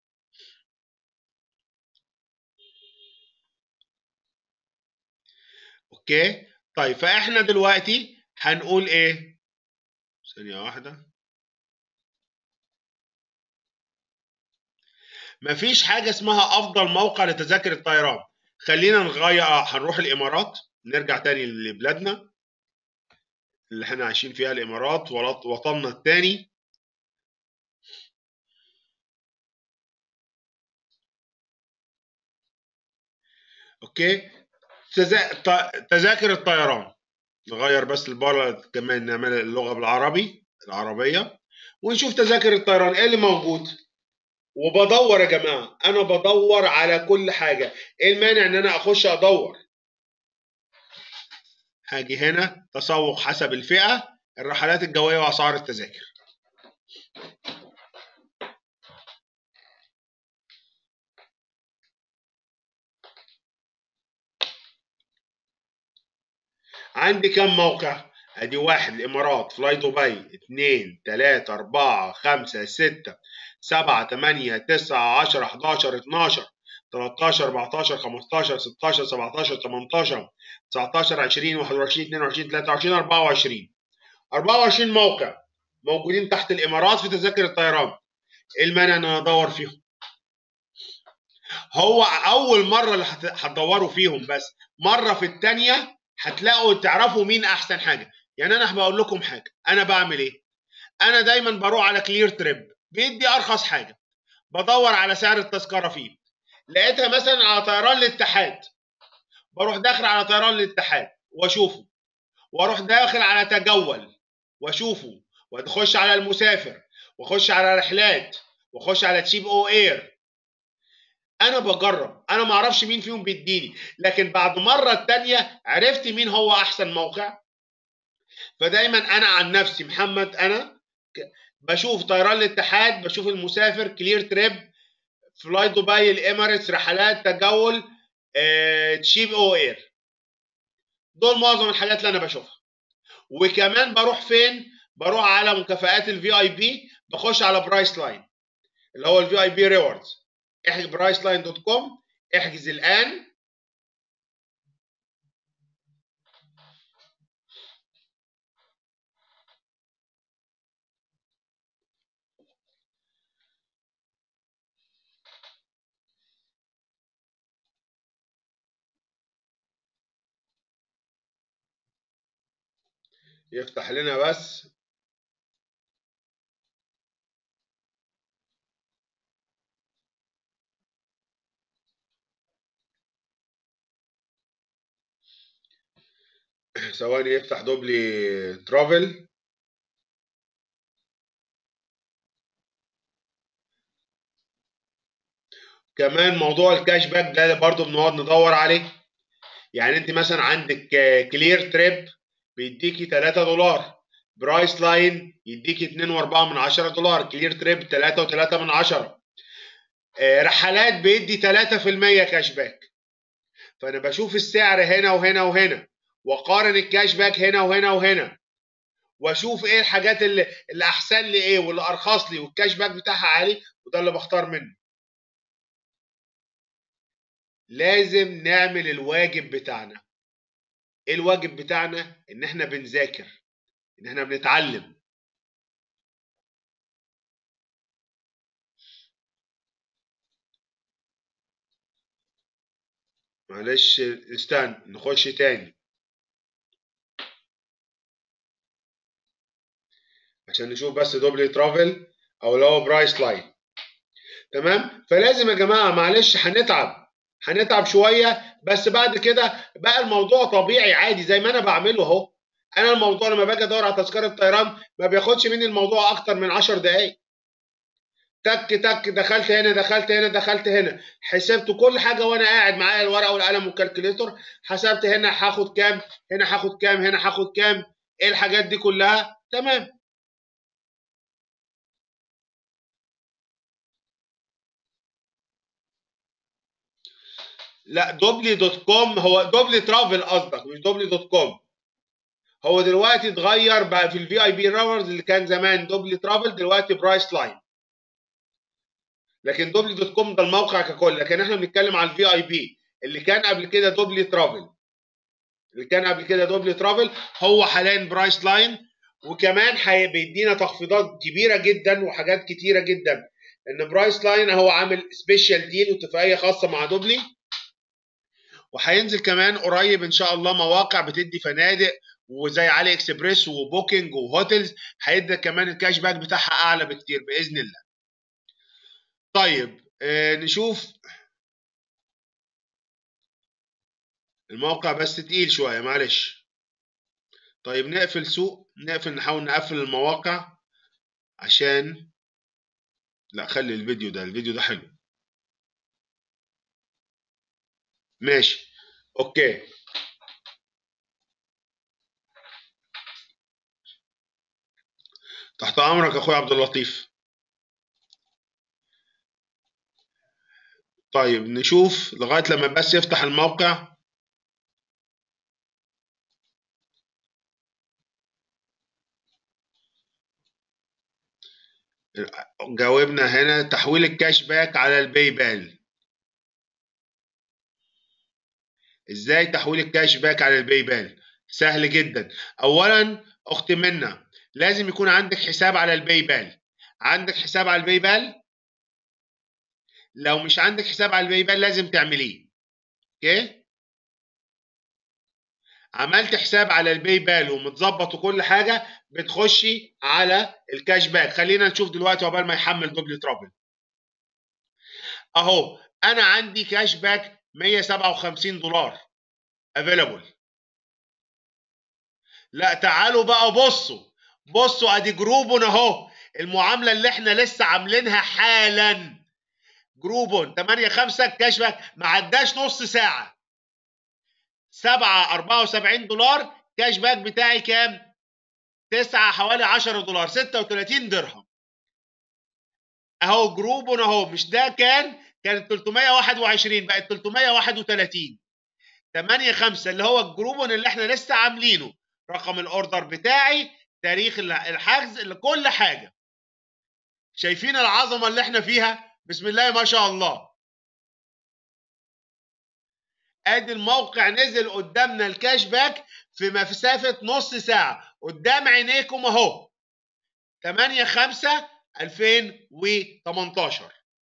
اوكي طيب فاحنا دلوقتي هنقول ايه ثانيه واحده مفيش حاجه اسمها افضل موقع لتذاكر الطيران خلينا نغير هنروح الامارات نرجع تاني لبلادنا اللي احنا عايشين فيها الامارات وطننا التاني اوكي تذاكر الطيران نغير بس البره كمان نعمل اللغه بالعربي العربيه ونشوف تذاكر الطيران ايه اللي موجود وبدور يا جماعه انا بدور على كل حاجه ايه المانع ان انا اخش ادور هاجي هنا تسوق حسب الفئه الرحلات الجويه واسعار التذاكر عندي كم موقع؟ ادي واحد الامارات فلاي دبي اثنين ثلاثة أربعة خمسة ستة سبعة ثمانية تسعة عشرة 11 12 13 14 15 16 17 18 19 20 21 22 23 24 24 موقع موجودين تحت الامارات في تذاكر الطيران ايه المانع ان انا ادور فيهم هو اول مره اللي هتدوروا فيهم بس مره في الثانيه هتلاقوا تعرفوا مين احسن حاجه يعني انا بقول لكم حاجه انا بعمل ايه انا دايما بروح على كلير تريب بيدي ارخص حاجه بدور على سعر التذكره فيه لقيتها مثلا على طيران الاتحاد بروح داخل على طيران الاتحاد واشوفه واروح داخل على تجول واشوفه واخش على المسافر واخش على رحلات واخش على تشيب او اير انا بجرب انا ما اعرفش مين فيهم بيديني لكن بعد مره التانية عرفت مين هو احسن موقع فدايما انا عن نفسي محمد انا بشوف طيران الاتحاد بشوف المسافر كلير تريب فلاي دبي الاماراتس رحلات تجول اه تشيب او اير دول معظم الحاجات اللي انا بشوفها وكمان بروح فين بروح على مكافآت الفي اي بي بخش على برايس لاين اللي هو الفي اي بي ريوردز احجز برايس لاين دوت كوم احجز الان يفتح لنا بس ثواني يفتح دوبلي ترافل كمان موضوع الكاش باك ده برضو بنقعد ندور عليه يعني انت مثلا عندك كلير تريب بيديكي 3 دولار برايس لاين يديكي 2.4 من 10 دولار كلير تريب 3 و3 من 10 رحلات بيدي 3% كاش باك فانا بشوف السعر هنا وهنا وهنا واقارن الكاش باك هنا وهنا وهنا واشوف ايه الحاجات اللي, اللي احسن لي ايه واللي ارخص لي والكاش باك بتاعها عالي وده اللي بختار منه لازم نعمل الواجب بتاعنا ايه الواجب بتاعنا ان احنا بنذاكر ان احنا بنتعلم معلش استنى نخش تاني عشان نشوف بس دوبلي ترافل او اللي هو برايس لاين تمام فلازم يا جماعه معلش هنتعب هنتعب شويه بس بعد كده بقى الموضوع طبيعي عادي زي ما انا بعمله اهو انا الموضوع لما باجي ادور على تذكره طيران ما بياخدش مني الموضوع اكتر من 10 دقائق تك تك دخلت هنا دخلت هنا دخلت هنا حسبت كل حاجه وانا قاعد معايا الورقه والقلم والكالكوليتور حسبت هنا هاخد كام هنا هاخد كام هنا هاخد كام ايه الحاجات دي كلها تمام لا دوبلي دوت كوم هو دوبلي ترافل قصدك مش دوبلي دوت كوم هو دلوقتي اتغير بقى في الفي اي بي راورز اللي كان زمان دوبلي ترافل دلوقتي برايس لاين لكن دوبلي دوت كوم ده الموقع ككل لكن احنا بنتكلم على الفي اي بي اللي كان قبل كده دوبلي ترافل اللي كان قبل كده دوبلي ترافل هو حاليا برايس لاين وكمان بيدينا تخفيضات كبيره جدا وحاجات كتيره جدا ان برايس لاين هو عامل سبيشال ديل واتفاقيه خاصه مع دوبلي وهينزل كمان قريب ان شاء الله مواقع بتدي فنادق وزي علي اكسبريس وبوكينج وهوتيلز هيدي كمان الكاش باك بتاعها اعلى بكتير باذن الله. طيب آه نشوف الموقع بس تقيل شويه معلش. طيب نقفل سوق نقفل نحاول نقفل المواقع عشان لا خلي الفيديو ده الفيديو ده حلو. ماشي اوكي تحت امرك يا اخويا عبد اللطيف طيب نشوف لغايه لما بس يفتح الموقع جاوبنا هنا تحويل الكاش باك على الباي بال ازاي تحويل الكاش باك على الباي بال سهل جدا اولا اختي منا لازم يكون عندك حساب على الباي بال عندك حساب على الباي بال لو مش عندك حساب على الباي بال لازم تعمليه اوكي عملت حساب على الباي بال ومتظبط وكل حاجه بتخشي على الكاش باك خلينا نشوف دلوقتي عقبال ما يحمل دوبل ترابل اهو انا عندي كاش باك 157 دولار افيلابل لا تعالوا بقى بصوا بصوا ادي جروبون اهو المعامله اللي احنا لسه عاملينها حالا جروبون 8 5 كاش باك ما عداش نص ساعه 7 74 دولار كاش باك بتاعي كام 9 حوالي 10 دولار 36 درهم اهو جروبون اهو مش ده كان كانت 321 بقت 331 8 5 اللي هو الجروبون اللي احنا لسه عاملينه رقم الاوردر بتاعي تاريخ الحجز لكل حاجه شايفين العظمه اللي احنا فيها بسم الله ما شاء الله ادي الموقع نزل قدامنا الكاش باك في مسافه نص ساعه قدام عينيكم اهو 8 5 2018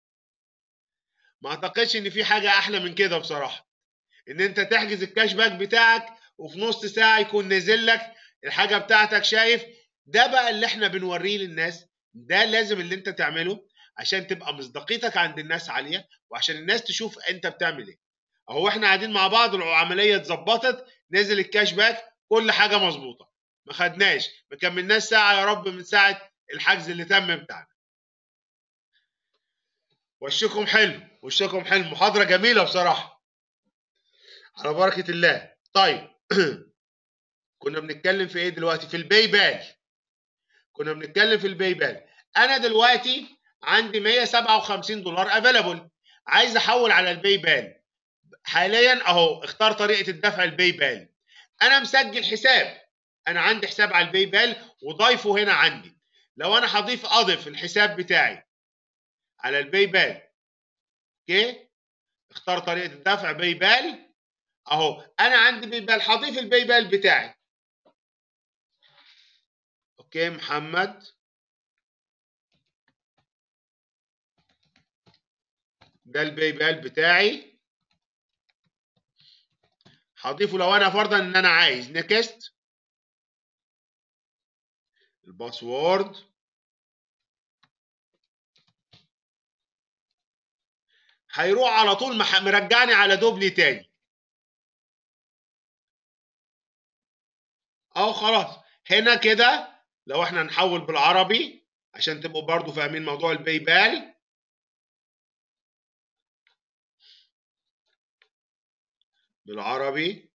ما اعتقدش ان في حاجه احلى من كده بصراحه ان انت تحجز الكاش باك بتاعك وفي نص ساعه يكون نازل لك الحاجه بتاعتك شايف ده بقى اللي احنا بنوريه للناس ده لازم اللي انت تعمله عشان تبقى مصداقيتك عند الناس عاليه وعشان الناس تشوف انت بتعمل ايه اهو احنا قاعدين مع بعض العمليه اتظبطت نزل الكاش باك كل حاجه مظبوطه ما خدناش ما كملناش ساعه يا رب من ساعه الحجز اللي تم بتاعنا وشكم حلو وشكم حلو محاضره جميله بصراحه على بركه الله طيب كنا بنتكلم في ايه دلوقتي في الباي بال كنا بنتكلم في الباي بال انا دلوقتي عندي 157 دولار افيلابل عايز احول على الباي بال حاليا اهو اختار طريقه الدفع الباي بال انا مسجل حساب انا عندي حساب على الباي بال وضايفه هنا عندي لو انا هضيف اضف الحساب بتاعي على الباي بال اوكي اختار طريقه الدفع باي بال اهو انا عندي باي بال هضيف الباي بال بتاعي اوكي محمد ده الباي بال بتاعي هضيفه لو انا فرضا ان انا عايز نكست الباسورد هيروح على طول مرجعني على دوبلي تاني اهو خلاص هنا كده لو احنا نحول بالعربي عشان تبقوا برضو فاهمين موضوع الباي بال بالعربي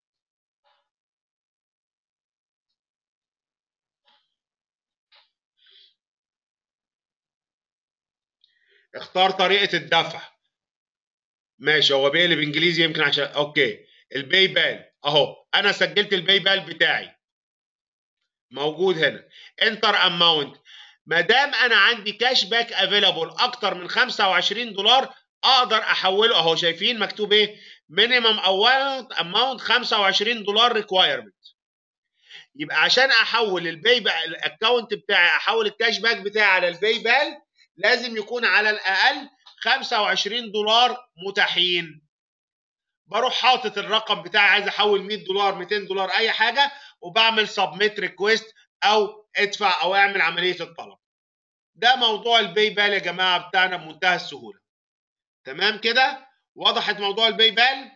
اختار طريقة الدفع ماشي هو بيقلب انجليزي يمكن عشان اوكي الباي بال اهو انا سجلت الباي بال بتاعي موجود هنا انتر اماونت ما دام انا عندي كاش باك افيلابل اكتر من 25 دولار اقدر احوله اهو شايفين مكتوب ايه مينيمم اولا اماونت 25 دولار ريكوايرمنت يبقى عشان احول الباي الاكونت بتاعي احول الكاش باك بتاعي على الباي بال لازم يكون على الاقل 25 دولار متاحين بروح حاطط الرقم بتاعي عايز احول 100 دولار 200 دولار اي حاجه وبعمل سبميت ريكويست او ادفع او اعمل عمليه الطلب ده موضوع الباي بال يا جماعه بتاعنا بمنتهى السهوله تمام كده وضحت موضوع الباي بال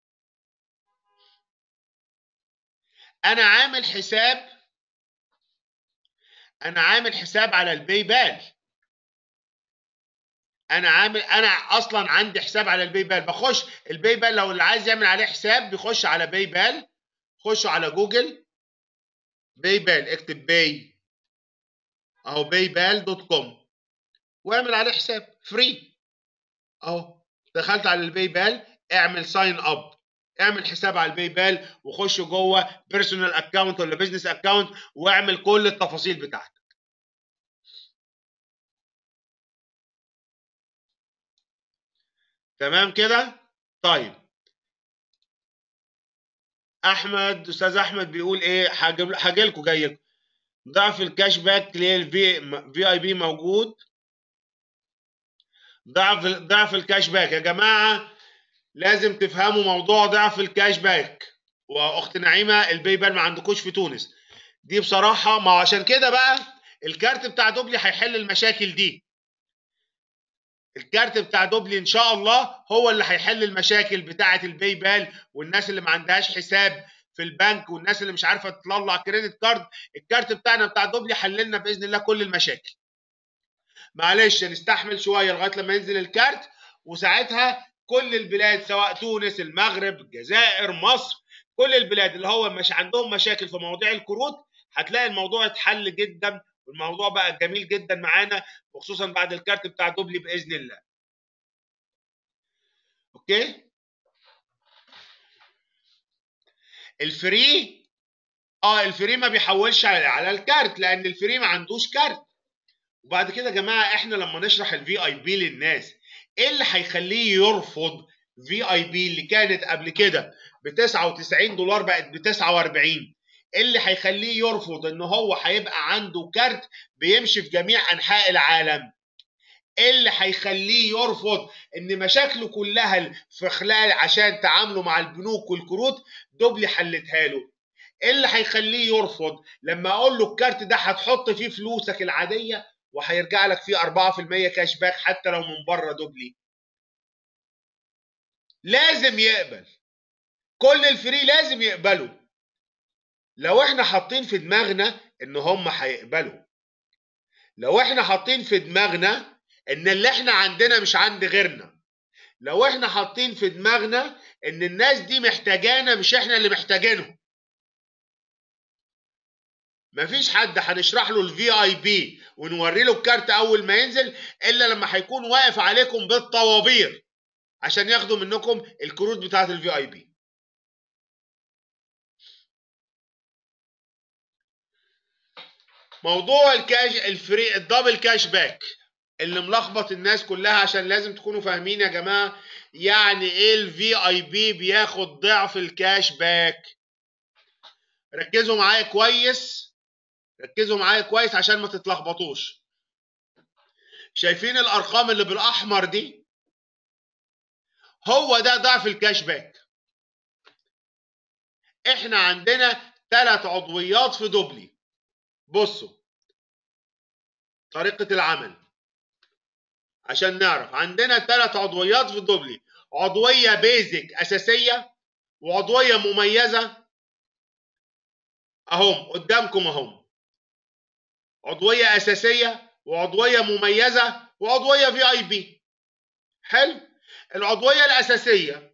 انا عامل حساب انا عامل حساب على الباي بال انا عامل انا اصلا عندي حساب على الباي بال بخش الباي بال لو اللي عايز يعمل عليه حساب بيخش على باي بال خشوا على جوجل باي بال اكتب باي اهو باي بال دوت كوم واعمل عليه حساب فري اهو دخلت على الباي بال اعمل ساين اب اعمل حساب على الباي بال وخش جوه بيرسونال اكونت ولا بزنس اكونت واعمل كل التفاصيل بتاعتك تمام كده طيب احمد استاذ احمد بيقول ايه هاجي لكم جاي لكم ضعف الكاش باك للفي في اي بي موجود ضعف ضعف الكاش باك يا جماعه لازم تفهموا موضوع ضعف الكاش باك واخت نعيمه الباي بال ما عندكوش في تونس دي بصراحه ما عشان كده بقى الكارت بتاع دوبلي هيحل المشاكل دي الكارت بتاع دوبلي ان شاء الله هو اللي هيحل المشاكل بتاعه الباي بال والناس اللي ما عندهاش حساب في البنك والناس اللي مش عارفه تطلع كريدت كارد الكارت بتاعنا بتاع دوبلي حل لنا باذن الله كل المشاكل معلش نستحمل شويه لغايه لما ينزل الكارت وساعتها كل البلاد سواء تونس المغرب الجزائر مصر كل البلاد اللي هو مش عندهم مشاكل في مواضيع الكروت هتلاقي الموضوع اتحل جدا والموضوع بقى جميل جدا معانا وخصوصا بعد الكارت بتاع دوبلي باذن الله اوكي الفري اه الفري ما بيحولش على الكارت لان الفري ما عندوش كارت وبعد كده يا جماعه احنا لما نشرح الفي اي بي للناس ايه اللي هيخليه يرفض في اي بي اللي كانت قبل كده ب 99 دولار بقت ب 49 ايه اللي هيخليه يرفض ان هو هيبقى عنده كارت بيمشي في جميع انحاء العالم ايه اللي هيخليه يرفض ان مشاكله كلها في خلال عشان تعامله مع البنوك والكروت دوبلي حلتها له ايه اللي هيخليه يرفض لما اقول له الكارت ده هتحط فيه فلوسك العاديه وهيرجع لك فيه 4% كاش باك حتى لو من بره دوبلي لازم يقبل كل الفري لازم يقبلوا لو احنا حاطين في دماغنا ان هم هيقبلوا لو احنا حاطين في دماغنا ان اللي احنا عندنا مش عند غيرنا لو احنا حاطين في دماغنا ان الناس دي محتاجانا مش احنا اللي محتاجينهم مفيش حد هنشرح له الفي اي بي ونوري له الكارت اول ما ينزل الا لما هيكون واقف عليكم بالطوابير عشان ياخدوا منكم الكروت بتاعه الفي اي بي موضوع الكاش الفري الدبل كاش باك اللي ملخبط الناس كلها عشان لازم تكونوا فاهمين يا جماعه يعني ايه الفي اي بي بياخد ضعف الكاش باك ركزوا معايا كويس ركزوا معايا كويس عشان ما تتلخبطوش شايفين الارقام اللي بالاحمر دي هو ده ضعف الكاش باك احنا عندنا ثلاث عضويات في دوبلي بصوا طريقة العمل عشان نعرف عندنا ثلاث عضويات في دوبلي عضوية بيزك أساسية وعضوية مميزة أهم قدامكم أهم عضوية أساسية وعضوية مميزة وعضوية في اي بي حلو العضوية الأساسية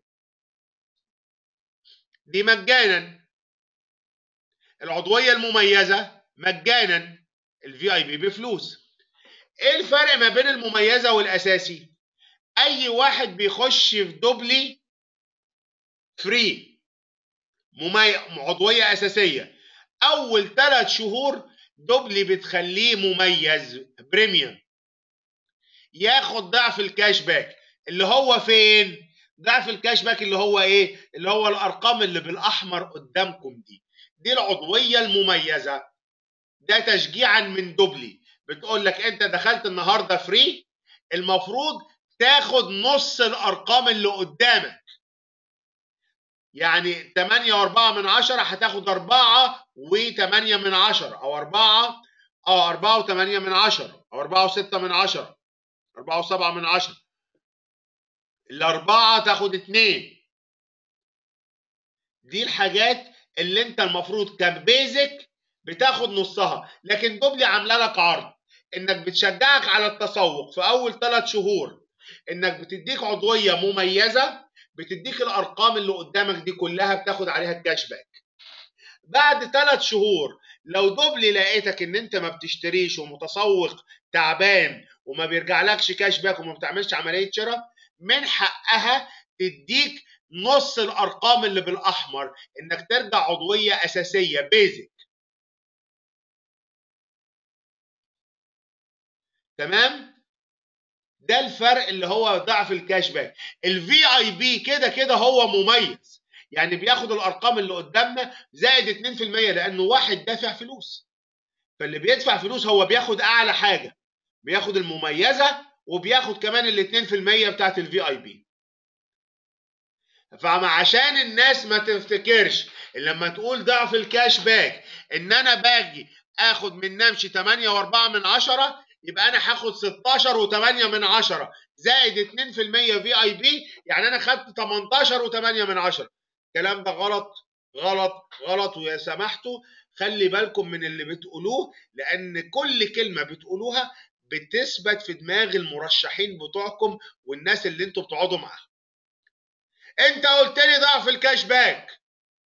دي مجانا العضوية المميزة مجانا الفي اي بي بفلوس ايه الفرق ما بين المميزة والأساسي أي واحد بيخش في دوبلي فري ممي... عضوية أساسية أول ثلاث شهور دوبلي بتخليه مميز بريميوم ياخد ضعف الكاش باك اللي هو فين ضعف الكاش باك اللي هو ايه اللي هو الارقام اللي بالاحمر قدامكم دي دي العضويه المميزه ده تشجيعا من دوبلي بتقول لك انت دخلت النهارده فري المفروض تاخد نص الارقام اللي قدامك يعني 8 و4 من 10 هتاخد 4 و8 من 10 او 4 اه 4 و8 من 10 او 4 و6 من 10 4 و7 من 10 الأربعة تاخد اتنين دي الحاجات اللي انت المفروض كبيزك بتاخد نصها لكن دوبلي عامله لك عرض انك بتشجعك على التسوق في اول ثلاث شهور انك بتديك عضويه مميزه بتديك الارقام اللي قدامك دي كلها بتاخد عليها الكاش باك بعد ثلاث شهور لو دوبلي لقيتك ان انت ما بتشتريش ومتسوق تعبان وما بيرجعلكش كاش باك وما بتعملش عمليه شراء من حقها تديك نص الارقام اللي بالاحمر انك ترجع عضويه اساسيه بيزك تمام ده الفرق اللي هو ضعف الكاش باك الفي اي بي كده كده هو مميز يعني بياخد الارقام اللي قدامنا زائد 2% لانه واحد دافع فلوس فاللي بيدفع فلوس هو بياخد اعلى حاجه بياخد المميزه وبياخد كمان ال 2% بتاعت الفي اي بي فعشان الناس ما تفتكرش لما تقول ضعف الكاش باك ان انا باجي اخد من نمشي 8 و4 من 10 يبقى انا هاخد 16 و8 من 10 زائد 2% في اي بي يعني انا خدت 18 و8 من 10 الكلام ده غلط غلط غلط ويا سمحتوا خلي بالكم من اللي بتقولوه لان كل كلمه بتقولوها بتثبت في دماغ المرشحين بتوعكم والناس اللي انتوا بتقعدوا معاهم انت قلت لي ضعف الكاش باك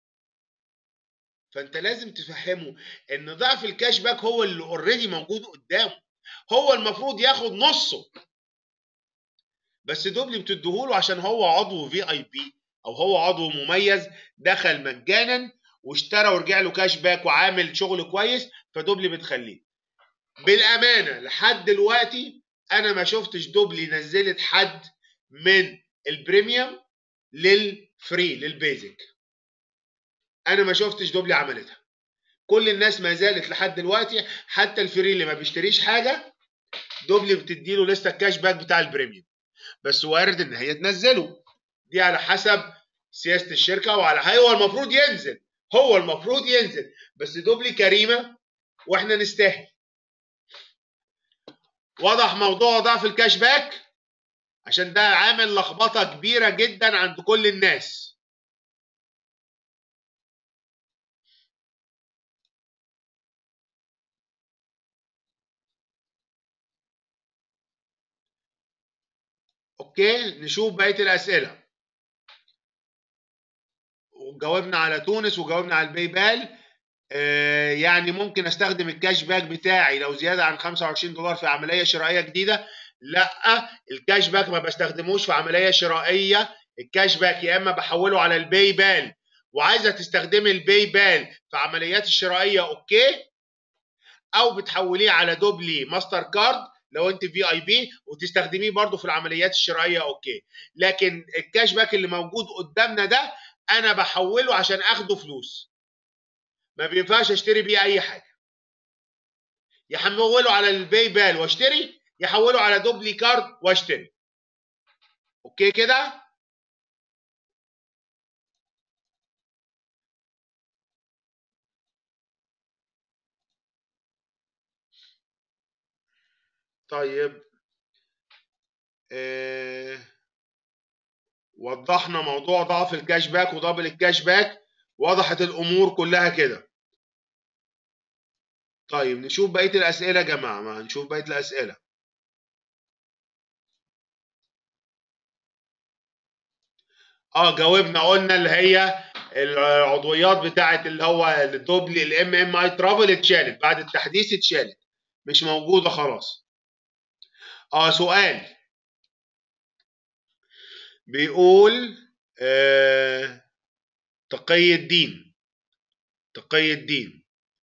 فانت لازم تفهمه ان ضعف الكاش باك هو اللي اوريدي موجود قدامه هو المفروض ياخد نصه بس دوبلي بتديهوله عشان هو عضو في اي بي او هو عضو مميز دخل مجانا واشترى ورجع له كاش باك وعامل شغل كويس فدوبلي بتخليه بالامانه لحد دلوقتي انا ما شفتش دوبلي نزلت حد من البريميوم للفري للبيزك انا ما شفتش دوبلي عملتها كل الناس ما زالت لحد دلوقتي حتى الفري اللي ما بيشتريش حاجه دوبلي بتديله لسه الكاش باك بتاع البريميوم بس وارد ان هي تنزله دي على حسب سياسه الشركه وعلى هو المفروض ينزل هو المفروض ينزل بس دوبلي كريمه واحنا نستاهل واضح موضوع ضعف الكاش باك عشان ده عامل لخبطه كبيره جدا عند كل الناس اوكي نشوف بقيه الاسئله وجاوبنا على تونس وجاوبنا على الباي بال آه يعني ممكن استخدم الكاش باك بتاعي لو زياده عن 25 دولار في عمليه شرائيه جديده لا الكاش باك ما بستخدموش في عمليه شرائيه الكاش باك يا اما بحوله على الباي بال وعايزه تستخدمي الباي بال في عمليات الشرائيه اوكي او بتحوليه على دوبلي ماستر كارد لو انت في اي بي وتستخدميه برضو في العمليات الشرائيه اوكي لكن الكاش باك اللي موجود قدامنا ده انا بحوله عشان اخده فلوس ما بينفعش اشتري بيه اي حاجه يحوله على الباي بال واشتري يحوله على دوبلي كارد واشتري اوكي كده طيب آه وضحنا موضوع ضعف الكاش باك ودبل الكاش باك وضحت الامور كلها كده طيب نشوف بقيه الاسئله يا جماعه ما هنشوف بقيه الاسئله اه جاوبنا قلنا اللي هي العضويات بتاعه اللي هو الدوبلي الام ام اي ترافل اتشالت بعد التحديث اتشالت مش موجوده خلاص اه سؤال بيقول آه تقي الدين تقي الدين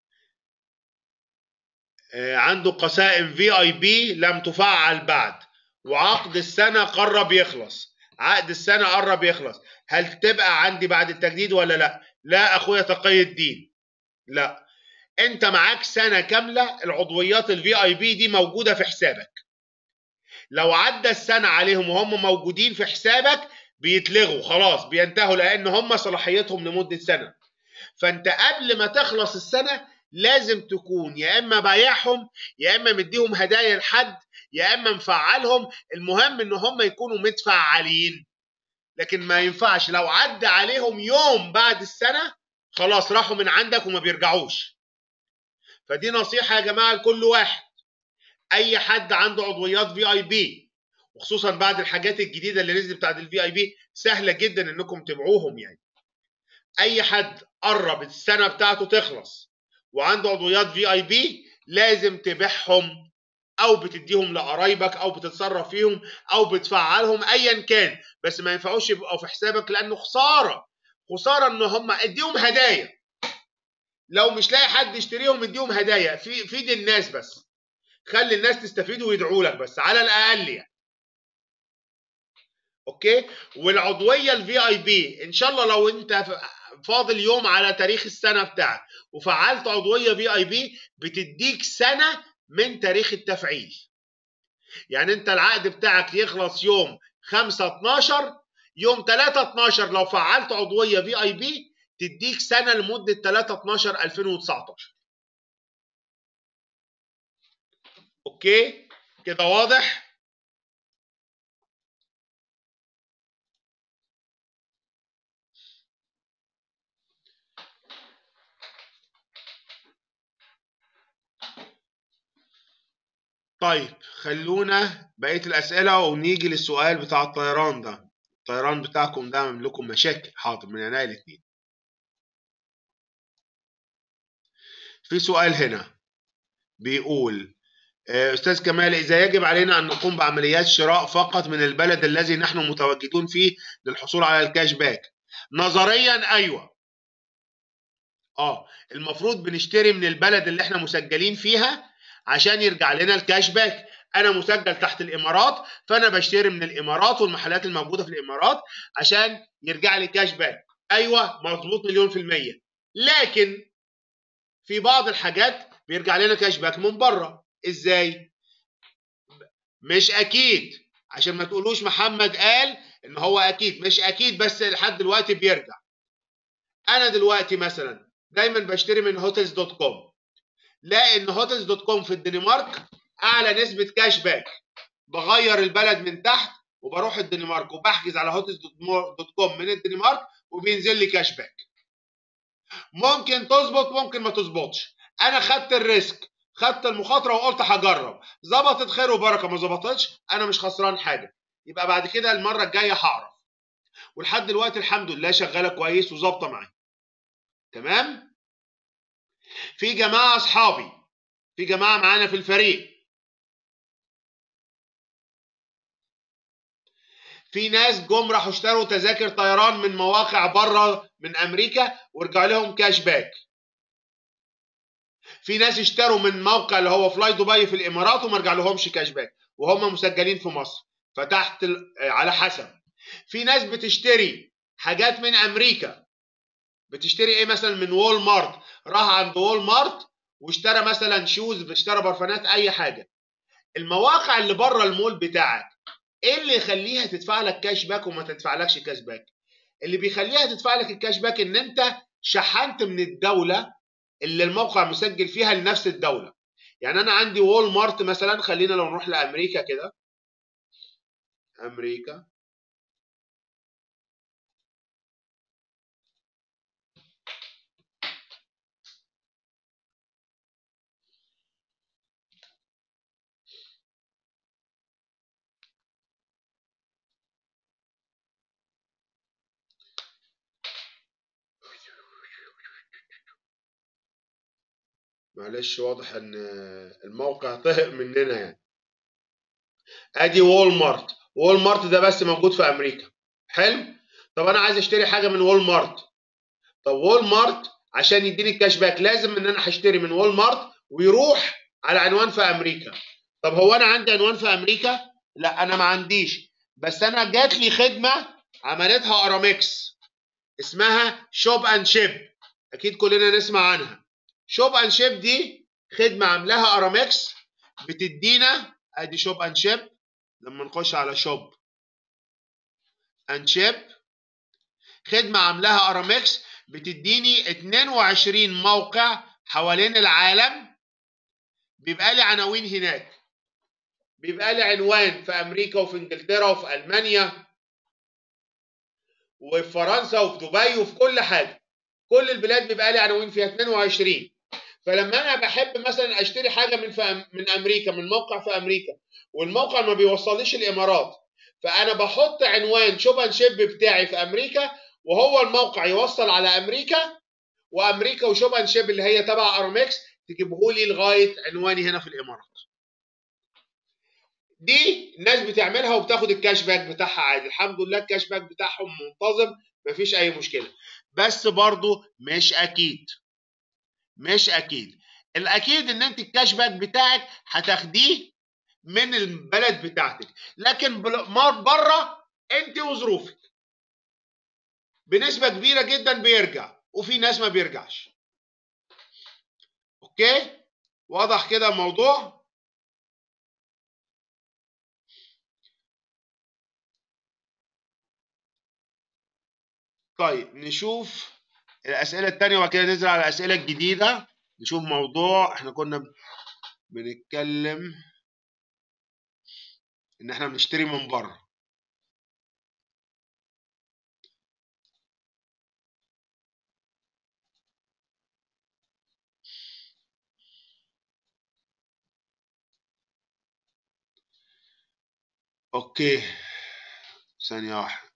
آه عنده قسائم في اي بي لم تفعل بعد وعقد السنه قرب يخلص عقد السنه قرب يخلص هل تبقى عندي بعد التجديد ولا لا لا اخويا تقي الدين لا انت معاك سنه كامله العضويات الفي اي بي دي موجوده في حسابك لو عدى السنه عليهم وهم موجودين في حسابك بيتلغوا خلاص بينتهوا لان هم صلاحيتهم لمده سنه فانت قبل ما تخلص السنه لازم تكون يا اما بايعهم يا اما مديهم هدايا لحد يا اما مفعلهم المهم ان هم يكونوا متفعلين لكن ما ينفعش لو عدى عليهم يوم بعد السنه خلاص راحوا من عندك وما بيرجعوش فدي نصيحه يا جماعه لكل واحد اي حد عنده عضويات في اي بي وخصوصا بعد الحاجات الجديده اللي نزلت بتاعت الفي اي بي سهله جدا انكم تبيعوهم يعني اي حد قرب السنه بتاعته تخلص وعنده عضويات في اي بي لازم تبيعهم او بتديهم لقرايبك او بتتصرف فيهم او بتفعلهم ايا كان بس ما ينفعوش يبقوا في حسابك لانه خساره خساره ان هم اديهم هدايا لو مش لاقي حد يشتريهم اديهم هدايا في فيد الناس بس خلي الناس تستفيد ويدعوا لك بس على الاقل يعني اوكي والعضويه الفي اي بي ان شاء الله لو انت فاضل يوم على تاريخ السنه بتاعك وفعلت عضويه في اي بي بتديك سنه من تاريخ التفعيل يعني انت العقد بتاعك يخلص يوم 5 12 يوم 3 12 لو فعلت عضويه في اي بي تديك سنه لمده 3 12 2019 اوكي كده واضح طيب خلونا بقيه الاسئله ونيجي للسؤال بتاع الطيران ده الطيران بتاعكم ده عامل لكم مشاكل حاضر من يناير الاثنين في سؤال هنا بيقول أستاذ كمال إذا يجب علينا أن نقوم بعمليات شراء فقط من البلد الذي نحن متواجدون فيه للحصول على الكاش باك نظريا أيوة آه المفروض بنشتري من البلد اللي احنا مسجلين فيها عشان يرجع لنا الكاش باك أنا مسجل تحت الإمارات فأنا بشتري من الإمارات والمحلات الموجودة في الإمارات عشان يرجع لي كاش باك أيوة مظبوط مليون في المية لكن في بعض الحاجات بيرجع لنا كاش باك من بره ازاي مش اكيد عشان ما تقولوش محمد قال ان هو اكيد مش اكيد بس لحد دلوقتي بيرجع انا دلوقتي مثلا دايما بشتري من هوتيلز دوت كوم لاقي ان هوتيلز دوت كوم في الدنمارك اعلى نسبه كاش باك بغير البلد من تحت وبروح الدنمارك وبحجز على هوتيلز دوت كوم من الدنمارك وبينزل لي كاش باك ممكن تظبط ممكن ما تظبطش انا خدت الريسك خدت المخاطره وقلت هجرب ظبطت خير وبركه ما ظبطتش انا مش خسران حاجه يبقى بعد كده المره الجايه هعرف ولحد دلوقتي الحمد لله شغاله كويس وظابطه معايا تمام في جماعه اصحابي في جماعه معانا في الفريق في ناس جم راحوا اشتروا تذاكر طيران من مواقع بره من امريكا ورجع لهم كاش باك في ناس اشتروا من موقع اللي هو فلاي دبي في الامارات وما رجع لهمش كاش باك وهم مسجلين في مصر فتحت على حسب في ناس بتشتري حاجات من امريكا بتشتري ايه مثلا من وول مارت راح عند وول مارت واشترى مثلا شوز اشترى برفانات اي حاجه المواقع اللي بره المول بتاعك ايه اللي يخليها تدفع لك كاش باك وما تدفعلكش كاش باك اللي بيخليها تدفع لك الكاش باك ان انت شحنت من الدوله اللي الموقع مسجل فيها لنفس الدوله يعني انا عندي وول مارت مثلا خلينا لو نروح لامريكا كده امريكا معلش واضح ان الموقع طهق مننا يعني ادي وول مارت وول مارت ده بس موجود في امريكا حلو طب انا عايز اشتري حاجه من وول مارت طب وول مارت عشان يديني الكاش باك لازم ان انا هشتري من وول مارت ويروح على عنوان في امريكا طب هو انا عندي عنوان في امريكا لا انا ما عنديش بس انا جات لي خدمه عملتها ارامكس اسمها شوب اند شيب اكيد كلنا نسمع عنها شوب اند شيب دي خدمه عاملاها ارامكس بتدينا ادي شوب اند شيب لما نخش على شوب اند شيب خدمه عاملاها ارامكس بتديني 22 موقع حوالين العالم بيبقى لي عناوين هناك بيبقى لي عنوان في امريكا وفي انجلترا وفي المانيا وفي فرنسا وفي دبي وفي كل حاجه كل البلاد بيبقى لي عناوين فيها 22 فلما انا بحب مثلا اشتري حاجه من من امريكا من موقع في امريكا والموقع ما بيوصليش الامارات فانا بحط عنوان شوب اند شيب بتاعي في امريكا وهو الموقع يوصل على امريكا وامريكا وشوب اند شيب اللي هي تبع ارامكس تجيبه لي لغايه عنواني هنا في الامارات دي الناس بتعملها وبتاخد الكاش باك بتاعها عادي الحمد لله الكاش باك بتاعهم منتظم مفيش اي مشكله بس برضو مش اكيد مش اكيد الاكيد ان انت الكاش باك بتاعك هتاخديه من البلد بتاعتك لكن بره انت وظروفك بنسبه كبيره جدا بيرجع وفي ناس ما بيرجعش اوكي واضح كده الموضوع طيب نشوف الأسئلة التانية وبعد كده ننزل على الأسئلة الجديدة نشوف موضوع احنا كنا بنتكلم إن احنا بنشتري من بره اوكي ثانية واحدة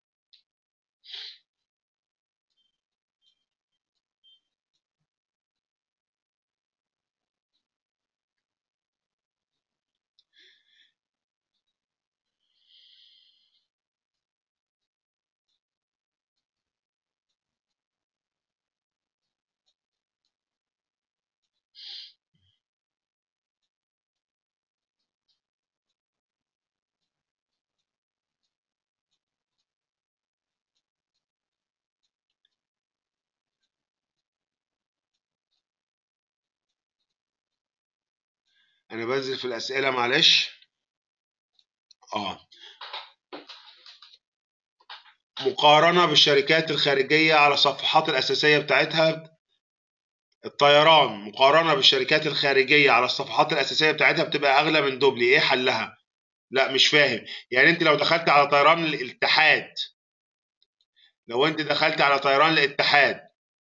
انا بنزل في الاسئله معلش اه مقارنه بالشركات الخارجيه على الصفحات الاساسيه بتاعتها الطيران مقارنه بالشركات الخارجيه على الصفحات الاساسيه بتاعتها بتبقى اغلى من دوبلي ايه حلها لا مش فاهم يعني انت لو دخلت على طيران الاتحاد لو انت دخلت على طيران الاتحاد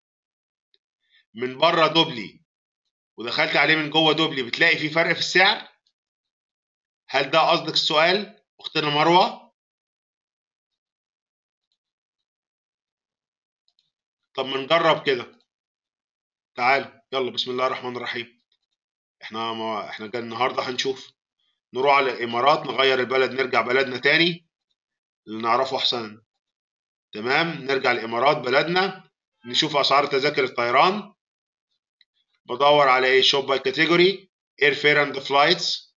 من بره دوبلي ودخلت عليه من جوه دوبلي بتلاقي في فرق في السعر هل ده قصدك السؤال اختنا مروه طب ما نجرب كده تعال يلا بسم الله الرحمن الرحيم احنا ما احنا جاي النهارده هنشوف نروح على الامارات نغير البلد نرجع بلدنا تاني اللي نعرفه احسن تمام نرجع الامارات بلدنا نشوف اسعار تذاكر الطيران بدور على ايه شوب باي كاتيجوري اير فير اند فلايتس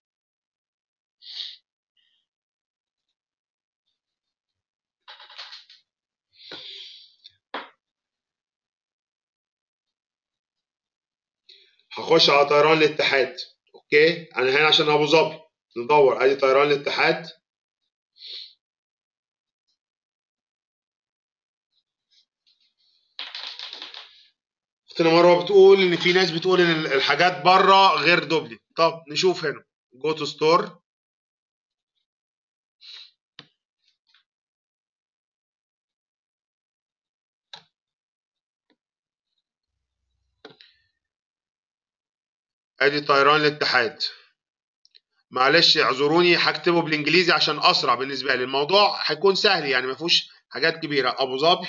هخش على طيران الاتحاد اوكي انا هنا عشان ابو ظبي ندور ادي طيران الاتحاد اختنا مروه بتقول ان في ناس بتقول ان الحاجات بره غير دوبلي طب نشوف هنا جو تو ستور ادي طيران الاتحاد معلش اعذروني هكتبه بالانجليزي عشان اسرع بالنسبه لي الموضوع هيكون سهل يعني ما فيهوش حاجات كبيره ابو ظبي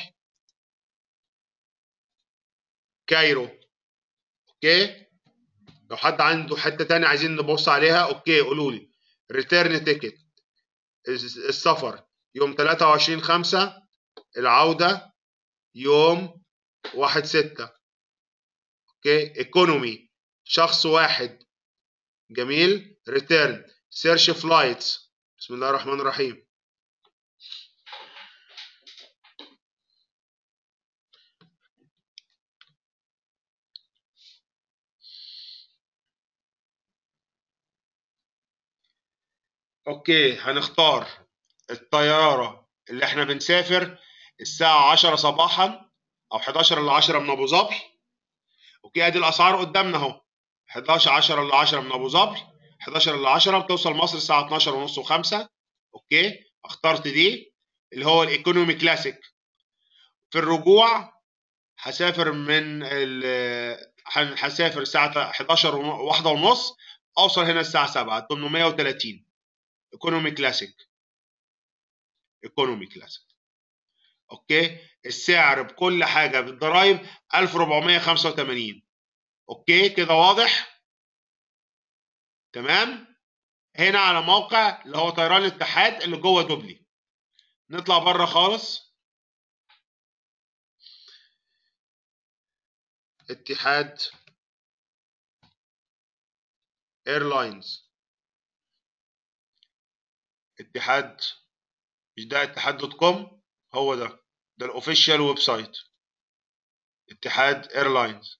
كايرو اوكي لو حد عنده حته تانية عايزين نبص عليها اوكي قولوا لي ريتيرن تيكت السفر يوم 23 5 العوده يوم 1 6 اوكي ايكونومي شخص واحد جميل ريتيرن سيرش فلايتس بسم الله الرحمن الرحيم اوكي هنختار الطياره اللي احنا بنسافر الساعه 10 صباحا او 11 ل 10 من ابو ظبي اوكي ادي الاسعار قدامنا اهو 11 10 ل 10 من ابو ظبي 11 ل 10 بتوصل مصر الساعه 12 ونص و5 اوكي اخترت دي اللي هو الايكونومي كلاسيك في الرجوع هسافر من هسافر الساعه 11 واحدة ونص اوصل هنا الساعه 7 830 ايكونومي كلاسيك ايكونومي كلاسيك اوكي السعر بكل حاجه بالضرايب 1485 اوكي كده واضح تمام هنا على موقع اللي هو طيران الاتحاد اللي جوه دوبلي نطلع بره خالص اتحاد ايرلاينز اتحاد مش ده اتحاد دوت كوم هو ده ده الاوفيشال ويب سايت اتحاد ايرلاينز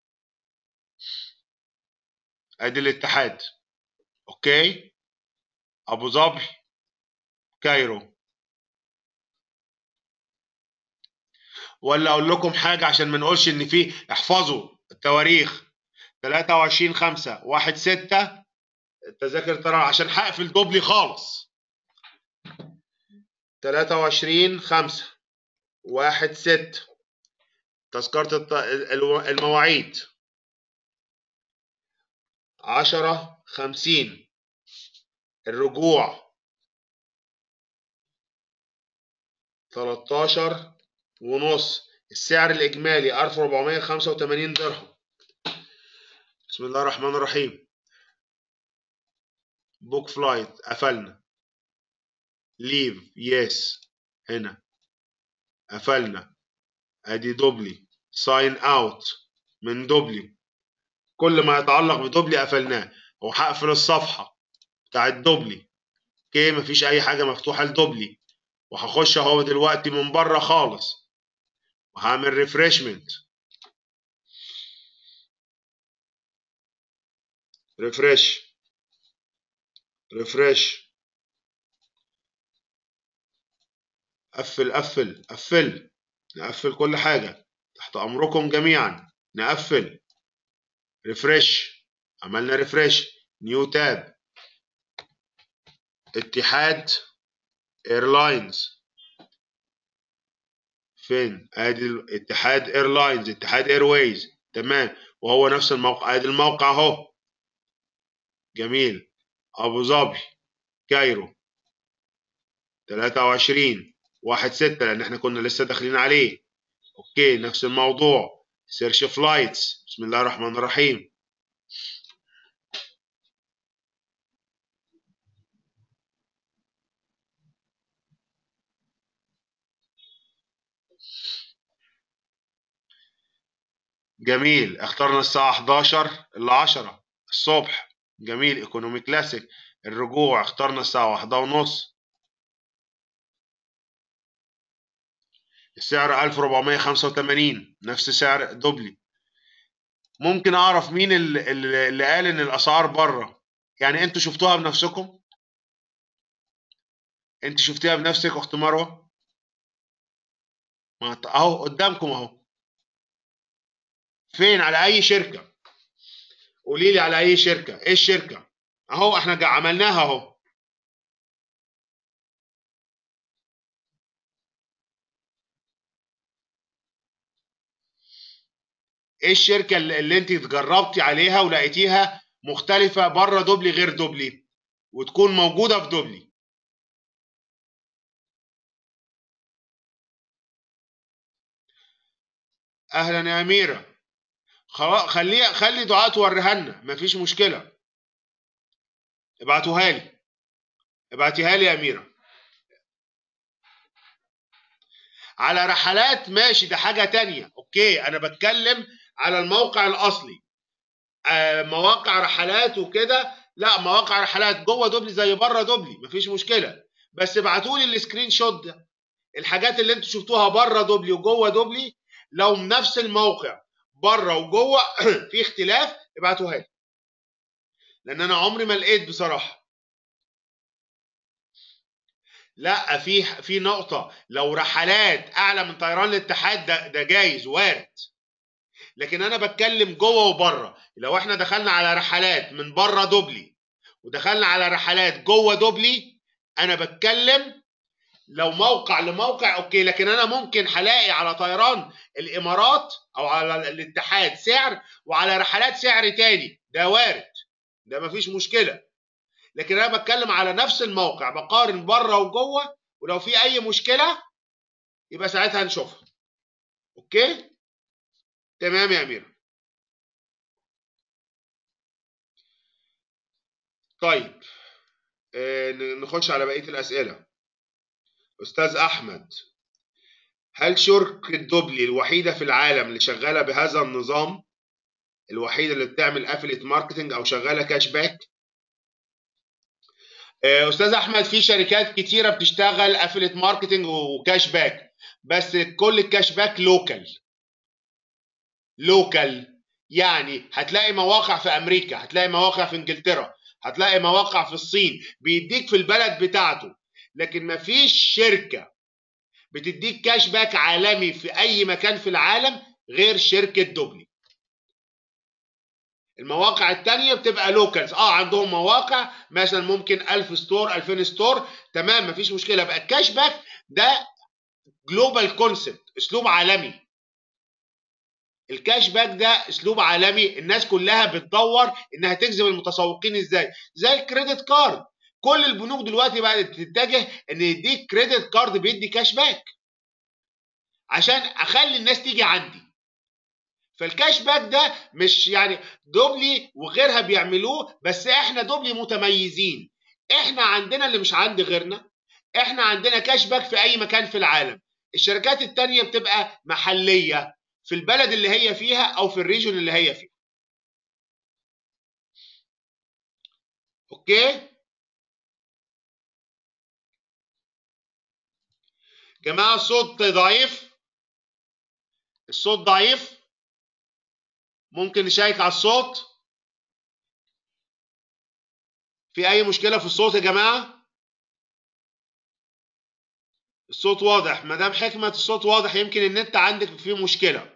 ادي الاتحاد اوكي ابو ظبي كايرو ولا اقول لكم حاجه عشان ما نقولش ان في احفظوا التواريخ 23 5 1 6 التذاكر ترى عشان هقفل دوبلي خالص 23 5 1 6 تذكرة الط- الو- المواعيد 10 50 الرجوع 13 ونص السعر الإجمالي 1485 درهم بسم الله الرحمن الرحيم بوك فلايت قفلنا ليف يس هنا قفلنا ادي دوبلي ساين اوت من دوبلي كل ما يتعلق بدوبلي قفلناه وهقفل الصفحه بتاعت دوبلي اوكي مفيش اي حاجه مفتوحه لدوبلي وهخش اهو دلوقتي من بره خالص وهعمل ريفرشمنت ريفرش ريفرش قفل قفل قفل نقفل كل حاجة تحت أمركم جميعا نقفل ريفرش عملنا ريفرش نيو تاب اتحاد ايرلاينز فين ادي اتحاد ايرلاينز اتحاد ايرويز تمام وهو نفس الموقع ادي الموقع اهو جميل ابو ظبي كايرو 23 واحد ستة لان احنا كنا لسه داخلين عليه اوكي نفس الموضوع سيرش فلايتس بسم الله الرحمن الرحيم جميل اخترنا الساعة 11 ل 10 الصبح جميل ايكونومي كلاسيك الرجوع اخترنا الساعة واحدة ونص السعر 1485 نفس سعر دوبلي ممكن اعرف مين اللي, اللي قال ان الاسعار بره يعني انتوا شفتوها بنفسكم انت شفتيها بنفسك اخت مروه ما ت- اهو قدامكم اهو فين على اي شركه قولي لي على اي شركه ايه الشركه اهو احنا جا- عملناها اهو ايه الشركه اللي, اللي انت اتجربتي عليها ولقيتيها مختلفه بره دوبلي غير دوبلي وتكون موجوده في دوبلي اهلا يا اميره خلاص خلي خلي دعاء توريها لنا مفيش مشكله ابعتوها لي ابعتيها لي يا اميره على رحلات ماشي ده حاجه تانية اوكي انا بتكلم على الموقع الاصلي آه مواقع رحلات وكده لا مواقع رحلات جوه دوبلي زي بره دوبلي مفيش مشكله بس ابعتوا لي السكرين شوت ده الحاجات اللي انتوا شفتوها بره دوبلي وجوه دوبلي لو نفس الموقع بره وجوه في اختلاف ابعتوها لي لان انا عمري ما لقيت بصراحه لا في في نقطه لو رحلات اعلى من طيران الاتحاد ده ده جايز وارد لكن انا بتكلم جوه وبره لو احنا دخلنا على رحلات من بره دوبلي ودخلنا على رحلات جوه دوبلي انا بتكلم لو موقع لموقع اوكي لكن انا ممكن هلاقي على طيران الامارات او على الاتحاد سعر وعلى رحلات سعر تاني ده وارد ده مفيش مشكله لكن انا بتكلم على نفس الموقع بقارن بره وجوه ولو في اي مشكله يبقى ساعتها نشوفها اوكي تمام يا اميره طيب آه نخش على بقيه الاسئله استاذ احمد هل شركه دوبلي الوحيده في العالم اللي شغاله بهذا النظام الوحيده اللي بتعمل افليت ماركتنج او شغاله كاش باك استاذ احمد في شركات كتيره بتشتغل افليت ماركتنج وكاش باك بس كل الكاش باك لوكال لوكال يعني هتلاقي مواقع في امريكا هتلاقي مواقع في انجلترا هتلاقي مواقع في الصين بيديك في البلد بتاعته لكن مفيش شركه بتديك كاش باك عالمي في اي مكان في العالم غير شركه دوبلي المواقع التانية بتبقى لوكالز اه عندهم مواقع مثلا ممكن 1000 ستور 2000 ستور تمام مفيش مشكله بقى الكاش باك ده جلوبال كونسبت اسلوب عالمي الكاش باك ده اسلوب عالمي الناس كلها بتدور انها تجذب المتسوقين ازاي زي الكريدت كارد كل البنوك دلوقتي بقت تتجه ان يديك كريدت كارد بيدي كاش باك عشان اخلي الناس تيجي عندي فالكاش باك ده مش يعني دوبلي وغيرها بيعملوه بس احنا دوبلي متميزين احنا عندنا اللي مش عند غيرنا احنا عندنا كاش باك في اي مكان في العالم الشركات التانية بتبقى محلية في البلد اللي هي فيها او في الريجون اللي هي فيها اوكي جماعة الصوت ضعيف الصوت ضعيف ممكن نشيك على الصوت في اي مشكله في الصوت يا جماعه الصوت واضح مدام حكمه الصوت واضح يمكن النت عندك فيه مشكله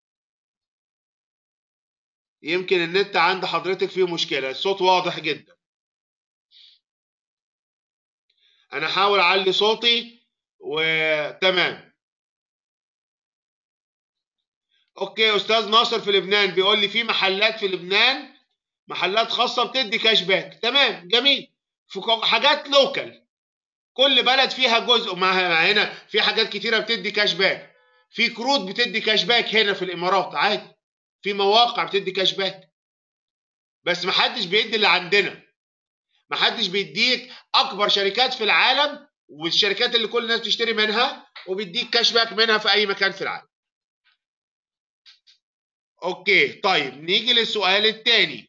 يمكن النت عند حضرتك فيه مشكله الصوت واضح جدا انا هحاول اعلي صوتي وتمام اوكي استاذ ناصر في لبنان بيقول لي في محلات في لبنان محلات خاصه بتدي كاش باك تمام جميل في حاجات لوكال كل بلد فيها جزء مع هنا في حاجات كتيره بتدي كاش باك في كروت بتدي كاش باك هنا في الامارات عادي في مواقع بتدي كاش باك بس محدش بيدي اللي عندنا محدش بيديك اكبر شركات في العالم والشركات اللي كل الناس بتشتري منها وبيديك كاش باك منها في اي مكان في العالم اوكي طيب نيجي للسؤال الثاني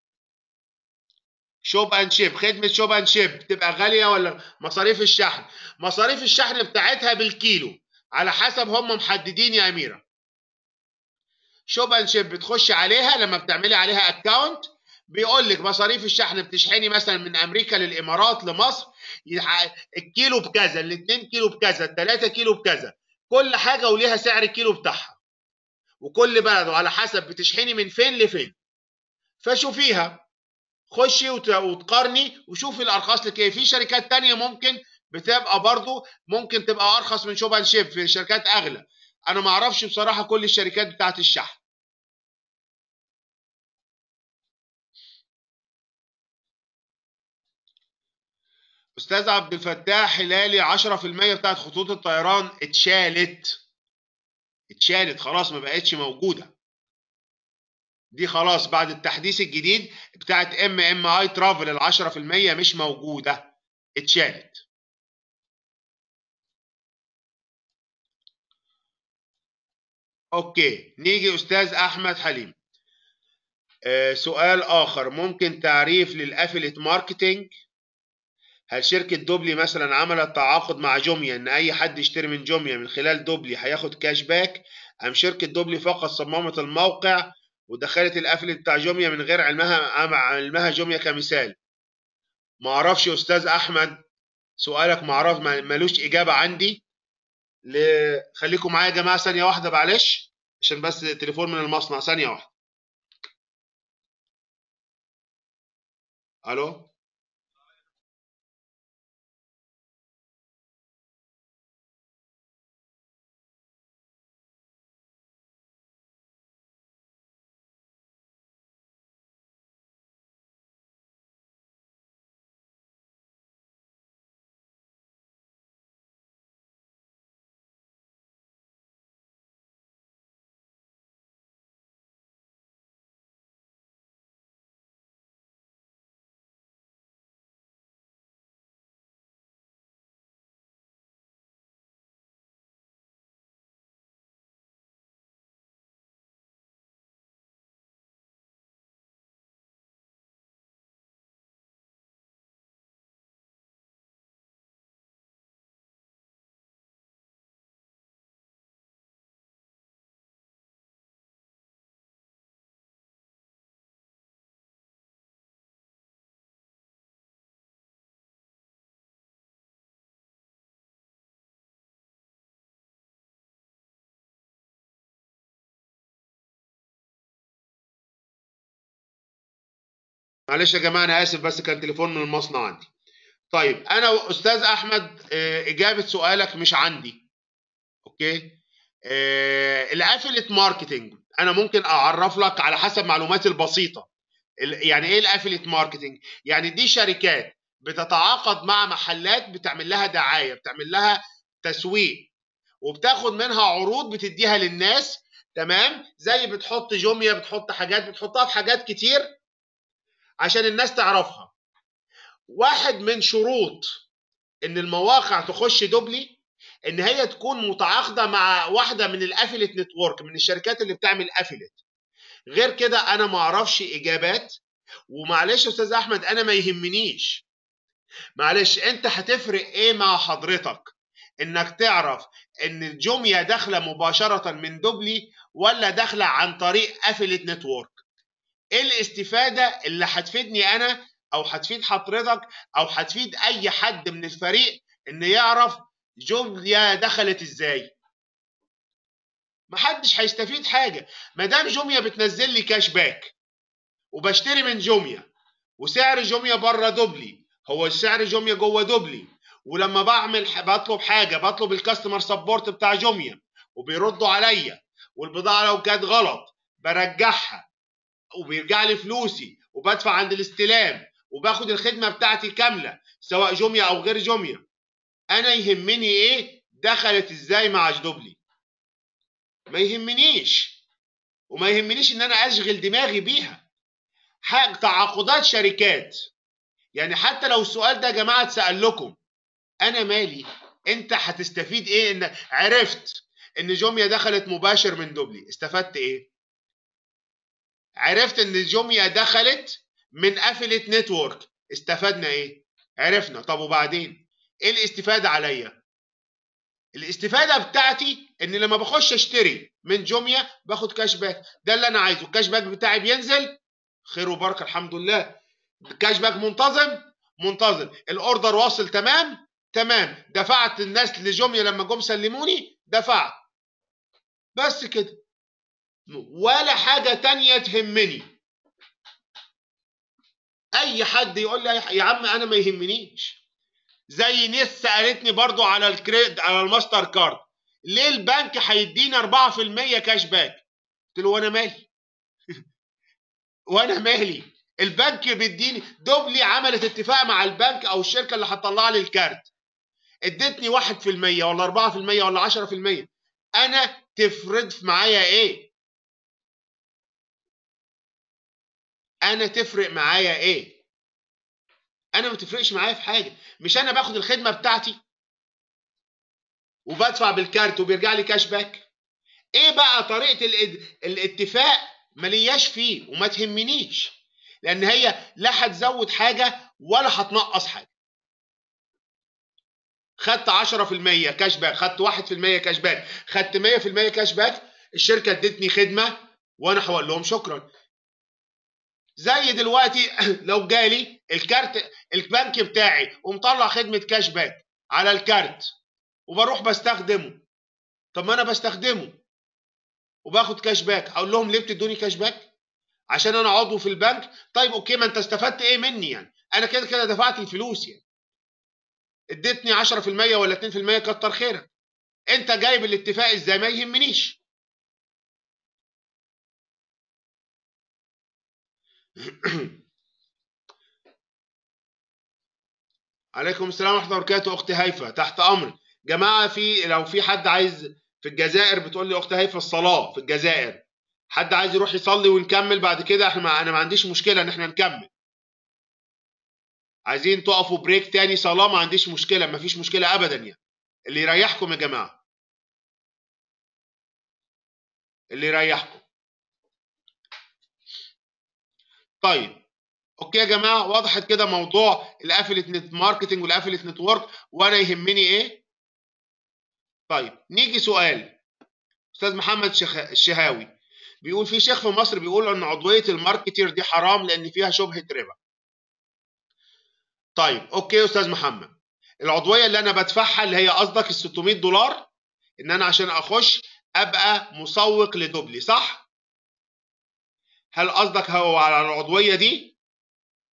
شوب اند شيب خدمه شوب اند شيب تبقى غاليه ولا مصاريف الشحن مصاريف الشحن بتاعتها بالكيلو على حسب هم محددين يا اميره شوب اند شيب بتخش عليها لما بتعملي عليها اكونت بيقول لك مصاريف الشحن بتشحني مثلا من امريكا للامارات لمصر الكيلو بكذا الاثنين كيلو بكذا الثلاثه كيلو بكذا كل حاجه وليها سعر الكيلو بتاعها وكل بلد وعلى حسب بتشحني من فين لفين فشوفيها خشي وتقارني وشوفي الارخص لك ايه في شركات تانية ممكن بتبقى برضو ممكن تبقى ارخص من شوب اند شيب في شركات اغلى انا ما اعرفش بصراحه كل الشركات بتاعت الشحن استاذ عبد الفتاح هلالي 10% بتاعت خطوط الطيران اتشالت اتشالت خلاص ما بقتش موجوده دي خلاص بعد التحديث الجديد بتاعت ام ام اي ترافل ال 10% مش موجوده اتشالت اوكي نيجي استاذ احمد حليم آه سؤال اخر ممكن تعريف للافليت ماركتنج هل شركة دوبلي مثلا عملت تعاقد مع جوميا ان اي حد يشتري من جوميا من خلال دوبلي هياخد كاش باك ام شركة دوبلي فقط صممت الموقع ودخلت الافلت بتاع جوميا من غير علمها علمها جوميا كمثال ما اعرفش يا استاذ احمد سؤالك ما اعرف ملوش اجابه عندي ل... خليكم معايا يا جماعه ثانيه واحده معلش عشان بس تليفون من المصنع ثانيه واحده الو معلش يا جماعه انا اسف بس كان تليفون من المصنع عندي طيب انا استاذ احمد آه، اجابه سؤالك مش عندي اوكي آه، الافلت ماركتنج انا ممكن اعرف لك على حسب معلوماتي البسيطه ال- يعني ايه الافلت ماركتنج يعني دي شركات بتتعاقد مع محلات بتعمل لها دعايه بتعمل لها تسويق وبتاخد منها عروض بتديها للناس تمام زي بتحط جوميا بتحط حاجات بتحطها في حاجات كتير عشان الناس تعرفها واحد من شروط ان المواقع تخش دوبلي ان هي تكون متعاقده مع واحده من الافيليت نتورك من الشركات اللي بتعمل افيليت غير كده انا ما اعرفش اجابات ومعلش يا استاذ احمد انا ما يهمنيش معلش انت هتفرق ايه مع حضرتك انك تعرف ان الجوميا داخله مباشره من دوبلي ولا داخله عن طريق افيليت نتورك ايه الاستفاده اللي هتفيدني انا او هتفيد حضرتك او هتفيد اي حد من الفريق ان يعرف جوميا دخلت ازاي محدش هيستفيد حاجه ما دام جوميا بتنزل لي كاش باك وبشتري من جوميا وسعر جوميا بره دوبلي هو سعر جوميا جوه دوبلي ولما بعمل بطلب حاجه بطلب الكاستمر سبورت بتاع جوميا وبيردوا عليا والبضاعه لو كانت غلط برجعها وبيرجع لي فلوسي وبدفع عند الاستلام وباخد الخدمه بتاعتي كامله سواء جوميا او غير جوميا انا يهمني ايه دخلت ازاي مع دوبلي ما يهمنيش وما يهمنيش ان انا اشغل دماغي بيها حاجة تعاقدات شركات يعني حتى لو السؤال ده يا جماعه اتسال لكم انا مالي انت هتستفيد ايه ان عرفت ان جوميا دخلت مباشر من دوبلي استفدت ايه عرفت ان جوميا دخلت من افلت نتورك استفدنا ايه عرفنا طب وبعدين ايه الاستفاده عليا الاستفاده بتاعتي ان لما بخش اشتري من جوميا باخد كاش باك ده اللي انا عايزه الكاش باك بتاعي بينزل خير وبركه الحمد لله الكاش باك منتظم منتظم الاوردر واصل تمام تمام دفعت الناس لجوميا لما جم سلموني دفعت بس كده ولا حاجة تانية تهمني أي حد يقول لي يا عم أنا ما يهمنيش زي ناس سألتني برضو على الكريد على الماستر كارد ليه البنك هيديني 4% كاش باك؟ قلت له وأنا مالي وأنا مالي البنك بيديني دوبلي عملت اتفاق مع البنك أو الشركة اللي هتطلع لي الكارت ادتني 1% ولا 4% ولا 10% أنا تفرض معايا إيه؟ انا تفرق معايا ايه انا ما تفرقش معايا في حاجه مش انا باخد الخدمه بتاعتي وبدفع بالكارت وبيرجع لي كاش باك ايه بقى طريقه الاد... الاتفاق ملياش فيه وما تهمنيش لان هي لا هتزود حاجه ولا هتنقص حاجه خدت 10% كاش باك خدت 1% كاش باك خدت 100% كاش باك الشركه ادتني خدمه وانا هقول لهم شكرا زي دلوقتي لو جالي الكارت البنك بتاعي ومطلع خدمه كاش باك على الكارت وبروح بستخدمه طب ما انا بستخدمه وباخد كاش باك هقول لهم ليه بتدوني كاش باك عشان انا عضو في البنك طيب اوكي ما انت استفدت ايه مني يعني انا كده كده دفعت الفلوس يعني اديتني 10% ولا 2% كتر خيرك انت جايب الاتفاق ازاي ما يهمنيش عليكم السلام ورحمه الله وبركاته اختي هيفا تحت امرك جماعه في لو في حد عايز في الجزائر بتقول لي اختي هيفا الصلاه في الجزائر حد عايز يروح يصلي ونكمل بعد كده احنا ما انا ما عنديش مشكله ان احنا نكمل عايزين تقفوا بريك تاني صلاه ما عنديش مشكله ما فيش مشكله ابدا يعني اللي يريحكم يا جماعه اللي يريحكم طيب اوكي يا جماعه وضحت كده موضوع الافلت نت ماركتنج والافلت نتورك وانا يهمني ايه طيب نيجي سؤال استاذ محمد شخ... الشهاوي بيقول في شيخ في مصر بيقول ان عضويه الماركتير دي حرام لان فيها شبهه ربا طيب اوكي يا استاذ محمد العضويه اللي انا بدفعها اللي هي قصدك ال 600 دولار ان انا عشان اخش ابقى مسوق لدوبلي صح هل قصدك هو على العضويه دي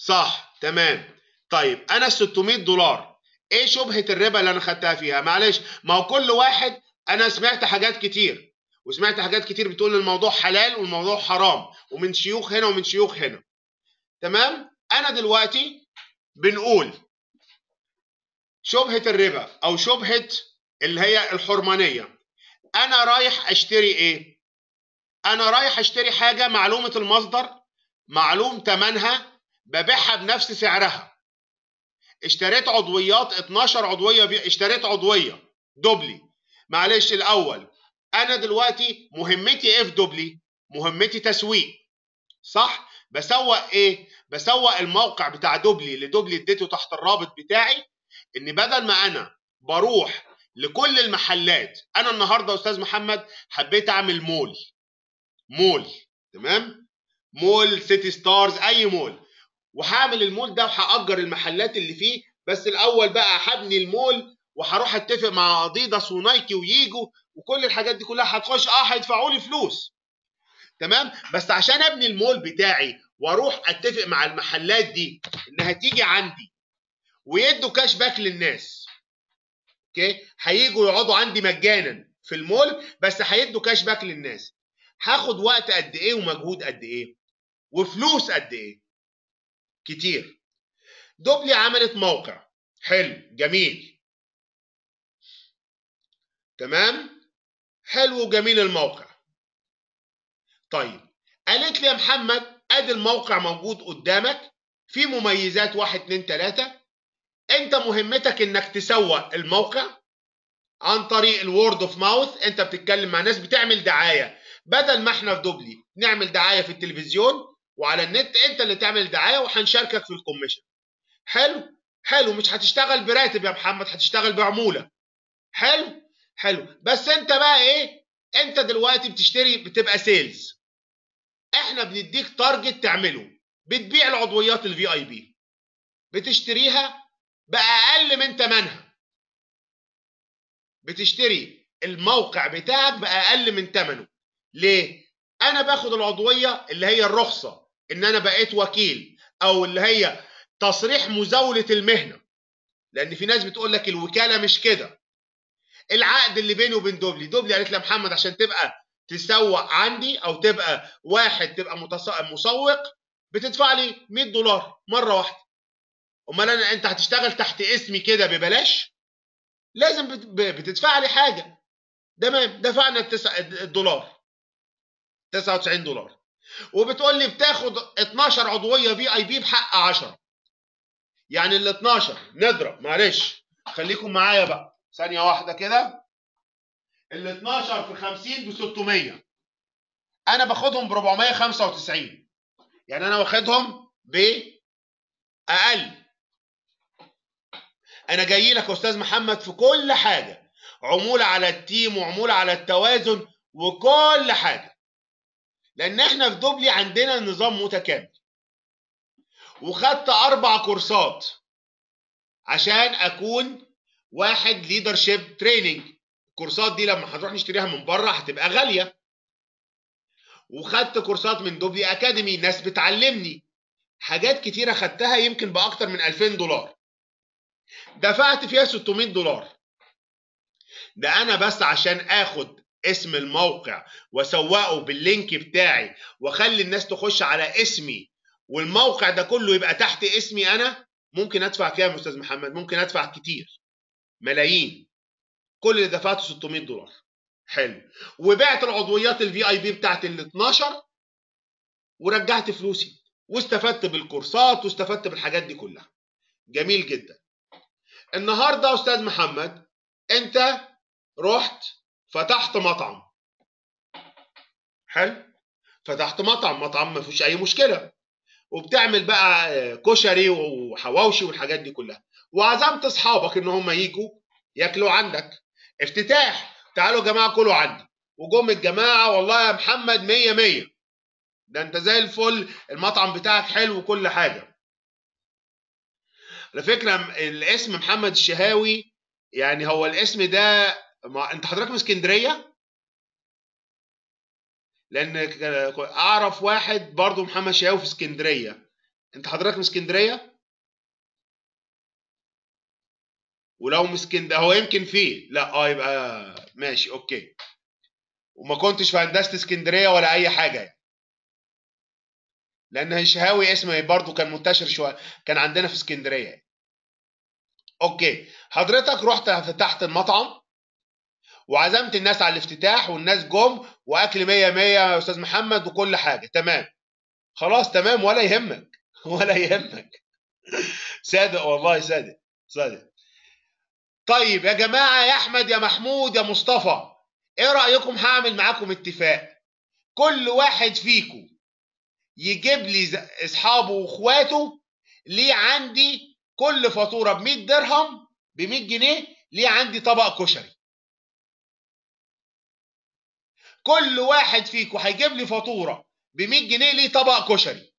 صح تمام طيب انا ال 600 دولار ايه شبهه الربا اللي انا خدتها فيها معلش ما هو كل واحد انا سمعت حاجات كتير وسمعت حاجات كتير بتقول الموضوع حلال والموضوع حرام ومن شيوخ هنا ومن شيوخ هنا تمام انا دلوقتي بنقول شبهه الربا او شبهه اللي هي الحرمانيه انا رايح اشتري ايه انا رايح اشتري حاجه معلومه المصدر معلوم ثمنها ببيعها بنفس سعرها اشتريت عضويات 12 عضويه بي... اشتريت عضويه دوبلي معلش الاول انا دلوقتي مهمتي ايه في دوبلي مهمتي تسويق صح بسوق ايه بسوق الموقع بتاع دوبلي اللي دوبلي اديته تحت الرابط بتاعي ان بدل ما انا بروح لكل المحلات انا النهارده استاذ محمد حبيت اعمل مول مول تمام مول سيتي ستارز اي مول وهعمل المول ده وهاجر المحلات اللي فيه بس الاول بقى هبني المول وهروح اتفق مع اديداس ونايكي ويجو وكل الحاجات دي كلها هتخش اه هيدفعوا لي فلوس تمام بس عشان ابني المول بتاعي واروح اتفق مع المحلات دي انها تيجي عندي ويدوا كاش باك للناس اوكي هيجوا يقعدوا عندي مجانا في المول بس هيدوا كاش باك للناس هاخد وقت قد ايه ومجهود قد ايه وفلوس قد ايه كتير دوبلي عملت موقع حلو جميل تمام حلو وجميل الموقع طيب قالت لي يا محمد ادي الموقع موجود قدامك في مميزات واحد اتنين تلاتة انت مهمتك انك تسوق الموقع عن طريق الوورد اوف ماوث انت بتتكلم مع ناس بتعمل دعايه بدل ما احنا في دوبلي نعمل دعايه في التلفزيون وعلى النت انت اللي تعمل دعايه وهنشاركك في الكوميشن حلو حلو مش هتشتغل براتب يا محمد هتشتغل بعموله حلو حلو بس انت بقى ايه انت دلوقتي بتشتري بتبقى سيلز احنا بنديك تارجت تعمله بتبيع العضويات الفي اي بي بتشتريها باقل من ثمنها بتشتري الموقع بتاعك باقل من ثمنه ليه انا باخد العضويه اللي هي الرخصه ان انا بقيت وكيل او اللي هي تصريح مزاوله المهنه لان في ناس بتقول لك الوكاله مش كده العقد اللي بيني وبين دوبلي دوبلي قالت لي يا محمد عشان تبقى تسوق عندي او تبقى واحد تبقى مسوق بتدفع لي 100 دولار مره واحده امال انا انت هتشتغل تحت اسمي كده ببلاش لازم بتدفع لي حاجه تمام دفعنا التسع الدولار 99 دولار وبتقول لي بتاخد 12 عضويه في اي بي بحق 10 يعني ال 12 نضرب معلش خليكم معايا بقى ثانيه واحده كده ال 12 في 50 ب 600 انا باخدهم ب 495 يعني انا واخدهم باقل انا جاي لك يا استاذ محمد في كل حاجه عموله على التيم وعموله على التوازن وكل حاجه لان احنا في دوبلي عندنا نظام متكامل وخدت اربع كورسات عشان اكون واحد ليدرشيب تريننج الكورسات دي لما هنروح نشتريها من بره هتبقى غاليه وخدت كورسات من دوبلي اكاديمي ناس بتعلمني حاجات كتيره خدتها يمكن باكتر من 2000 دولار دفعت فيها 600 دولار ده انا بس عشان اخد اسم الموقع واسوقه باللينك بتاعي واخلي الناس تخش على اسمي والموقع ده كله يبقى تحت اسمي انا ممكن ادفع كام يا استاذ محمد ممكن ادفع كتير ملايين كل اللي دفعته 600 دولار حلو وبعت العضويات الفي اي بي بتاعت ال 12 ورجعت فلوسي واستفدت بالكورسات واستفدت بالحاجات دي كلها جميل جدا النهارده يا استاذ محمد انت رحت فتحت مطعم حلو فتحت مطعم مطعم ما فيهوش اي مشكله وبتعمل بقى كشري وحواوشي والحاجات دي كلها وعزمت اصحابك ان هم يجوا ياكلوا عندك افتتاح تعالوا يا جماعه كلوا عندي وجم الجماعه والله يا محمد مية مية ده انت زي الفل المطعم بتاعك حلو وكل حاجه على فكره الاسم محمد الشهاوي يعني هو الاسم ده ما انت حضرتك من اسكندريه لان اعرف واحد برضه محمد شهاوي في اسكندريه انت حضرتك من اسكندريه ولو من اسكندريه هو يمكن فيه لا اه يبقى ماشي اوكي وما كنتش في هندسه اسكندريه ولا اي حاجه يعني. لان الشهاوي اسمه برضه كان منتشر شويه كان عندنا في اسكندريه يعني. اوكي حضرتك رحت فتحت المطعم وعزمت الناس على الافتتاح والناس جم واكل 100 100 يا استاذ محمد وكل حاجه تمام خلاص تمام ولا يهمك ولا يهمك صادق والله صادق صادق طيب يا جماعه يا احمد يا محمود يا مصطفى ايه رايكم هعمل معاكم اتفاق كل واحد فيكم يجيب لي اصحابه واخواته ليه عندي كل فاتوره ب 100 درهم ب 100 جنيه ليه عندي طبق كشري كل واحد فيكم هيجيب لي فاتوره ب 100 جنيه ليه طبق كشري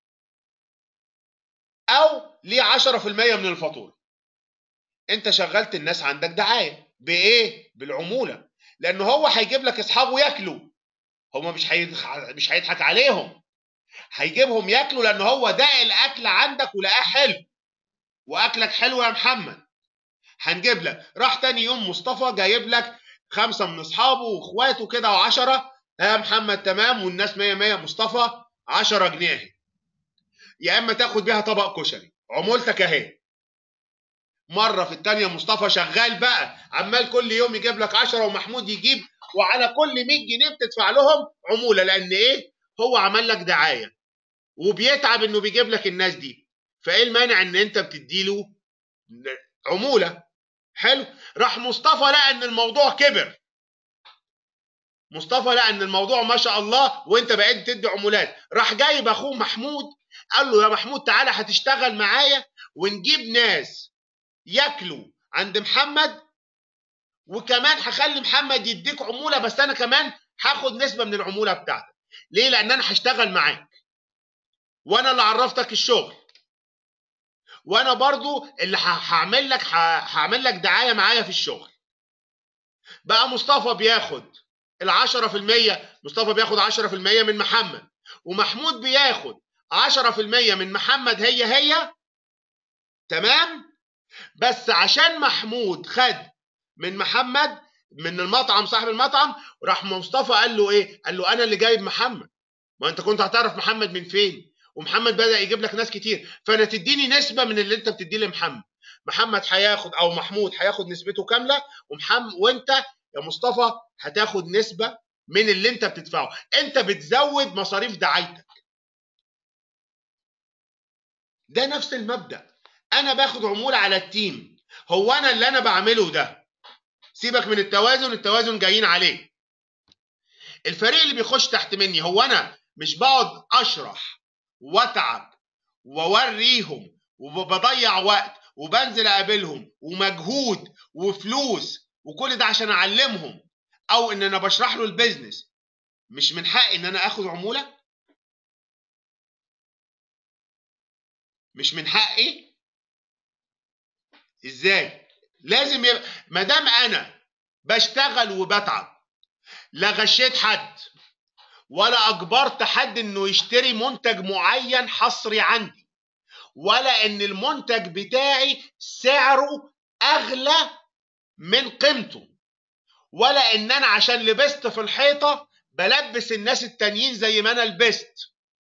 او ليه 10% من الفاتوره انت شغلت الناس عندك دعايه بايه بالعموله لان هو هيجيب لك اصحابه ياكلوا هما مش هيضحك مش هيضحك عليهم هيجيبهم ياكلوا لان هو ده الاكل عندك ولقاه حلو واكلك حلو يا محمد هنجيب لك راح تاني يوم مصطفى جايب لك خمسه من اصحابه واخواته كده وعشرة يا محمد تمام والناس مية مية مصطفى 10 جنيه اهي يا اما تاخد بيها طبق كشري عمولتك اهي مره في الثانيه مصطفى شغال بقى عمال كل يوم يجيب لك 10 ومحمود يجيب وعلى كل 100 جنيه بتدفع لهم عموله لان ايه هو عمل لك دعايه وبيتعب انه بيجيب لك الناس دي فايه المانع ان انت بتديله عموله حلو راح مصطفى لقى ان الموضوع كبر مصطفى لقى ان الموضوع ما شاء الله وانت بقيت تدي عمولات راح جايب اخوه محمود قال له يا محمود تعالى هتشتغل معايا ونجيب ناس ياكلوا عند محمد وكمان هخلي محمد يديك عموله بس انا كمان هاخد نسبه من العموله بتاعتك ليه لان انا هشتغل معاك وانا اللي عرفتك الشغل وانا برضو اللي هعمل لك هعمل لك دعايه معايا في الشغل بقى مصطفى بياخد ال 10% مصطفى بياخد 10% من محمد ومحمود بياخد 10% من محمد هي هي تمام بس عشان محمود خد من محمد من المطعم صاحب المطعم راح مصطفى قال له ايه قال له انا اللي جايب محمد ما انت كنت هتعرف محمد من فين ومحمد بدا يجيب لك ناس كتير فانا تديني نسبه من اللي انت بتديه لمحمد محمد هياخد او محمود هياخد نسبته كامله ومحمد وانت يا مصطفى هتاخد نسبه من اللي انت بتدفعه انت بتزود مصاريف دعايتك ده نفس المبدا انا باخد عموله على التيم هو انا اللي انا بعمله ده سيبك من التوازن التوازن جايين عليه الفريق اللي بيخش تحت مني هو انا مش بقعد اشرح واتعب واوريهم وبضيع وقت وبنزل اقابلهم ومجهود وفلوس وكل ده عشان اعلمهم او ان انا بشرح له البيزنس مش من حقي ان انا اخد عموله مش من حقي ازاي لازم يبقى ما دام انا بشتغل وبتعب لا غشيت حد ولا اجبرت حد انه يشتري منتج معين حصري عندي ولا ان المنتج بتاعي سعره اغلى من قيمته ولا ان انا عشان لبست في الحيطه بلبس الناس التانيين زي ما انا لبست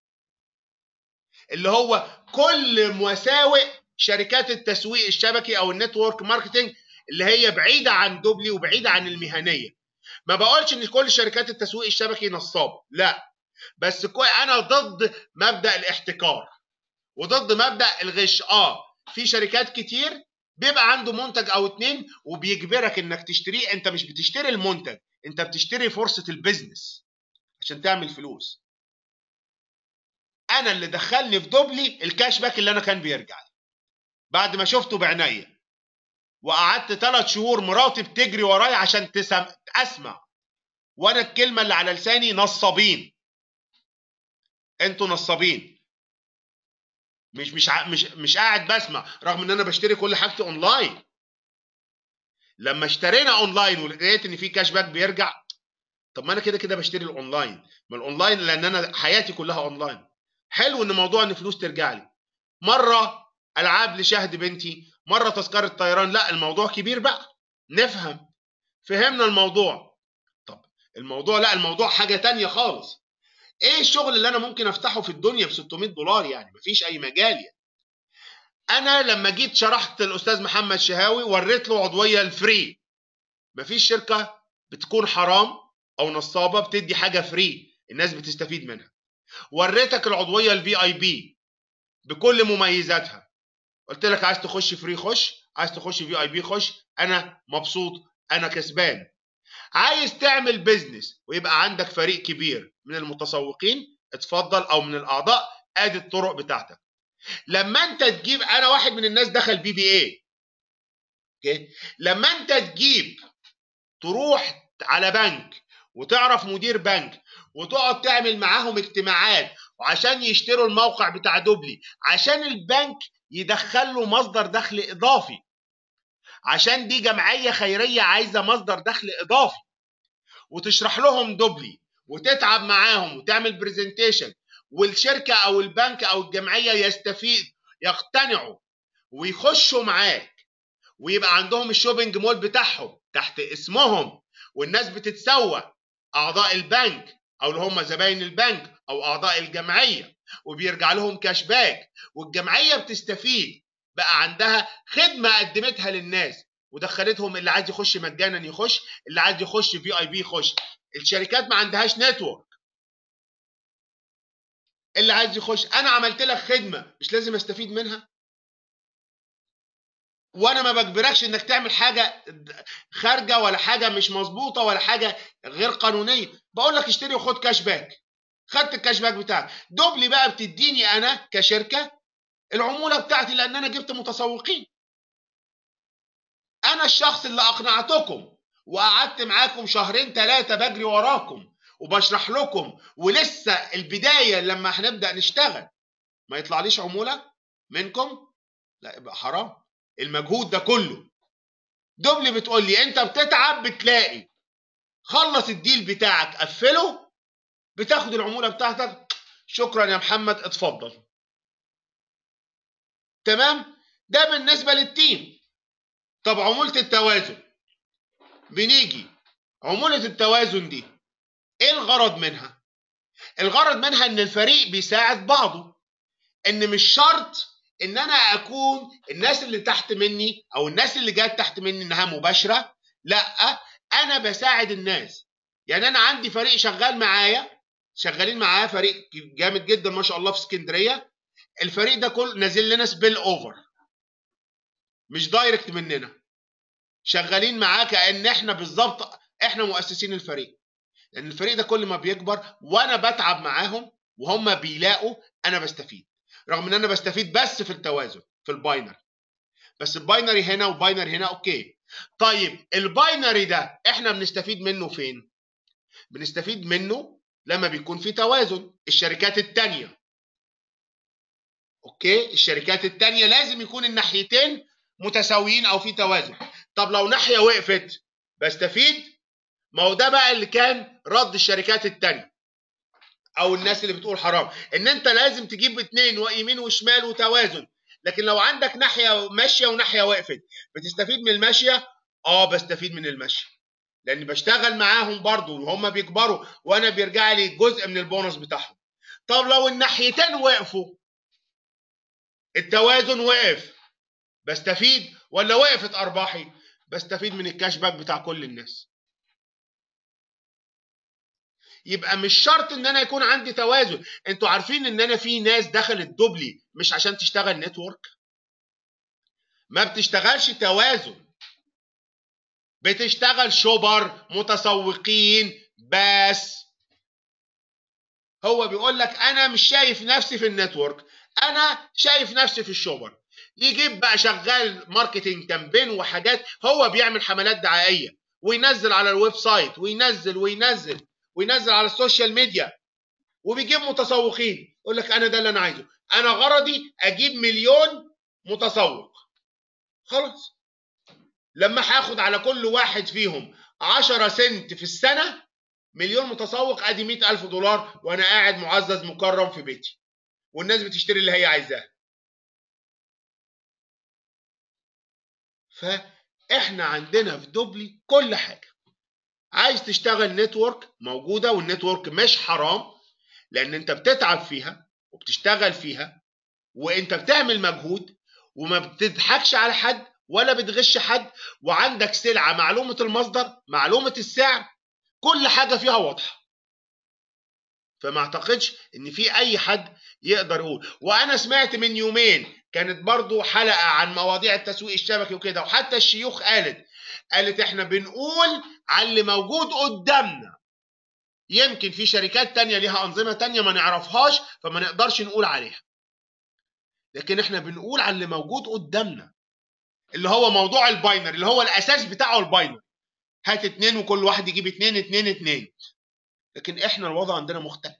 اللي هو كل مساوئ شركات التسويق الشبكي او النتورك ماركتنج اللي هي بعيده عن دوبلي وبعيده عن المهنيه ما بقولش ان كل شركات التسويق الشبكي نصاب لا بس انا ضد مبدا الاحتكار وضد مبدا الغش اه في شركات كتير بيبقى عنده منتج او اتنين وبيجبرك انك تشتريه انت مش بتشتري المنتج انت بتشتري فرصه البيزنس عشان تعمل فلوس انا اللي دخلني في دوبلي الكاش باك اللي انا كان بيرجع لي بعد ما شفته بعينيا وقعدت ثلاث شهور مراتي بتجري ورايا عشان تسم... اسمع وانا الكلمه اللي على لساني نصابين انتوا نصابين مش مش مش مش قاعد بسمع رغم ان انا بشتري كل حاجتي اونلاين لما اشترينا اونلاين ولقيت ان في كاش باك بيرجع طب ما انا كده كده بشتري الاونلاين ما الاونلاين لان انا حياتي كلها اونلاين حلو ان موضوع ان فلوس ترجع لي مره العاب لشهد بنتي مره تذكره طيران لا الموضوع كبير بقى نفهم فهمنا الموضوع طب الموضوع لا الموضوع حاجه تانية خالص ايه الشغل اللي انا ممكن افتحه في الدنيا ب 600 دولار يعني مفيش اي مجال يعني انا لما جيت شرحت الاستاذ محمد شهاوي وريت له عضويه الفري مفيش شركه بتكون حرام او نصابه بتدي حاجه فري الناس بتستفيد منها وريتك العضويه الفي اي بي بكل مميزاتها قلت لك عايز تخش فري خش عايز تخش في اي بي خش انا مبسوط انا كسبان عايز تعمل بيزنس ويبقى عندك فريق كبير من المتسوقين اتفضل او من الاعضاء ادي الطرق بتاعتك لما انت تجيب انا واحد من الناس دخل بي بي اي اوكي لما انت تجيب تروح على بنك وتعرف مدير بنك وتقعد تعمل معاهم اجتماعات وعشان يشتروا الموقع بتاع دوبلي عشان البنك يدخل له مصدر دخل اضافي عشان دي جمعيه خيريه عايزه مصدر دخل اضافي وتشرح لهم دوبلي وتتعب معاهم وتعمل برزنتيشن والشركه او البنك او الجمعيه يستفيد يقتنعوا ويخشوا معاك ويبقى عندهم الشوبينج مول بتاعهم تحت اسمهم والناس بتتسوق اعضاء البنك او اللي هم زباين البنك او اعضاء الجمعيه وبيرجع لهم كاش باك والجمعيه بتستفيد بقى عندها خدمه قدمتها للناس ودخلتهم اللي عايز يخش مجانا يخش اللي عايز يخش في اي بي يخش الشركات ما عندهاش نتورك اللي عايز يخش انا عملت لك خدمه مش لازم استفيد منها وانا ما بجبركش انك تعمل حاجه خارجه ولا حاجه مش مظبوطه ولا حاجه غير قانونيه بقول لك اشتري وخد كاش باك خدت الكاش باك بتاعك دوبلي بقى بتديني انا كشركه العموله بتاعتي لان انا جبت متسوقين انا الشخص اللي اقنعتكم وقعدت معاكم شهرين ثلاثه بجري وراكم وبشرح لكم ولسه البدايه لما هنبدا نشتغل ما يطلعليش عموله منكم لا يبقى حرام المجهود ده كله دوبلي بتقول لي انت بتتعب بتلاقي خلص الديل بتاعك قفله بتاخد العموله بتاعتك شكرا يا محمد اتفضل تمام ده بالنسبه للتيم طب عموله التوازن بنيجي عموله التوازن دي ايه الغرض منها الغرض منها ان الفريق بيساعد بعضه ان مش شرط ان انا اكون الناس اللي تحت مني او الناس اللي جات تحت مني انها مباشره لا انا بساعد الناس يعني انا عندي فريق شغال معايا شغالين معايا فريق جامد جدا ما شاء الله في اسكندريه الفريق ده كل نازل لنا سبيل اوفر مش دايركت مننا شغالين معاه كان احنا بالظبط احنا مؤسسين الفريق لان الفريق ده كل ما بيكبر وانا بتعب معاهم وهم بيلاقوا انا بستفيد رغم ان انا بستفيد بس في التوازن في الباينري بس الباينري هنا وباينري هنا اوكي طيب الباينري ده احنا بنستفيد منه فين بنستفيد منه لما بيكون في توازن الشركات التانية اوكي الشركات التانية لازم يكون الناحيتين متساويين او في توازن طب لو ناحية وقفت بستفيد ما هو ده بقى اللي كان رد الشركات التانية او الناس اللي بتقول حرام ان انت لازم تجيب اتنين ويمين وشمال وتوازن لكن لو عندك ناحيه ماشيه وناحيه وقفت بتستفيد من الماشيه اه بستفيد من الماشيه لاني بشتغل معاهم برضو وهم بيكبروا وانا بيرجع لي جزء من البونص بتاعهم طب لو الناحيتين وقفوا التوازن وقف بستفيد ولا وقفت ارباحي بستفيد من الكاش باك بتاع كل الناس يبقى مش شرط ان انا يكون عندي توازن انتوا عارفين ان انا في ناس دخلت دوبلي مش عشان تشتغل نتورك ما بتشتغلش توازن بتشتغل شوبر متسوقين بس هو بيقول لك انا مش شايف نفسي في النتورك انا شايف نفسي في الشوبر يجيب بقى شغال ماركتينج كامبين وحاجات هو بيعمل حملات دعائيه وينزل على الويب سايت وينزل وينزل وينزل على السوشيال ميديا وبيجيب متسوقين يقول لك انا ده اللي انا عايزه انا غرضي اجيب مليون متسوق خلاص لما هاخد على كل واحد فيهم 10 سنت في السنه مليون متسوق ادي 100000 دولار وانا قاعد معزز مكرم في بيتي والناس بتشتري اللي هي عايزاه فاحنا عندنا في دوبلي كل حاجه عايز تشتغل نتورك موجوده والنتورك مش حرام لان انت بتتعب فيها وبتشتغل فيها وانت بتعمل مجهود وما بتضحكش على حد ولا بتغش حد وعندك سلعه معلومه المصدر معلومه السعر كل حاجه فيها واضحه فما اعتقدش ان في اي حد يقدر يقول وانا سمعت من يومين كانت برضو حلقه عن مواضيع التسويق الشبكي وكده وحتى الشيوخ قالت قالت احنا بنقول على اللي موجود قدامنا يمكن في شركات تانية ليها أنظمة تانية ما نعرفهاش فما نقدرش نقول عليها لكن احنا بنقول على اللي موجود قدامنا اللي هو موضوع الباينر اللي هو الأساس بتاعه الباينر هات اتنين وكل واحد يجيب اتنين اتنين اتنين لكن احنا الوضع عندنا مختلف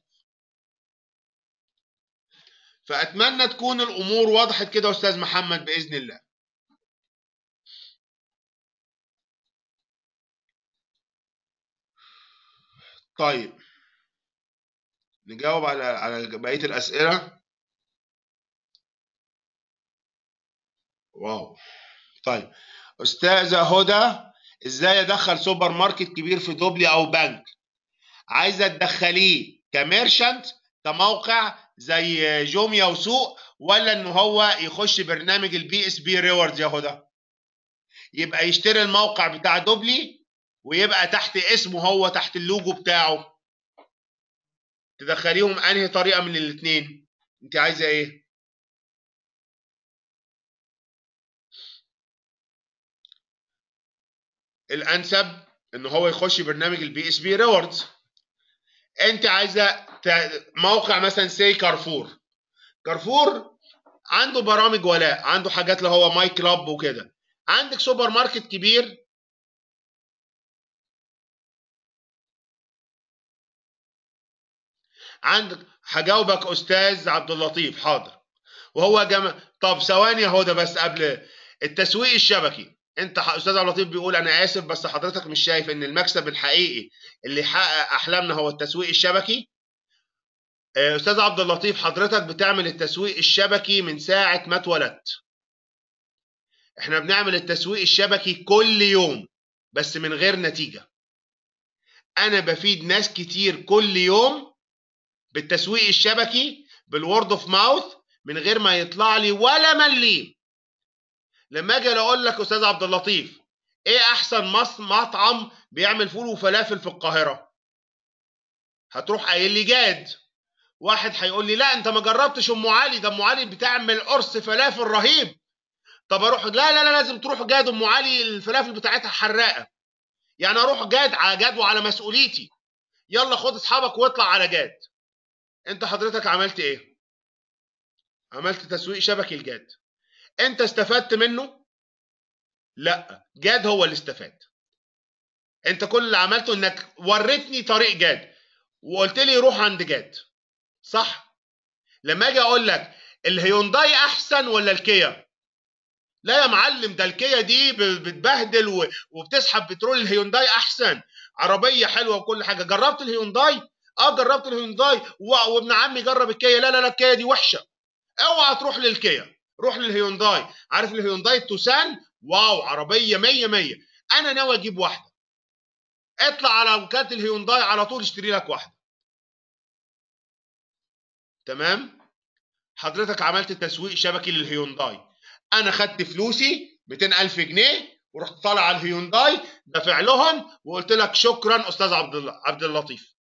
فأتمنى تكون الأمور وضحت كده أستاذ محمد بإذن الله طيب نجاوب على على بقية الأسئلة واو طيب أستاذة هدى إزاي أدخل سوبر ماركت كبير في دوبلي أو بنك عايزة تدخليه كميرشنت كموقع زي جوميا وسوق ولا إن هو يخش برنامج البي اس بي ريوردز يا هدى يبقى يشتري الموقع بتاع دوبلي ويبقى تحت اسمه هو تحت اللوجو بتاعه تدخليهم انهي طريقه من الاثنين انت عايزه ايه الانسب ان هو يخش برنامج البي اس بي ريوردز انت عايزه موقع مثلا سي كارفور كارفور عنده برامج ولاء عنده حاجات اللي هو ماي كلاب وكده عندك سوبر ماركت كبير عندك هجاوبك استاذ عبد اللطيف حاضر وهو جمع طب ثواني يا هدى بس قبل التسويق الشبكي انت استاذ عبد اللطيف بيقول انا اسف بس حضرتك مش شايف ان المكسب الحقيقي اللي يحقق احلامنا هو التسويق الشبكي استاذ عبد اللطيف حضرتك بتعمل التسويق الشبكي من ساعه ما اتولدت احنا بنعمل التسويق الشبكي كل يوم بس من غير نتيجه انا بفيد ناس كتير كل يوم بالتسويق الشبكي بالورد اوف ماوث من غير ما يطلع لي ولا مليم لما اجي اقول لك استاذ عبد اللطيف ايه احسن مطعم بيعمل فول وفلافل في القاهره هتروح قايل لي جاد واحد هيقول لي لا انت ما جربتش ام علي ده ام علي بتعمل قرص فلافل رهيب طب اروح لا لا لا لازم تروح جاد ام علي الفلافل بتاعتها حراقه يعني اروح جاد على جاد وعلى مسؤوليتي يلا خد اصحابك واطلع على جاد انت حضرتك عملت ايه عملت تسويق شبكي لجاد انت استفدت منه لا جاد هو اللي استفاد انت كل اللي عملته انك وريتني طريق جاد وقلت لي روح عند جاد صح لما اجي اقول لك الهيونداي احسن ولا الكيا لا يا معلم ده الكيا دي بتبهدل وبتسحب بترول الهيونداي احسن عربيه حلوه وكل حاجه جربت الهيونداي اه جربت الهيونداي وابن عمي جرب الكيا لا لا لا الكيا دي وحشه اوعى تروح للكيا روح للهيونداي عارف الهيونداي توسان واو عربيه 100 100 انا ناوي اجيب واحده اطلع على وكاله الهيونداي على طول اشتري لك واحده تمام حضرتك عملت تسويق شبكي للهيونداي انا خدت فلوسي 200000 جنيه ورحت طالع على الهيونداي دافع لهم وقلت لك شكرا استاذ عبد عبد اللطيف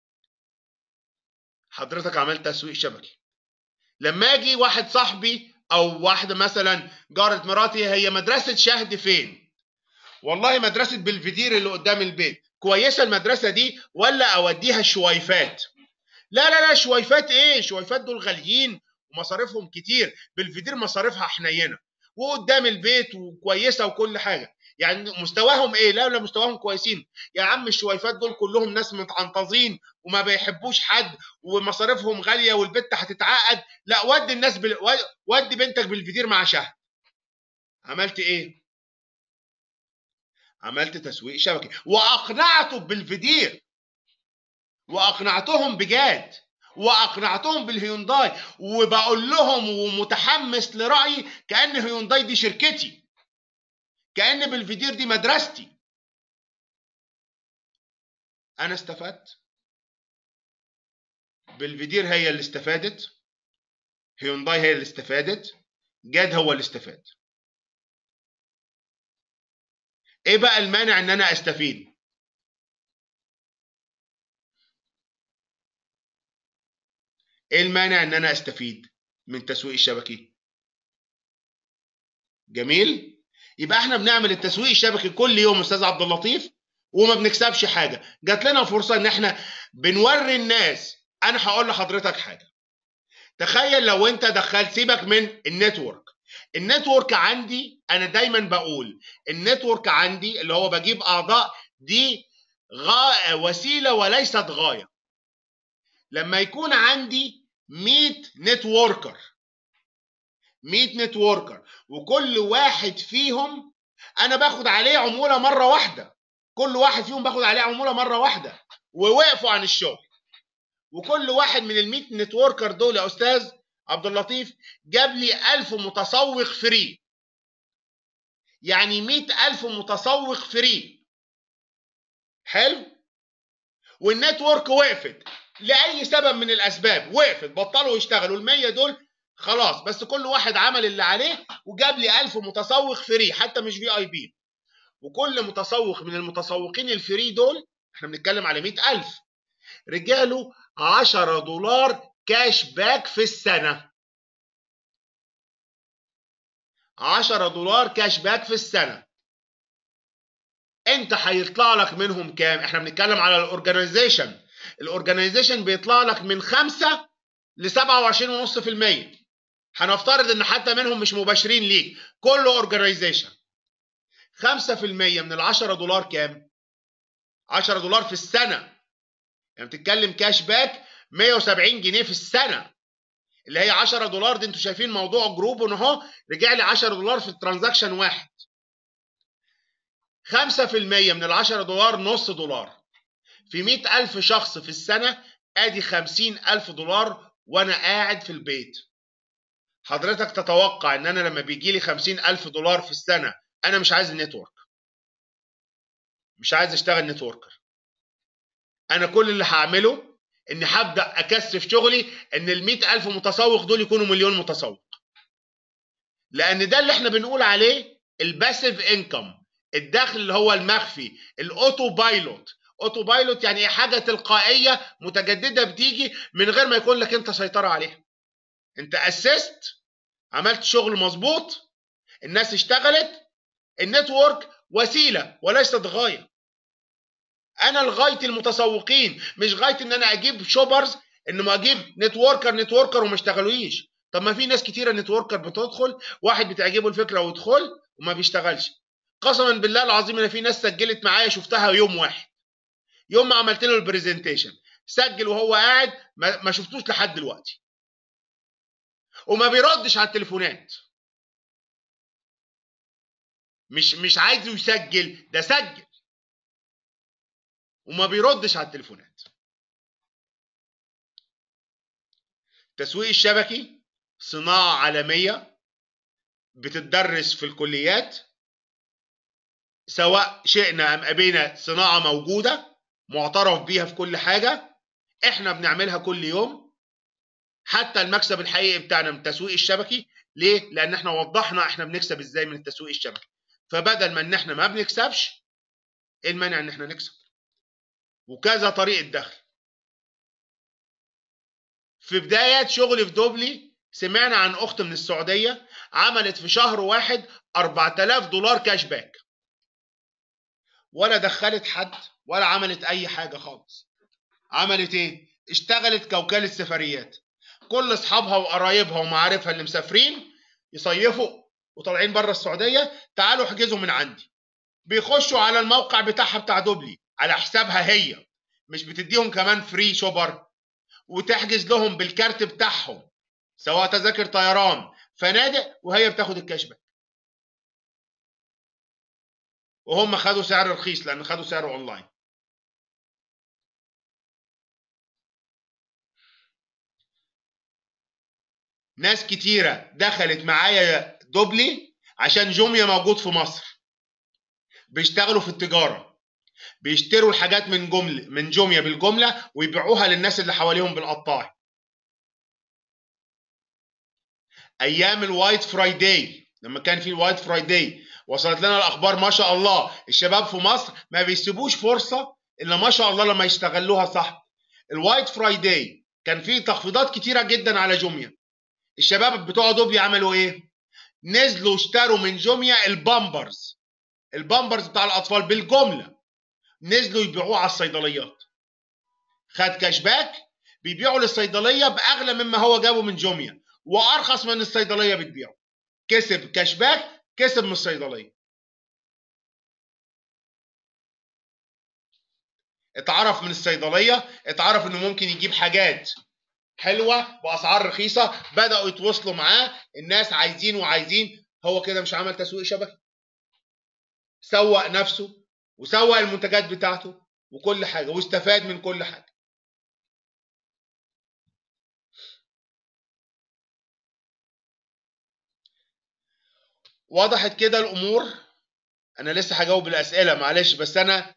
حضرتك عملت تسويق شبكي لما اجي واحد صاحبي او واحده مثلا جاره مراتي هي مدرسه شهد فين والله مدرسه بلفدير اللي قدام البيت كويسه المدرسه دي ولا اوديها شويفات لا لا لا شويفات ايه شويفات دول غاليين ومصاريفهم كتير بلفدير مصاريفها حنينه وقدام البيت وكويسه وكل حاجه يعني مستواهم ايه لا لا مستواهم كويسين يا عم الشويفات دول كلهم ناس متعنطزين وما بيحبوش حد ومصاريفهم غاليه والبت هتتعقد لا ودي الناس بال... ودي بنتك بالفيدير مع شهد عملت ايه عملت تسويق شبكي واقنعته بالفيدير واقنعتهم بجد واقنعتهم بالهيونداي وبقول لهم ومتحمس لرايي كان هيونداي دي شركتي كأن بالفيدير دي مدرستي أنا استفدت بالفيدير هي اللي استفادت هيونداي هي اللي استفادت جاد هو اللي استفاد ايه بقى المانع ان انا استفيد ايه المانع ان انا استفيد من التسويق الشبكي جميل يبقى احنا بنعمل التسويق الشبكي كل يوم استاذ عبد اللطيف وما بنكسبش حاجه جات لنا فرصه ان احنا بنوري الناس انا هقول لحضرتك حاجه تخيل لو انت دخلت سيبك من النتورك النتورك عندي انا دايما بقول النتورك عندي اللي هو بجيب اعضاء دي غا وسيله وليست غايه لما يكون عندي 100 نتوركر 100 نتوركر وكل واحد فيهم انا باخد عليه عموله مره واحده كل واحد فيهم باخد عليه عموله مره واحده ووقفوا عن الشغل وكل واحد من ال 100 نتوركر دول يا استاذ عبد اللطيف جاب لي 1000 متسوق فري يعني 100000 متسوق فري حلو والنتورك وقفت لاي سبب من الاسباب وقفت بطلوا يشتغلوا ال100 دول خلاص بس كل واحد عمل اللي عليه وجاب لي 1000 متسوق فري حتى مش في اي بي وكل متسوق من المتسوقين الفري دول احنا بنتكلم على 100000 رجع له 10 دولار كاش باك في السنة 10 دولار كاش باك في السنة انت هيطلع لك منهم كام احنا بنتكلم على الاورجنايزيشن الاورجنايزيشن بيطلع لك من 5 ل 27.5% هنفترض ان حتى منهم مش مباشرين ليك كله اورجنايزيشن 5% من ال 10 دولار كام 10 دولار في السنه يعني بتتكلم كاش باك 170 جنيه في السنه اللي هي 10 دولار دي انتوا شايفين موضوع جروب اهو رجع لي 10 دولار في الترانزاكشن واحد 5% من ال 10 دولار نص دولار في 100000 شخص في السنه ادي 50000 دولار وانا قاعد في البيت حضرتك تتوقع ان انا لما بيجي لي 50000 دولار في السنه انا مش عايز النتورك مش عايز اشتغل نتوركر انا كل اللي هعمله اني هبدا اكثف شغلي ان ال 100000 متسوق دول يكونوا مليون متسوق لان ده اللي احنا بنقول عليه الباسيف انكم الدخل اللي هو المخفي الاوتو بايلوت اوتو بايلوت يعني حاجه تلقائيه متجدده بتيجي من غير ما يكون لك انت سيطره عليها انت اسست عملت شغل مظبوط الناس اشتغلت النتورك وسيله وليست غايه انا لغايه المتسوقين مش غايه ان انا اجيب شوبرز ان ما اجيب نتوركر نتوركر وما اشتغلويش طب ما في ناس كتيره نتوركر بتدخل واحد بتعجبه الفكره ويدخل وما بيشتغلش قسما بالله العظيم انا في ناس سجلت معايا شفتها يوم واحد يوم ما عملت له البرزنتيشن سجل وهو قاعد ما, ما شفتوش لحد دلوقتي وما بيردش على التليفونات مش مش عايزه يسجل ده سجل وما بيردش على التليفونات التسويق الشبكي صناعة عالمية بتدرس في الكليات سواء شئنا أم أبينا صناعة موجودة معترف بيها في كل حاجة احنا بنعملها كل يوم حتى المكسب الحقيقي بتاعنا من التسويق الشبكي ليه؟ لأن احنا وضحنا احنا بنكسب ازاي من التسويق الشبكي فبدل ما ان احنا ما بنكسبش ايه المانع ان احنا نكسب وكذا طريقة دخل في بداية شغلي في دوبلي سمعنا عن أخت من السعودية عملت في شهر واحد 4000 دولار كاش باك ولا دخلت حد ولا عملت أي حاجة خالص عملت إيه؟ اشتغلت كوكالة سفريات كل أصحابها وقرايبها ومعارفها اللي مسافرين يصيفوا وطالعين بره السعودية تعالوا احجزوا من عندي بيخشوا على الموقع بتاعها بتاع دوبلي على حسابها هي مش بتديهم كمان فري شوبر وتحجز لهم بالكارت بتاعهم سواء تذاكر طيران فنادق وهي بتاخد الكاش باك وهم خدوا سعر رخيص لان خدوا سعره اونلاين ناس كتيرة دخلت معايا دوبلي عشان جوميا موجود في مصر بيشتغلوا في التجاره بيشتروا الحاجات من جمله من جوميا بالجمله ويبيعوها للناس اللي حواليهم بالقطاع ايام الوايت فرايداي لما كان في الوايت فرايداي وصلت لنا الاخبار ما شاء الله الشباب في مصر ما بيسيبوش فرصه الا ما شاء الله لما يستغلوها صح الوايت فرايداي كان فيه تخفيضات كتيره جدا على جوميا الشباب بتوع دول يعملوا ايه نزلوا اشتروا من جوميا البامبرز البامبرز بتاع الاطفال بالجمله نزلوا يبيعوه على الصيدليات خد كاش باك بيبيعوا للصيدليه باغلى مما هو جابه من جوميا وارخص من الصيدليه بتبيعه كسب كاش باك كسب من الصيدليه اتعرف من الصيدليه اتعرف انه ممكن يجيب حاجات حلوه باسعار رخيصه بداوا يتواصلوا معاه الناس عايزين وعايزين هو كده مش عمل تسويق شبكي سوق نفسه وسوق المنتجات بتاعته وكل حاجه واستفاد من كل حاجه وضحت كده الامور انا لسه هجاوب الاسئله معلش بس انا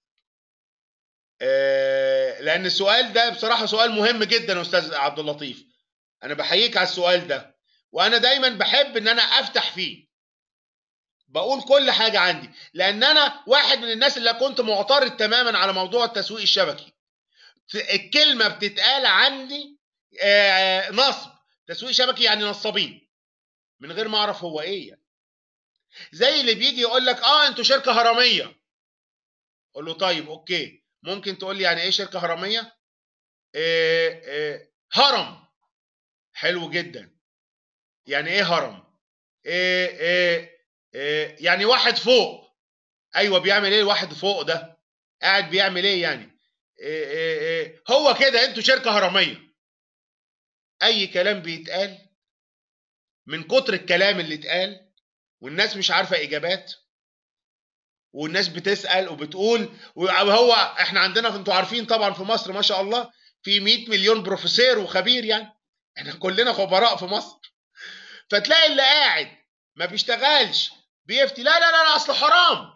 آه لان السؤال ده بصراحه سؤال مهم جدا يا استاذ عبد اللطيف انا بحييك على السؤال ده وانا دايما بحب ان انا افتح فيه بقول كل حاجه عندي لان انا واحد من الناس اللي كنت معترض تماما على موضوع التسويق الشبكي الكلمه بتتقال عندي آه نصب تسويق شبكي يعني نصابين من غير ما اعرف هو ايه يعني. زي اللي بيجي يقول لك اه انتوا شركه هرميه اقول له طيب اوكي ممكن تقول لي يعني ايه شركه هرميه إيه إيه هرم حلو جدا يعني ايه هرم إيه إيه إيه يعني واحد فوق ايوه بيعمل ايه الواحد فوق ده قاعد بيعمل ايه يعني إيه إيه إيه هو كده انتوا شركه هرميه اي كلام بيتقال من كتر الكلام اللي اتقال والناس مش عارفه اجابات والناس بتسال وبتقول وهو احنا عندنا انتوا عارفين طبعا في مصر ما شاء الله في 100 مليون بروفيسور وخبير يعني احنا كلنا خبراء في مصر فتلاقي اللي قاعد ما بيشتغلش بيفتي لا لا لا, لا اصل حرام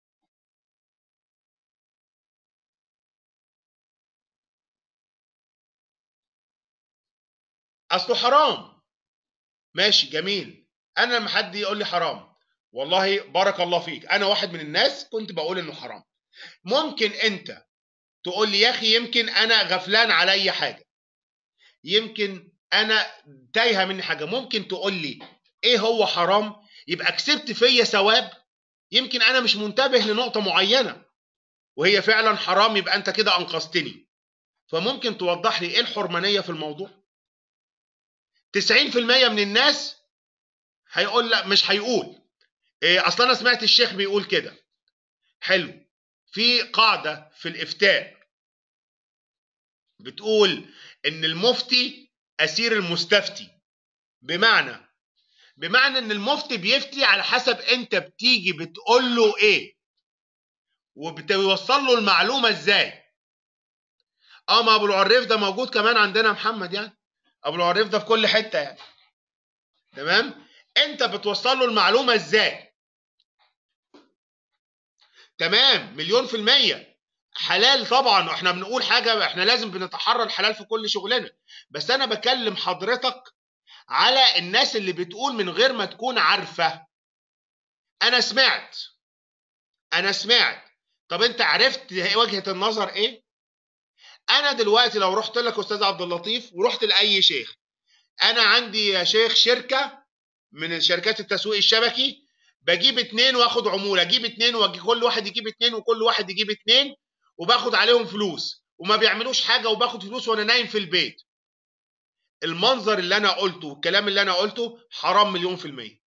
اصله حرام ماشي جميل انا لما حد يقول لي حرام والله بارك الله فيك انا واحد من الناس كنت بقول انه حرام ممكن انت تقول لي يا اخي يمكن انا غفلان علي حاجه يمكن انا تايهه مني حاجه ممكن تقول لي ايه هو حرام يبقى كسبت فيا ثواب يمكن انا مش منتبه لنقطه معينه وهي فعلا حرام يبقى انت كده انقذتني فممكن توضح لي ايه الحرمانيه في الموضوع 90% من الناس هيقول لا مش هيقول إيه اصلا انا سمعت الشيخ بيقول كده حلو في قاعده في الافتاء بتقول ان المفتي اسير المستفتي بمعنى بمعنى ان المفتي بيفتي على حسب انت بتيجي بتقول له ايه وبتوصل له المعلومه ازاي اه ما ابو العريف ده موجود كمان عندنا محمد يعني ابو العريف ده في كل حته يعني تمام انت بتوصل له المعلومه ازاي تمام مليون في المية حلال طبعا واحنا بنقول حاجة احنا لازم بنتحرى الحلال في كل شغلنا بس انا بكلم حضرتك على الناس اللي بتقول من غير ما تكون عارفة انا سمعت انا سمعت طب انت عرفت وجهة النظر ايه انا دلوقتي لو رحت لك استاذ عبد اللطيف ورحت لاي شيخ انا عندي يا شيخ شركة من شركات التسويق الشبكي بجيب اتنين واخد عموله اجيب اتنين واجي كل واحد يجيب اتنين وكل واحد يجيب اتنين وباخد عليهم فلوس وما بيعملوش حاجه وباخد فلوس وانا نايم في البيت المنظر اللي انا قلته والكلام اللي انا قلته حرام مليون في المية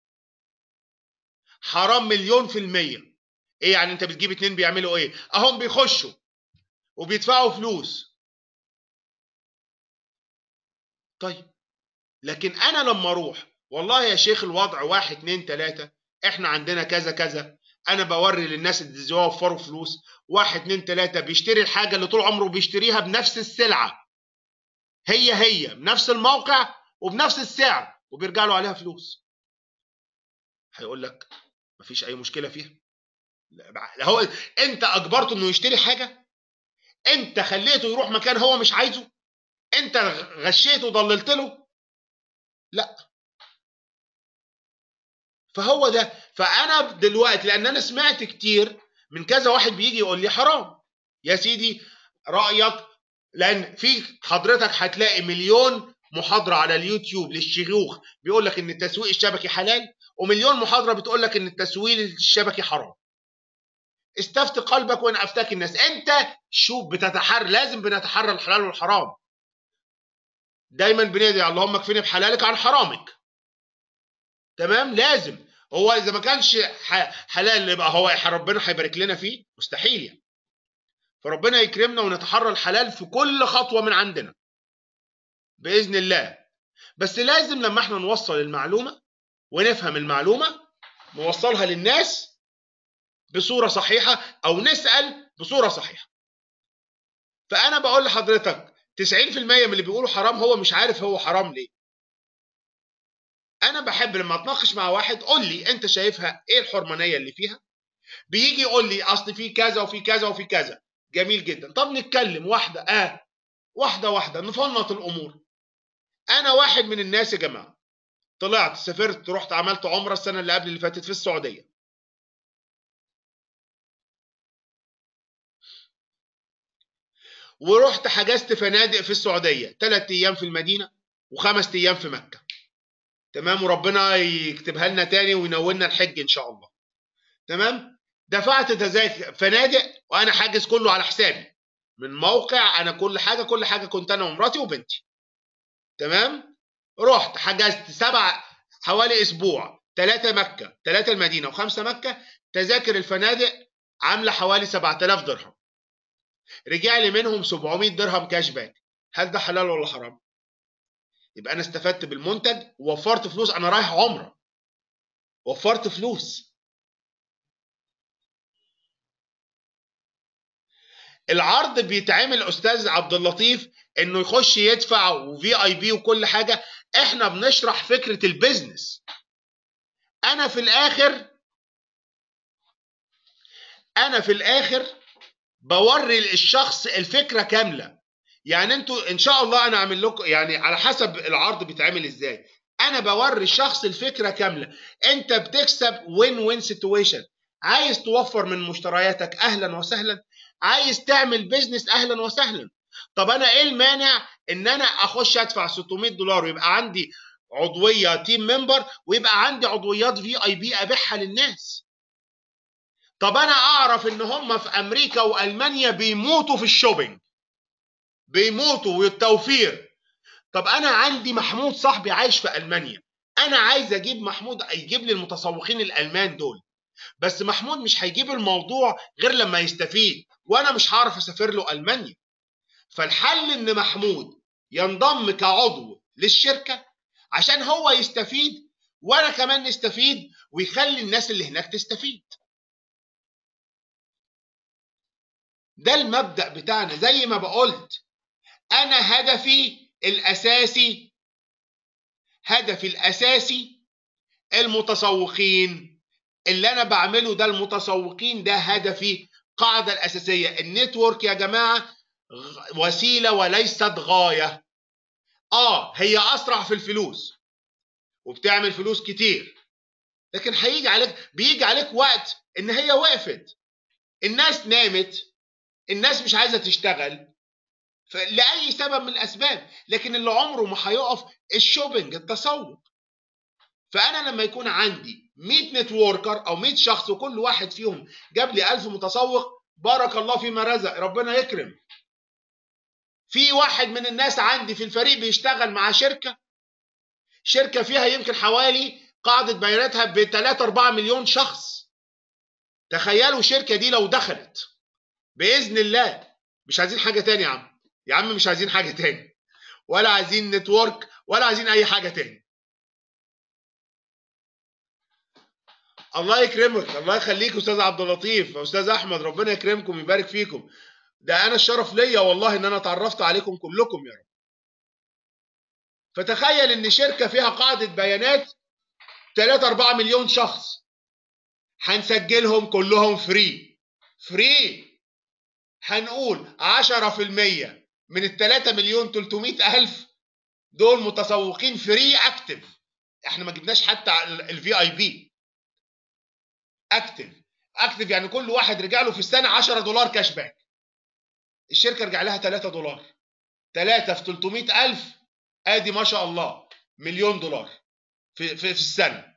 حرام مليون في المية ايه يعني انت بتجيب اتنين بيعملوا ايه اهم بيخشوا وبيدفعوا فلوس طيب لكن انا لما اروح والله يا شيخ الوضع واحد اتنين تلاتة احنا عندنا كذا كذا انا بوري للناس اللي ازاي يوفروا فلوس واحد اتنين تلاتة بيشتري الحاجة اللي طول عمره بيشتريها بنفس السلعة هي هي بنفس الموقع وبنفس السعر وبيرجع له عليها فلوس هيقول لك مفيش اي مشكلة فيها هو انت اجبرته انه يشتري حاجه انت خليته يروح مكان هو مش عايزه انت غشيته وضللت له لا فهو ده فانا دلوقتي لان انا سمعت كتير من كذا واحد بيجي يقول لي حرام يا سيدي رايك لان في حضرتك هتلاقي مليون محاضره على اليوتيوب للشيوخ بيقول لك ان التسويق الشبكي حلال ومليون محاضره بتقول لك ان التسويق الشبكي حرام استفت قلبك وان افتاك الناس انت شوف بتتحر لازم بنتحرى الحلال والحرام دايما بندعي اللهم اكفني بحلالك عن حرامك تمام لازم هو اذا ما كانش حلال يبقى هو ربنا هيبارك لنا فيه مستحيل يعني فربنا يكرمنا ونتحرى الحلال في كل خطوه من عندنا باذن الله بس لازم لما احنا نوصل المعلومه ونفهم المعلومه نوصلها للناس بصوره صحيحه او نسال بصوره صحيحه فانا بقول لحضرتك 90% من اللي بيقولوا حرام هو مش عارف هو حرام ليه انا بحب لما اتناقش مع واحد قول لي انت شايفها ايه الحرمانيه اللي فيها بيجي يقول لي اصل في كذا وفي كذا وفي كذا جميل جدا طب نتكلم واحده اه واحده واحده نفنط الامور انا واحد من الناس يا جماعه طلعت سافرت رحت عملت عمره السنه اللي قبل اللي فاتت في السعوديه ورحت حجزت فنادق في السعوديه ثلاث ايام في المدينه وخمس ايام في مكه تمام وربنا يكتبها لنا تاني وينولنا الحج ان شاء الله تمام دفعت تذاكر فنادق وانا حاجز كله على حسابي من موقع انا كل حاجه كل حاجه كنت انا ومراتي وبنتي تمام رحت حجزت سبع حوالي اسبوع ثلاثة مكة ثلاثة المدينة وخمسة مكة تذاكر الفنادق عاملة حوالي 7000 درهم رجع لي منهم 700 درهم كاش باك هل ده حلال ولا حرام؟ يبقى انا استفدت بالمنتج ووفرت فلوس انا رايح عمره وفرت فلوس العرض بيتعمل استاذ عبد اللطيف انه يخش يدفع وفي اي بي وكل حاجه احنا بنشرح فكره البيزنس انا في الاخر انا في الاخر بوري الشخص الفكره كامله يعني انتوا ان شاء الله انا اعمل لكم يعني على حسب العرض بيتعمل ازاي انا بوري الشخص الفكره كامله انت بتكسب وين وين سيتويشن عايز توفر من مشترياتك اهلا وسهلا عايز تعمل بيزنس اهلا وسهلا طب انا ايه المانع ان انا اخش ادفع 600 دولار ويبقى عندي عضويه تيم ممبر ويبقى عندي عضويات في اي بي ابيعها للناس طب انا اعرف ان هم في امريكا والمانيا بيموتوا في الشوبينج بيموتوا والتوفير طب انا عندي محمود صاحبي عايش في المانيا انا عايز اجيب محمود يجيب لي المتسوقين الالمان دول بس محمود مش هيجيب الموضوع غير لما يستفيد وانا مش هعرف اسافر له المانيا فالحل ان محمود ينضم كعضو للشركه عشان هو يستفيد وانا كمان نستفيد ويخلي الناس اللي هناك تستفيد ده المبدا بتاعنا زي ما بقولت انا هدفي الاساسي هدفي الاساسي المتسوقين اللي انا بعمله ده المتسوقين ده هدفي القاعده الاساسيه النتورك يا جماعه وسيله وليست غايه اه هي اسرع في الفلوس وبتعمل فلوس كتير لكن هيجي عليك بيجي عليك وقت ان هي وقفت الناس نامت الناس مش عايزه تشتغل لاي سبب من الاسباب لكن اللي عمره ما هيقف الشوبينج التسوق فانا لما يكون عندي 100 نتوركر او 100 شخص وكل واحد فيهم جاب لي 1000 متسوق بارك الله فيما رزق ربنا يكرم في واحد من الناس عندي في الفريق بيشتغل مع شركه شركه فيها يمكن حوالي قاعده بياناتها ب 3 4 مليون شخص تخيلوا الشركه دي لو دخلت باذن الله مش عايزين حاجه تاني يا عم يا عم مش عايزين حاجه تاني ولا عايزين نتورك ولا عايزين اي حاجه تاني الله يكرمك الله يخليك استاذ عبد اللطيف استاذ احمد ربنا يكرمكم ويبارك فيكم ده انا الشرف ليا والله ان انا اتعرفت عليكم كلكم يا رب فتخيل ان شركه فيها قاعده بيانات 3 4 مليون شخص هنسجلهم كلهم فري فري هنقول 10% من ال 3 مليون 300 الف دول متسوقين فري اكتف احنا ما جبناش حتى الفي اي بي اكتف اكتف يعني كل واحد رجع له في السنه 10 دولار كاش باك الشركه رجع لها 3 دولار 3 في 300 الف ادي ما شاء الله مليون دولار في, في, في السنه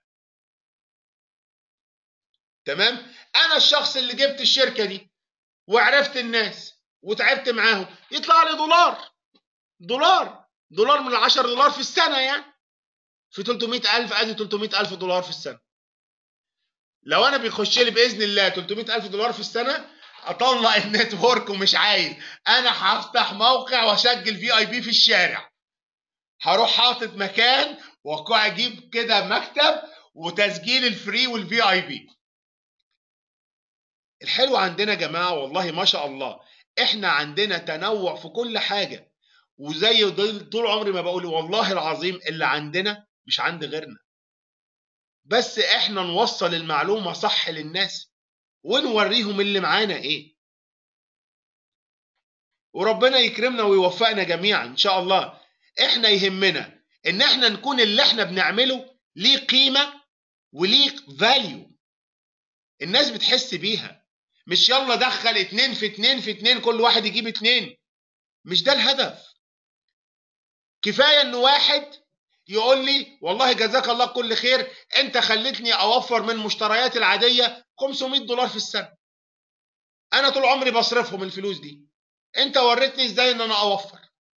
تمام انا الشخص اللي جبت الشركه دي وعرفت الناس وتعبت معاهم يطلع لي دولار دولار دولار من 10 دولار في السنه يعني في 300000 ادي 300000 دولار في السنه لو انا بيخش لي باذن الله 300000 دولار في السنه اطلع النتورك ومش عايز انا هفتح موقع واسجل في اي بي في الشارع هروح حاطط مكان واجيب كده مكتب وتسجيل الفري والفي اي بي الحلو عندنا يا جماعه والله ما شاء الله احنا عندنا تنوع في كل حاجه وزي طول عمري ما بقول والله العظيم اللي عندنا مش عند غيرنا بس احنا نوصل المعلومه صح للناس ونوريهم اللي معانا ايه وربنا يكرمنا ويوفقنا جميعا ان شاء الله احنا يهمنا ان احنا نكون اللي احنا بنعمله ليه قيمه وليه فاليو الناس بتحس بيها مش يلا دخل اتنين في اتنين في اتنين كل واحد يجيب اتنين مش ده الهدف كفاية ان واحد يقول لي والله جزاك الله كل خير انت خلتني اوفر من مشترياتي العادية 500 دولار في السنة انا طول عمري بصرفهم الفلوس دي انت وريتني ازاي ان انا اوفر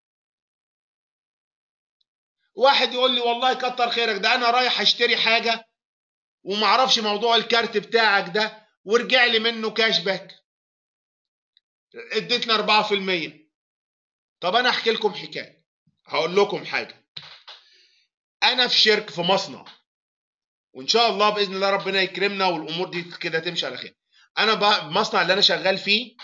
واحد يقول لي والله كتر خيرك ده انا رايح اشتري حاجة ومعرفش موضوع الكارت بتاعك ده ورجع لي منه كاش باك اديتنا 4% طب انا احكي لكم حكايه هقول لكم حاجه انا في شركه في مصنع وان شاء الله باذن الله ربنا يكرمنا والامور دي كده تمشي على خير انا بقى المصنع اللي انا شغال فيه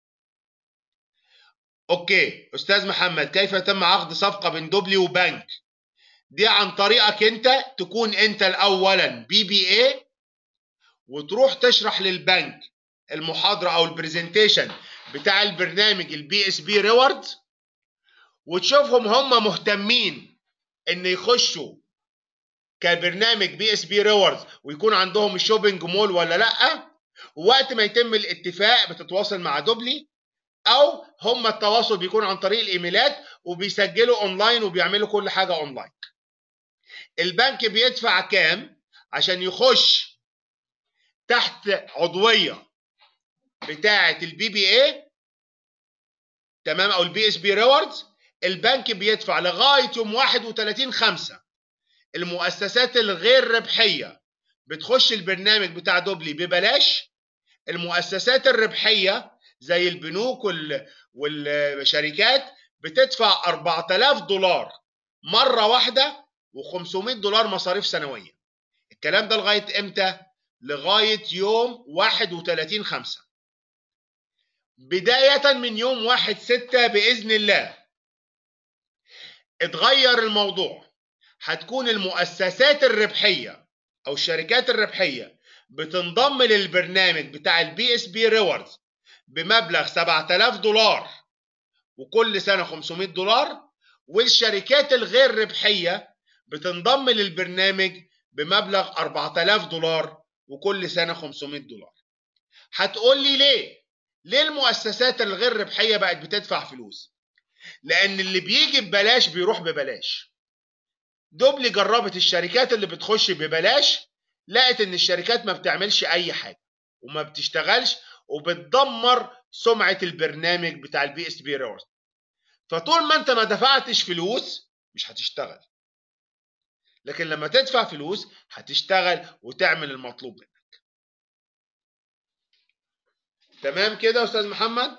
اوكي استاذ محمد كيف يتم عقد صفقه بين دوبلي وبنك دي عن طريقك انت تكون انت الاولا بي بي اي وتروح تشرح للبنك المحاضره او البرزنتيشن بتاع البرنامج البي اس بي ريورد وتشوفهم هم مهتمين ان يخشوا كبرنامج بي اس بي ريوردز ويكون عندهم الشوبينج مول ولا لا وقت ما يتم الاتفاق بتتواصل مع دوبلي او هم التواصل بيكون عن طريق الايميلات وبيسجلوا اونلاين وبيعملوا كل حاجه اونلاين البنك بيدفع كام عشان يخش تحت عضويه بتاعه البي بي اي تمام او البي اس بي ريوردز البنك بيدفع لغايه يوم 31 5 المؤسسات الغير ربحيه بتخش البرنامج بتاع دوبلي ببلاش المؤسسات الربحيه زي البنوك والشركات بتدفع 4000 دولار مره واحده و500 دولار مصاريف سنويه الكلام ده لغايه امتى لغايه يوم 31 5 بدايه من يوم 1 6 باذن الله اتغير الموضوع هتكون المؤسسات الربحيه او الشركات الربحيه بتنضم للبرنامج بتاع البي اس بي ريوردز بمبلغ 7000 دولار وكل سنه 500 دولار والشركات الغير ربحيه بتنضم للبرنامج بمبلغ 4000 دولار وكل سنه 500 دولار هتقول لي ليه ليه المؤسسات الغير ربحيه بقت بتدفع فلوس لان اللي بيجي ببلاش بيروح ببلاش دوبلي جربت الشركات اللي بتخش ببلاش لقت ان الشركات ما بتعملش اي حاجه وما بتشتغلش وبتدمر سمعه البرنامج بتاع البي اس بي ريورد فطول ما انت ما دفعتش فلوس مش هتشتغل لكن لما تدفع فلوس هتشتغل وتعمل المطلوب منك تمام كده يا استاذ محمد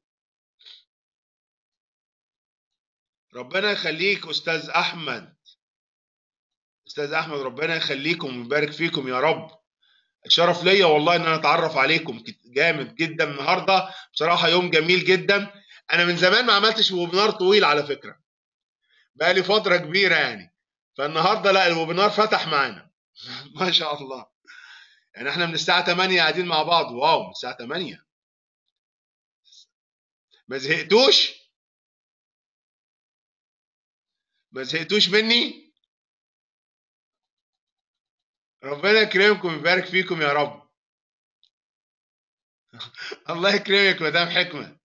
ربنا يخليك استاذ احمد استاذ احمد ربنا يخليكم ويبارك فيكم يا رب الشرف ليا والله ان انا اتعرف عليكم جامد جدا النهارده بصراحه يوم جميل جدا انا من زمان ما عملتش ويبنار طويل على فكره بقى لي فتره كبيره يعني فالنهارده لا الويبنار فتح معانا ما شاء الله يعني احنا من الساعه 8 قاعدين مع بعض واو من الساعه 8 ما زهقتوش ما زهقتوش مني ربنا يكرمكم ويبارك فيكم يا رب الله يكرمك مدام حكمه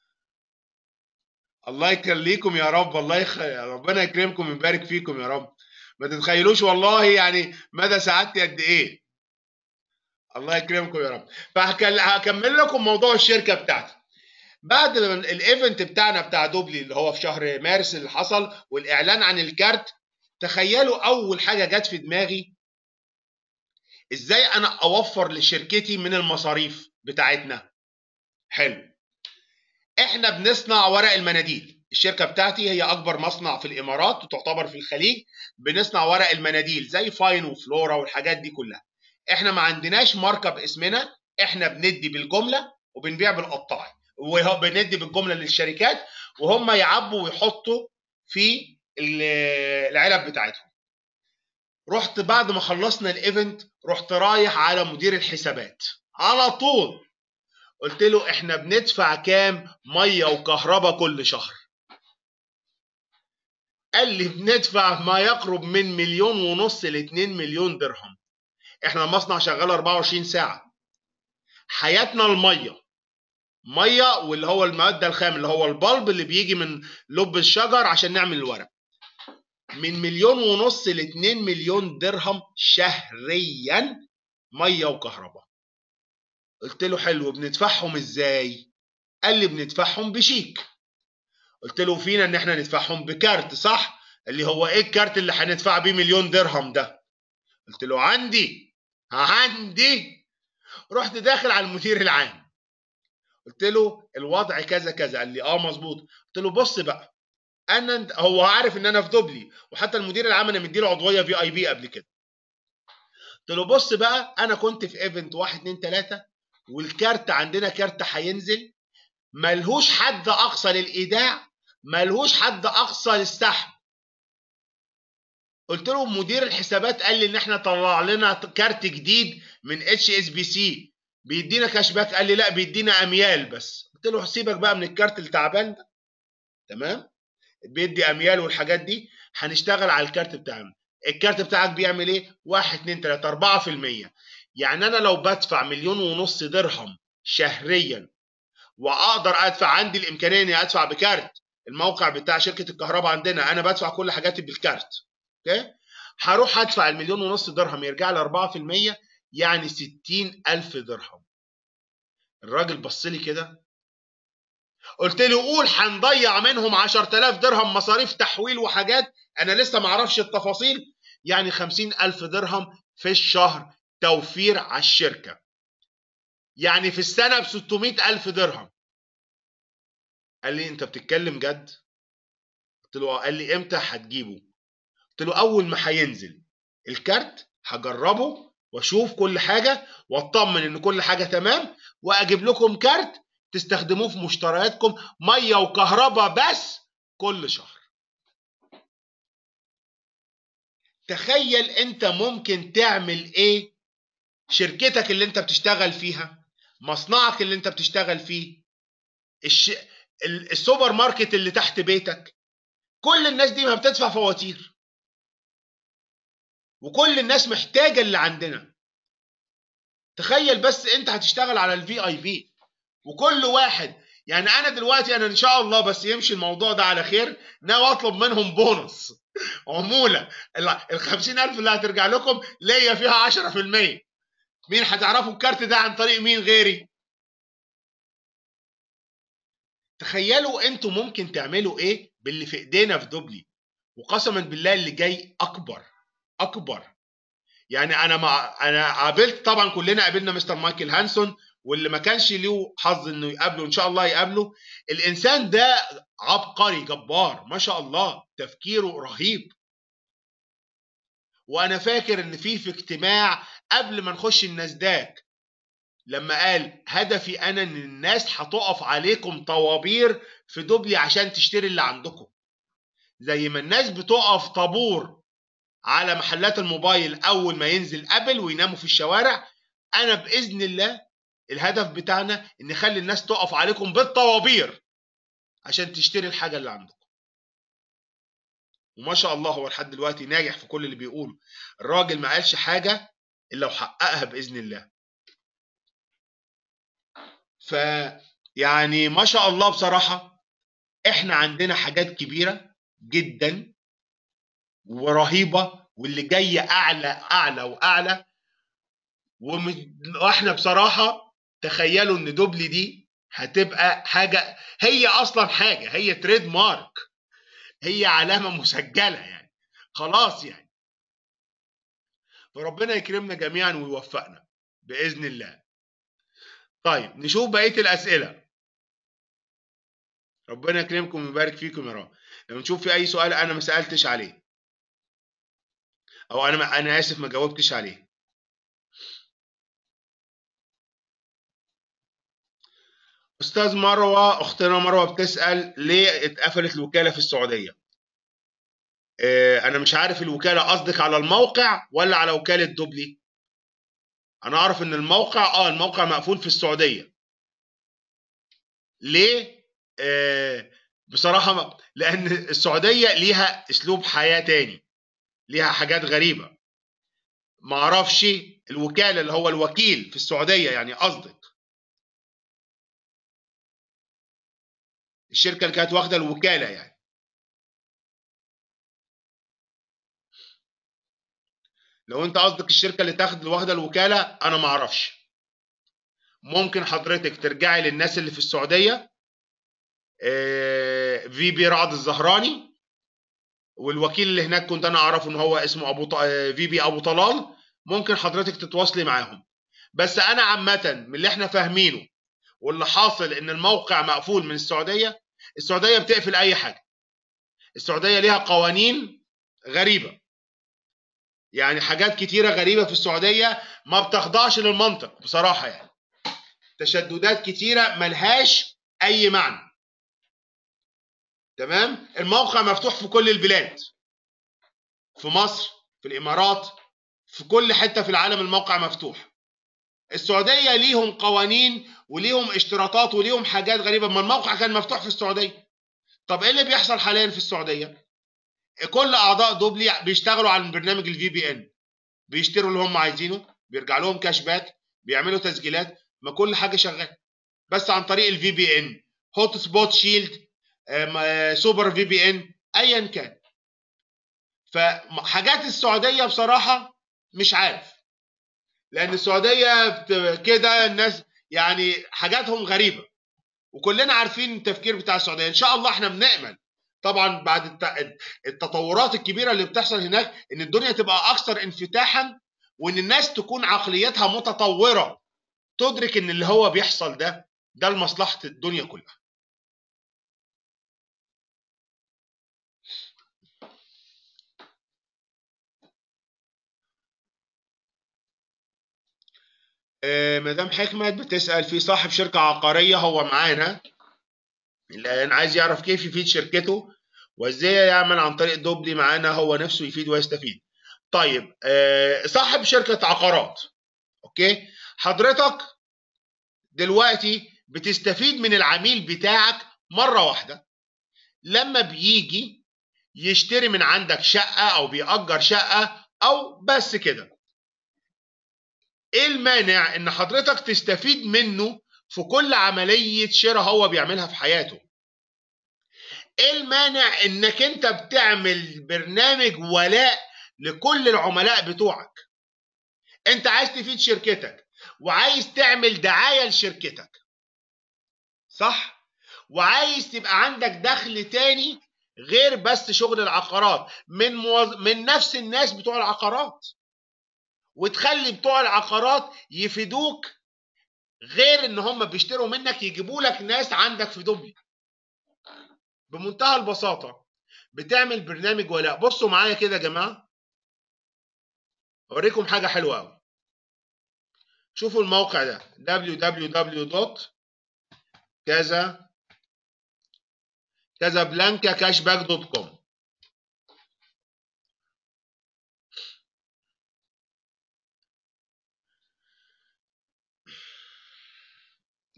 الله يخليكم يا رب الله يخ... ربنا يكرمكم ويبارك فيكم يا رب ما تتخيلوش والله يعني مدى سعادتي قد ايه الله يكرمكم يا رب فهكمل لكم موضوع الشركه بتاعتي بعد الايفنت بتاعنا بتاع دوبلي اللي هو في شهر مارس اللي حصل والاعلان عن الكارت تخيلوا اول حاجه جت في دماغي ازاي انا اوفر لشركتي من المصاريف بتاعتنا حلو احنا بنصنع ورق المناديل الشركه بتاعتي هي اكبر مصنع في الامارات وتعتبر في الخليج بنصنع ورق المناديل زي فاين وفلورا والحاجات دي كلها احنا ما عندناش ماركه باسمنا احنا بندي بالجمله وبنبيع بالقطاعي وبندي بالجمله للشركات وهم يعبوا ويحطوا في العلب بتاعتهم رحت بعد ما خلصنا الايفنت رحت رايح على مدير الحسابات على طول قلت له احنا بندفع كام ميه وكهرباء كل شهر قال لي بندفع ما يقرب من مليون ونص ل 2 مليون درهم احنا المصنع شغال 24 ساعه حياتنا الميه ميه واللي هو الماده الخام اللي هو البلب اللي بيجي من لب الشجر عشان نعمل الورق من مليون ونص ل 2 مليون درهم شهريا ميه وكهرباء قلت له حلو بندفعهم ازاي قال لي بندفعهم بشيك قلت له فينا ان احنا ندفعهم بكارت صح اللي هو ايه الكارت اللي هندفع بيه مليون درهم ده قلت له عندي عندي رحت داخل على المدير العام قلت له الوضع كذا كذا قال لي اه مظبوط قلت له بص بقى انا هو عارف ان انا في دوبلي وحتى المدير العام انا مديله عضويه في اي بي قبل كده قلت له بص بقى انا كنت في ايفنت 1 2 3 والكارت عندنا كارت هينزل ملهوش حد اقصى للايداع ملهوش حد اقصى للسحب قلت له مدير الحسابات قال لي ان احنا طلع لنا كارت جديد من اتش اس بي سي بيدينا كاش باك قال لي لا بيدينا اميال بس قلت له سيبك بقى من الكارت التعبان ده تمام بيدي اميال والحاجات دي هنشتغل على الكارت بتاعنا الكارت بتاعك بيعمل ايه 1 2 3 4% يعني انا لو بدفع مليون ونص درهم شهريا واقدر ادفع عندي الامكانيه اني ادفع بكارت الموقع بتاع شركه الكهرباء عندنا انا بدفع كل حاجاتي بالكارت اوكي هروح ادفع المليون ونص درهم يرجع لي 4% يعني 60000 درهم الراجل بص لي كده قلت له قول هنضيع منهم 10000 درهم مصاريف تحويل وحاجات انا لسه ما اعرفش التفاصيل يعني 50000 درهم في الشهر توفير على الشركه يعني في السنه ب 600000 درهم قال لي انت بتتكلم جد قلت له قال لي امتى هتجيبه قلت له اول ما هينزل الكارت هجربه واشوف كل حاجه واطمن ان كل حاجه تمام واجيب لكم كارت تستخدموه في مشترياتكم ميه وكهرباء بس كل شهر تخيل انت ممكن تعمل ايه شركتك اللي انت بتشتغل فيها مصنعك اللي انت بتشتغل فيه الش... السوبر ماركت اللي تحت بيتك كل الناس دي ما بتدفع فواتير وكل الناس محتاجة اللي عندنا تخيل بس انت هتشتغل على الفي اي بي وكل واحد يعني انا دلوقتي انا ان شاء الله بس يمشي الموضوع ده على خير ناوي اطلب منهم بونص عموله ال 50000 اللي هترجع لكم ليا فيها 10% مين هتعرفوا الكارت ده عن طريق مين غيري تخيلوا انتوا ممكن تعملوا ايه باللي في ايدينا في دوبلي وقسما بالله اللي جاي اكبر اكبر يعني انا مع انا قابلت طبعا كلنا قابلنا مستر مايكل هانسون واللي ما كانش له حظ انه يقابله ان شاء الله يقابله الانسان ده عبقري جبار ما شاء الله تفكيره رهيب وانا فاكر ان في في اجتماع قبل ما نخش الناسداك لما قال هدفي انا ان الناس هتقف عليكم طوابير في دبلي عشان تشتري اللي عندكم زي ما الناس بتقف طابور على محلات الموبايل اول ما ينزل ابل ويناموا في الشوارع انا باذن الله الهدف بتاعنا ان نخلي الناس تقف عليكم بالطوابير عشان تشتري الحاجه اللي عندكم وما شاء الله هو لحد دلوقتي ناجح في كل اللي بيقوله الراجل ما قالش حاجه الا وحققها باذن الله ف يعني ما شاء الله بصراحه احنا عندنا حاجات كبيره جدا ورهيبه واللي جايه اعلى اعلى واعلى واحنا بصراحه تخيلوا ان دوبلي دي هتبقى حاجه هي اصلا حاجه هي تريد مارك هي علامه مسجله يعني خلاص يعني فربنا يكرمنا جميعا ويوفقنا باذن الله طيب نشوف بقيه الاسئله ربنا يكرمكم ويبارك فيكم يا رب لو نشوف في اي سؤال انا ما سالتش عليه او انا ما انا اسف ما جاوبتش عليه استاذ مروه اختنا مروه بتسال ليه اتقفلت الوكاله في السعوديه اه انا مش عارف الوكاله قصدك على الموقع ولا على وكاله دوبلي انا اعرف ان الموقع اه الموقع مقفول في السعوديه ليه اه بصراحه لان السعوديه ليها اسلوب حياه تاني ليها حاجات غريبه ما اعرفش الوكاله اللي هو الوكيل في السعوديه يعني قصدك الشركه اللي كانت واخده الوكاله يعني لو انت قصدك الشركه اللي تاخد واخده الوكاله انا ما اعرفش ممكن حضرتك ترجعي للناس اللي في السعوديه في بي رعد الزهراني والوكيل اللي هناك كنت انا اعرفه ان هو اسمه ابو ط... في بي ابو طلال ممكن حضرتك تتواصلي معاهم بس انا عامه من اللي احنا فاهمينه واللي حاصل ان الموقع مقفول من السعوديه السعوديه بتقفل اي حاجه السعوديه ليها قوانين غريبه يعني حاجات كتيره غريبه في السعوديه ما بتخضعش للمنطق بصراحه يعني تشددات كتيره ملهاش اي معنى تمام الموقع مفتوح في كل البلاد في مصر في الامارات في كل حته في العالم الموقع مفتوح السعوديه ليهم قوانين وليهم اشتراطات وليهم حاجات غريبه ما الموقع كان مفتوح في السعوديه طب ايه اللي بيحصل حاليا في السعوديه كل اعضاء دوبلي بيشتغلوا على برنامج الفي بي ان بيشتروا اللي هم عايزينه بيرجع لهم كاش باك بيعملوا تسجيلات ما كل حاجه شغاله بس عن طريق الفي بي ان هوت سبوت شيلد سوبر في بي ان ايا كان فحاجات السعوديه بصراحه مش عارف لان السعوديه كده الناس يعني حاجاتهم غريبه وكلنا عارفين التفكير بتاع السعوديه ان شاء الله احنا بنامل طبعا بعد التطورات الكبيره اللي بتحصل هناك ان الدنيا تبقى اكثر انفتاحا وان الناس تكون عقليتها متطوره تدرك ان اللي هو بيحصل ده ده لمصلحه الدنيا كلها مدام حكمت بتسأل في صاحب شركة عقارية هو معانا الآن عايز يعرف كيف يفيد شركته وازاي يعمل عن طريق دوبلي معانا هو نفسه يفيد ويستفيد طيب صاحب شركة عقارات اوكي حضرتك دلوقتي بتستفيد من العميل بتاعك مرة واحدة لما بيجي يشتري من عندك شقة أو بيأجر شقة أو بس كده ايه المانع ان حضرتك تستفيد منه في كل عملية شراء هو بيعملها في حياته ايه المانع انك انت بتعمل برنامج ولاء لكل العملاء بتوعك انت عايز تفيد شركتك وعايز تعمل دعاية لشركتك صح وعايز تبقى عندك دخل تاني غير بس شغل العقارات من موز... من نفس الناس بتوع العقارات وتخلي بتوع العقارات يفيدوك غير ان هم بيشتروا منك يجيبوا لك ناس عندك في دبي بمنتهى البساطه بتعمل برنامج ولاء بصوا معايا كده يا جماعه اوريكم حاجه حلوه قوي شوفوا الموقع ده www. كذا كذا بلانكا كاش باك دوت كوم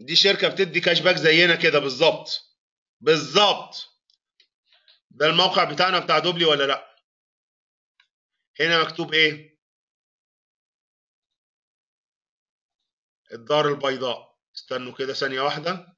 دي شركه بتدي كاش باك زينا كده بالظبط بالظبط ده الموقع بتاعنا بتاع دوبلي ولا لا هنا مكتوب ايه الدار البيضاء استنوا كده ثانيه واحده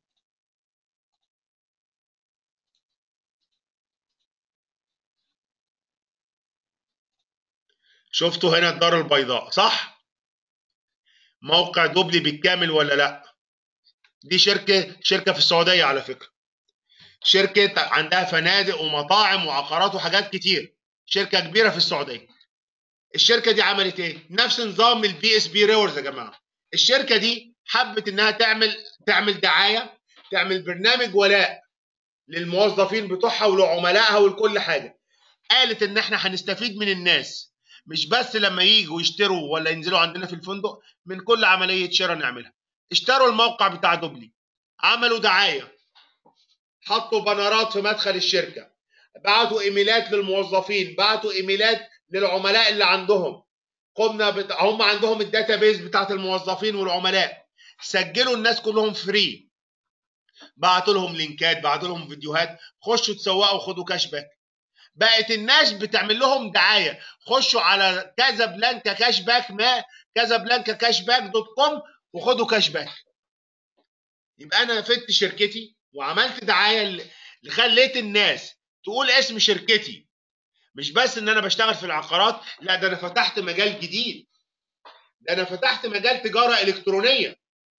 شفتوا هنا الدار البيضاء صح موقع دوبلي بالكامل ولا لا دي شركه شركه في السعوديه على فكره شركه عندها فنادق ومطاعم وعقارات وحاجات كتير شركه كبيره في السعوديه الشركه دي عملت ايه نفس نظام البي اس بي ريورز يا جماعه الشركه دي حبت انها تعمل تعمل دعايه تعمل برنامج ولاء للموظفين بتوعها ولعملائها ولكل حاجه قالت ان احنا هنستفيد من الناس مش بس لما ييجوا يشتروا ولا ينزلوا عندنا في الفندق من كل عمليه شراء نعملها اشتروا الموقع بتاع دوبلي عملوا دعايه حطوا بنرات في مدخل الشركه بعتوا ايميلات للموظفين بعتوا ايميلات للعملاء اللي عندهم قمنا بت... هم عندهم الداتابيز بتاعت الموظفين والعملاء سجلوا الناس كلهم فري بعتوا لهم لينكات بعتوا لهم فيديوهات خشوا تسوقوا وخدوا كاش باك بقت الناس بتعمل لهم دعايه خشوا على كذا بلانكا كاش باك ما كذا بلانكا كاش باك دوت كوم وخدوا كاش باك يبقى انا فدت شركتي وعملت دعايه اللي خليت الناس تقول اسم شركتي مش بس ان انا بشتغل في العقارات لا ده انا فتحت مجال جديد ده انا فتحت مجال تجاره الكترونيه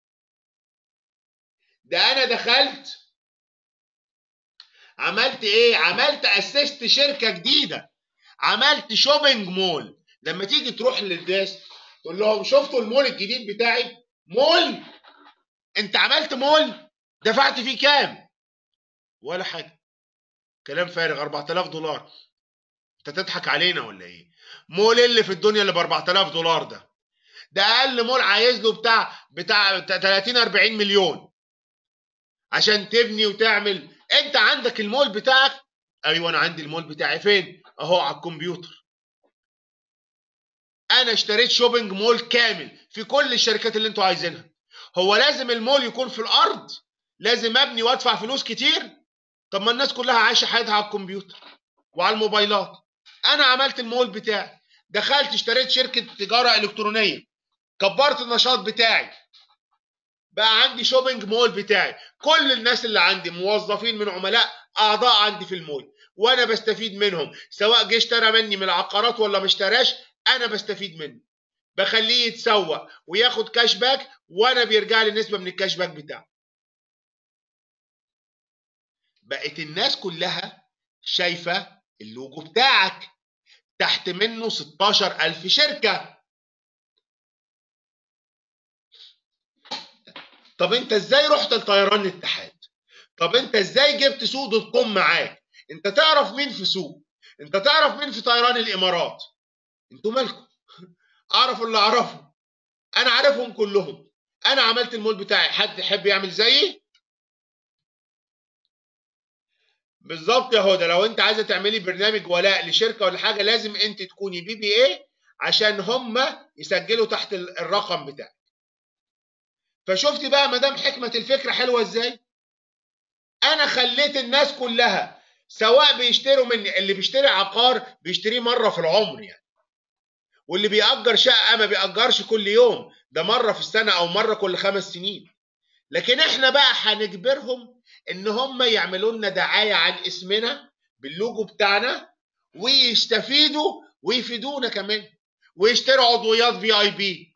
ده انا دخلت عملت ايه عملت اسست شركه جديده عملت شوبينج مول لما تيجي تروح للناس تقول لهم شفتوا المول الجديد بتاعي مول انت عملت مول دفعت فيه كام ولا حاجه كلام فارغ 4000 دولار انت تضحك علينا ولا ايه مول اللي في الدنيا اللي ب 4000 دولار ده ده اقل مول عايز له بتاع بتاع 30 40 مليون عشان تبني وتعمل انت عندك المول بتاعك ايوه انا عندي المول بتاعي فين اهو على الكمبيوتر انا اشتريت شوبينج مول كامل في كل الشركات اللي انتوا عايزينها هو لازم المول يكون في الارض لازم ابني وادفع فلوس كتير طب ما الناس كلها عايشه حياتها على الكمبيوتر وعلى الموبايلات انا عملت المول بتاعي دخلت اشتريت شركه تجاره الكترونيه كبرت النشاط بتاعي بقى عندي شوبينج مول بتاعي كل الناس اللي عندي موظفين من عملاء اعضاء عندي في المول وانا بستفيد منهم سواء جه اشترى مني من العقارات ولا ما اشتراش انا بستفيد منه بخليه يتسوق وياخد كاش باك وانا بيرجع لي نسبه من الكاش باك بتاعه بقت الناس كلها شايفه اللوجو بتاعك تحت منه 16000 شركه طب انت ازاي رحت لطيران الاتحاد طب انت ازاي جبت سوق دوت كوم معاك انت تعرف مين في سوق انت تعرف مين في طيران الامارات انتوا مالكم اعرف اللي اعرفه انا عارفهم كلهم انا عملت المول بتاعي حد يحب يعمل زيي بالظبط يا هدى لو انت عايزه تعملي برنامج ولاء لشركه ولا حاجه لازم انت تكوني بي بي اي عشان هم يسجلوا تحت الرقم بتاعك فشفتي بقى مدام حكمه الفكره حلوه ازاي انا خليت الناس كلها سواء بيشتروا مني اللي بيشتري عقار بيشتريه مره في العمر يعني واللي بيأجر شقه ما بيأجرش كل يوم ده مره في السنه او مره كل خمس سنين لكن احنا بقى هنجبرهم ان هم يعملوا لنا دعايه عن اسمنا باللوجو بتاعنا ويستفيدوا ويفيدونا كمان ويشتروا عضويات في اي بي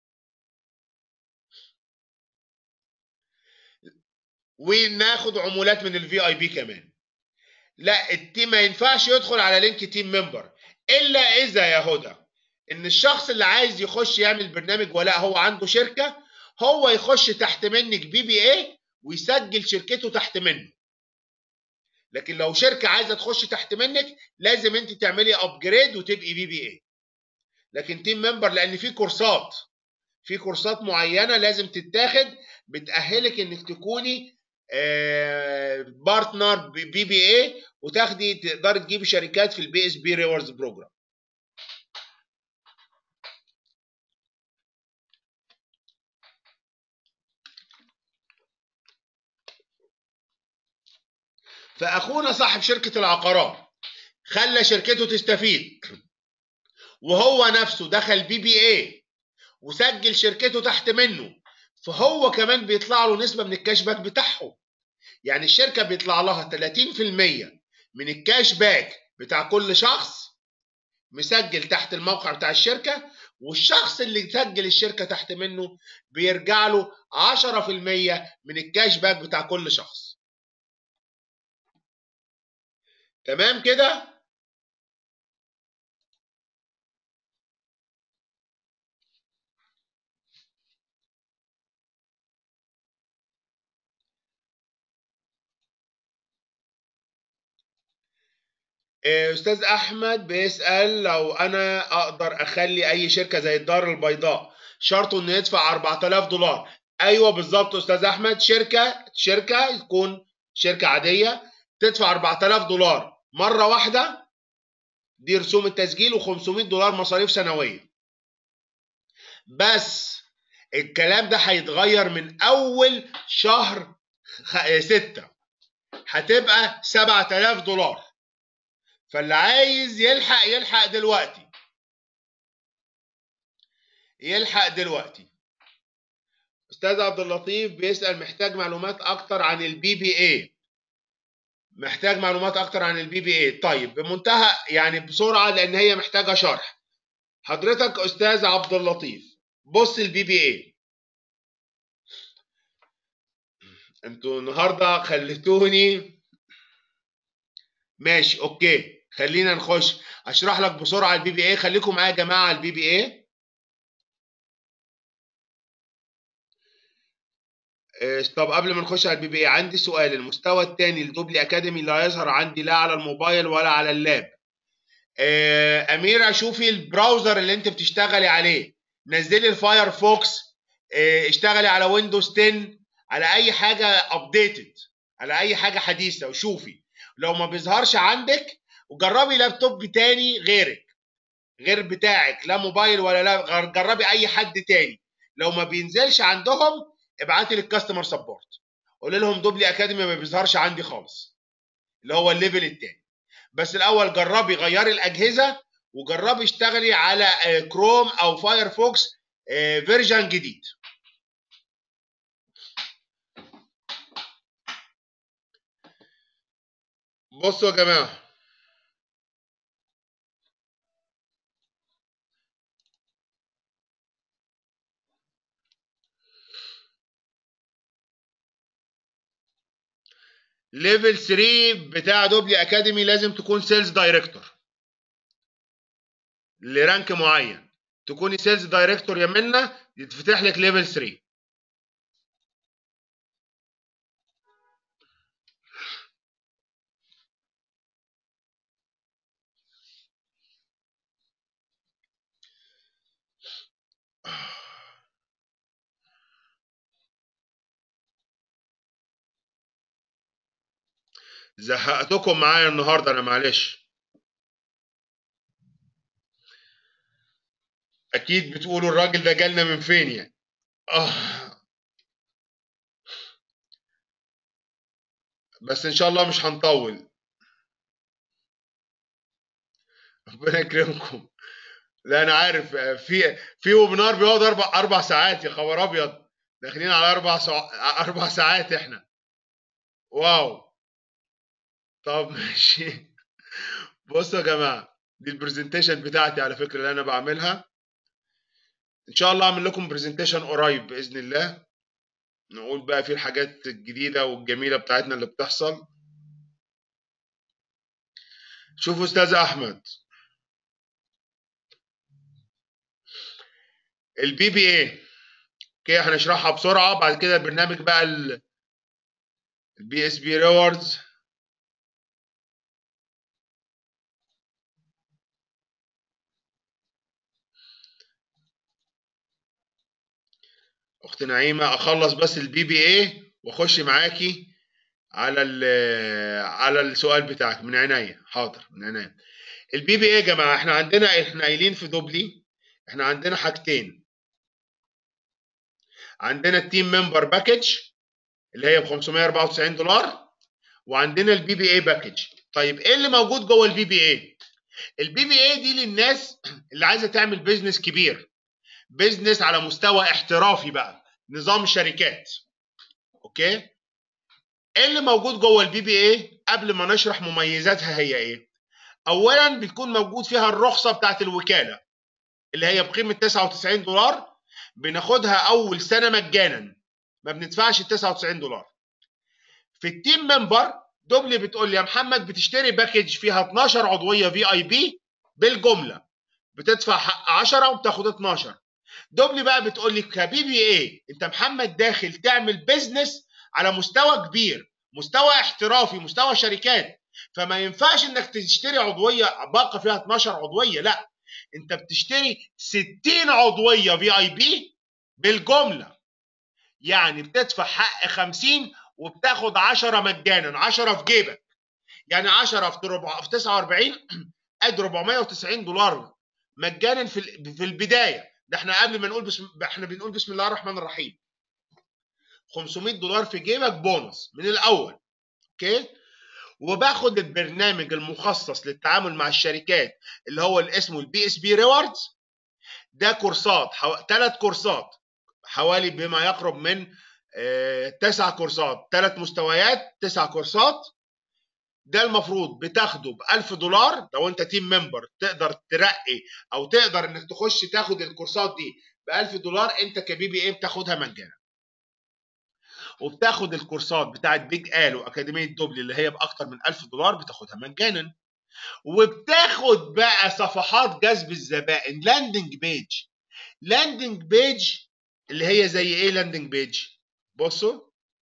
وناخد عمولات من الفي اي بي كمان لا التيم ما ينفعش يدخل على لينك تيم ممبر الا اذا يا هدى ان الشخص اللي عايز يخش يعمل برنامج ولا هو عنده شركه هو يخش تحت منك بي بي اي ويسجل شركته تحت منه لكن لو شركه عايزه تخش تحت منك لازم انت تعملي ابجريد وتبقي بي بي اي لكن تيم ممبر لان في كورسات في كورسات معينه لازم تتاخد بتاهلك انك تكوني بارتنر بي بي اي وتاخدي تقدري تجيبي شركات في البي اس بي ريوردز بروجرام فاخونا صاحب شركه العقارات خلى شركته تستفيد وهو نفسه دخل بي بي اي وسجل شركته تحت منه فهو كمان بيطلع له نسبه من الكاش باك بتاعهم يعني الشركه بيطلع لها 30% من الكاش باك بتاع كل شخص مسجل تحت الموقع بتاع الشركه والشخص اللي سجل الشركه تحت منه بيرجع له 10% من الكاش باك بتاع كل شخص تمام كده استاذ احمد بيسال لو انا اقدر اخلي اي شركه زي الدار البيضاء شرطه انه يدفع 4000 دولار ايوه بالظبط استاذ احمد شركه شركه تكون شركه عاديه تدفع 4000 دولار مره واحده دي رسوم التسجيل و500 دولار مصاريف سنويه بس الكلام ده هيتغير من اول شهر ستة هتبقى 7000 دولار فاللي عايز يلحق يلحق دلوقتي يلحق دلوقتي استاذ عبد اللطيف بيسال محتاج معلومات اكتر عن البي بي اي محتاج معلومات اكتر عن البي بي اي طيب بمنتهى يعني بسرعه لان هي محتاجه شرح حضرتك استاذ عبد اللطيف بص البي بي اي انتوا النهارده خليتوني ماشي اوكي خلينا نخش اشرح لك بسرعه البي بي اي خليكم معايا يا جماعه على البي بي اي طب قبل ما نخش على البي بي اي عندي سؤال المستوى الثاني لدوبلي اكاديمي لا يظهر عندي لا على الموبايل ولا على اللاب اميره شوفي البراوزر اللي انت بتشتغلي عليه نزلي الفايرفوكس اشتغلي على ويندوز 10 على اي حاجه ابديتد على اي حاجه حديثه وشوفي لو ما بيظهرش عندك وجربي لابتوب تاني غيرك غير بتاعك لا موبايل ولا لا جربي اي حد تاني لو ما بينزلش عندهم ابعتي للكاستمر سبورت قولي لهم دوبلي اكاديمي ما بيظهرش عندي خالص اللي هو الليفل التاني بس الاول جربي غيري الاجهزه وجربي اشتغلي على كروم او فايرفوكس فيرجن جديد بصوا يا جماعه ليفل 3 بتاع دوبلي اكاديمي لازم تكون سيلز دايركتور لرانك معين تكوني سيلز دايركتور يا منا يتفتح لك ليفل 3 زهقتكم معايا النهارده انا معلش اكيد بتقولوا الراجل ده جالنا من فين يعني اه بس ان شاء الله مش هنطول ربنا يكرمكم لا انا عارف في في ويبنار بيقعد اربع اربع ساعات يا خبر ابيض داخلين على اربع سع... اربع ساعات احنا واو طب ماشي بصوا يا جماعه دي البرزنتيشن بتاعتي على فكره اللي انا بعملها ان شاء الله اعمل لكم برزنتيشن قريب باذن الله نقول بقى في الحاجات الجديده والجميله بتاعتنا اللي بتحصل شوفوا استاذ احمد البي بي اي اوكي هنشرحها بسرعه بعد كده البرنامج بقى البي اس بي ريوردز اخت نعيمه اخلص بس البي بي اي واخش معاكي على على السؤال بتاعك من عينيا حاضر من عينيا البي بي اي يا جماعه احنا عندنا احنا قايلين في دوبلي احنا عندنا حاجتين عندنا التيم ممبر باكج اللي هي ب 594 دولار وعندنا البي بي اي باكج طيب ايه اللي موجود جوه البي بي اي البي بي اي دي للناس اللي عايزه تعمل بيزنس كبير بيزنس على مستوى احترافي بقى نظام شركات اوكي ايه اللي موجود جوه البي بي اي قبل ما نشرح مميزاتها هي ايه اولا بتكون موجود فيها الرخصه بتاعت الوكاله اللي هي بقيمه 99 دولار بناخدها اول سنه مجانا ما بندفعش ال 99 دولار في التيم ممبر دوبلي بتقول لي يا محمد بتشتري باكج فيها 12 عضويه في اي بي بالجمله بتدفع حق 10 وبتاخد 12 دوبلي بقى بتقول لي كبي بي اي انت محمد داخل تعمل بيزنس على مستوى كبير مستوى احترافي مستوى شركات فما ينفعش انك تشتري عضويه باقه فيها 12 عضويه لا انت بتشتري 60 عضويه في اي بي بالجمله يعني بتدفع حق 50 وبتاخد 10 مجانا 10 في جيبك يعني 10 في ربع في 49 قد 490 دولار مجانا في في البدايه ده احنا قبل ما نقول بسم احنا بنقول بسم الله الرحمن الرحيم 500 دولار في جيبك بونص من الاول اوكي وباخد البرنامج المخصص للتعامل مع الشركات اللي هو اللي اسمه البي اس بي ريوردز ده كورسات حو... ثلاث كورسات حوالي بما يقرب من آه... تسع كورسات ثلاث مستويات تسع كورسات ده المفروض بتاخده ب 1000 دولار لو انت تيم ممبر تقدر ترقي او تقدر انك تخش تاخد الكورسات دي ب 1000 دولار انت كبي بي اي بتاخدها مجانا وبتاخد الكورسات بتاعت بيج ال واكاديميه دوبلي اللي هي باكتر من 1000 دولار بتاخدها مجانا وبتاخد بقى صفحات جذب الزبائن لاندنج بيج لاندنج بيج اللي هي زي ايه لاندنج بيج بصوا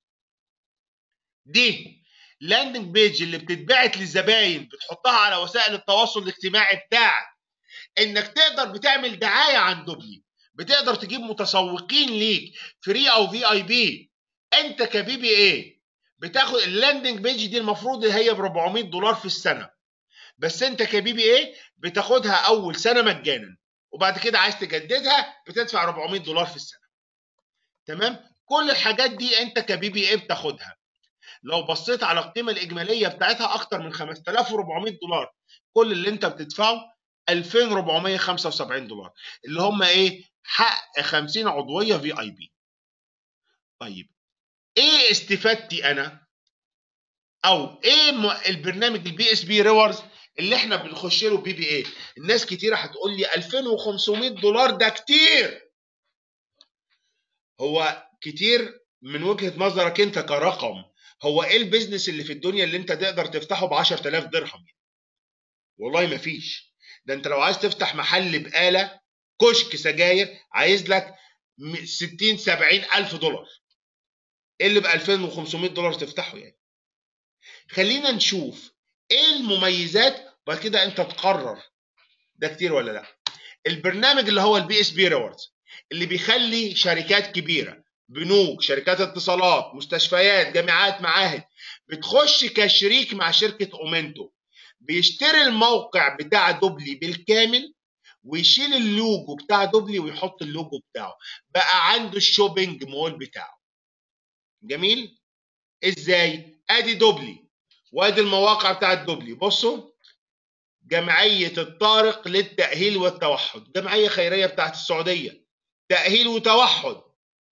دي لاندنج بيج اللي بتتبعت للزباين بتحطها على وسائل التواصل الاجتماعي بتاعك انك تقدر بتعمل دعايه عن دوبلي بتقدر تجيب متسوقين ليك فري او في اي بي انت كبي بي اي بتاخد اللاندنج بيج دي المفروض هي ب 400 دولار في السنه بس انت كبي بي اي بتاخدها اول سنه مجانا وبعد كده عايز تجددها بتدفع 400 دولار في السنه تمام كل الحاجات دي انت كبي بي اي بتاخدها لو بصيت على القيمه الاجماليه بتاعتها اكتر من 5400 دولار كل اللي انت بتدفعه 2475 دولار اللي هم ايه حق 50 عضويه في اي بي طيب ايه استفادتي انا او ايه البرنامج البي اس بي ريورز اللي احنا بنخش له بي بي اي الناس كتيره هتقول لي 2500 دولار ده كتير هو كتير من وجهه نظرك انت كرقم هو ايه البيزنس اللي في الدنيا اللي انت تقدر تفتحه ب 10000 درهم والله ما فيش ده انت لو عايز تفتح محل بآلة كشك سجاير عايز لك 60 70 الف دولار ايه اللي ب 2500 دولار تفتحه يعني خلينا نشوف ايه المميزات بعد كده انت تقرر ده كتير ولا لا البرنامج اللي هو البي اس بي ريوردز اللي بيخلي شركات كبيره بنوك شركات اتصالات مستشفيات جامعات معاهد بتخش كشريك مع شركه اومنتو بيشتري الموقع بتاع دوبلي بالكامل ويشيل اللوجو بتاع دوبلي ويحط اللوجو بتاعه بقى عنده الشوبينج مول بتاعه جميل ازاي ادي دوبلي وادي المواقع بتاعت دوبلي بصوا جمعية الطارق للتأهيل والتوحد جمعية خيرية بتاعت السعودية تأهيل وتوحد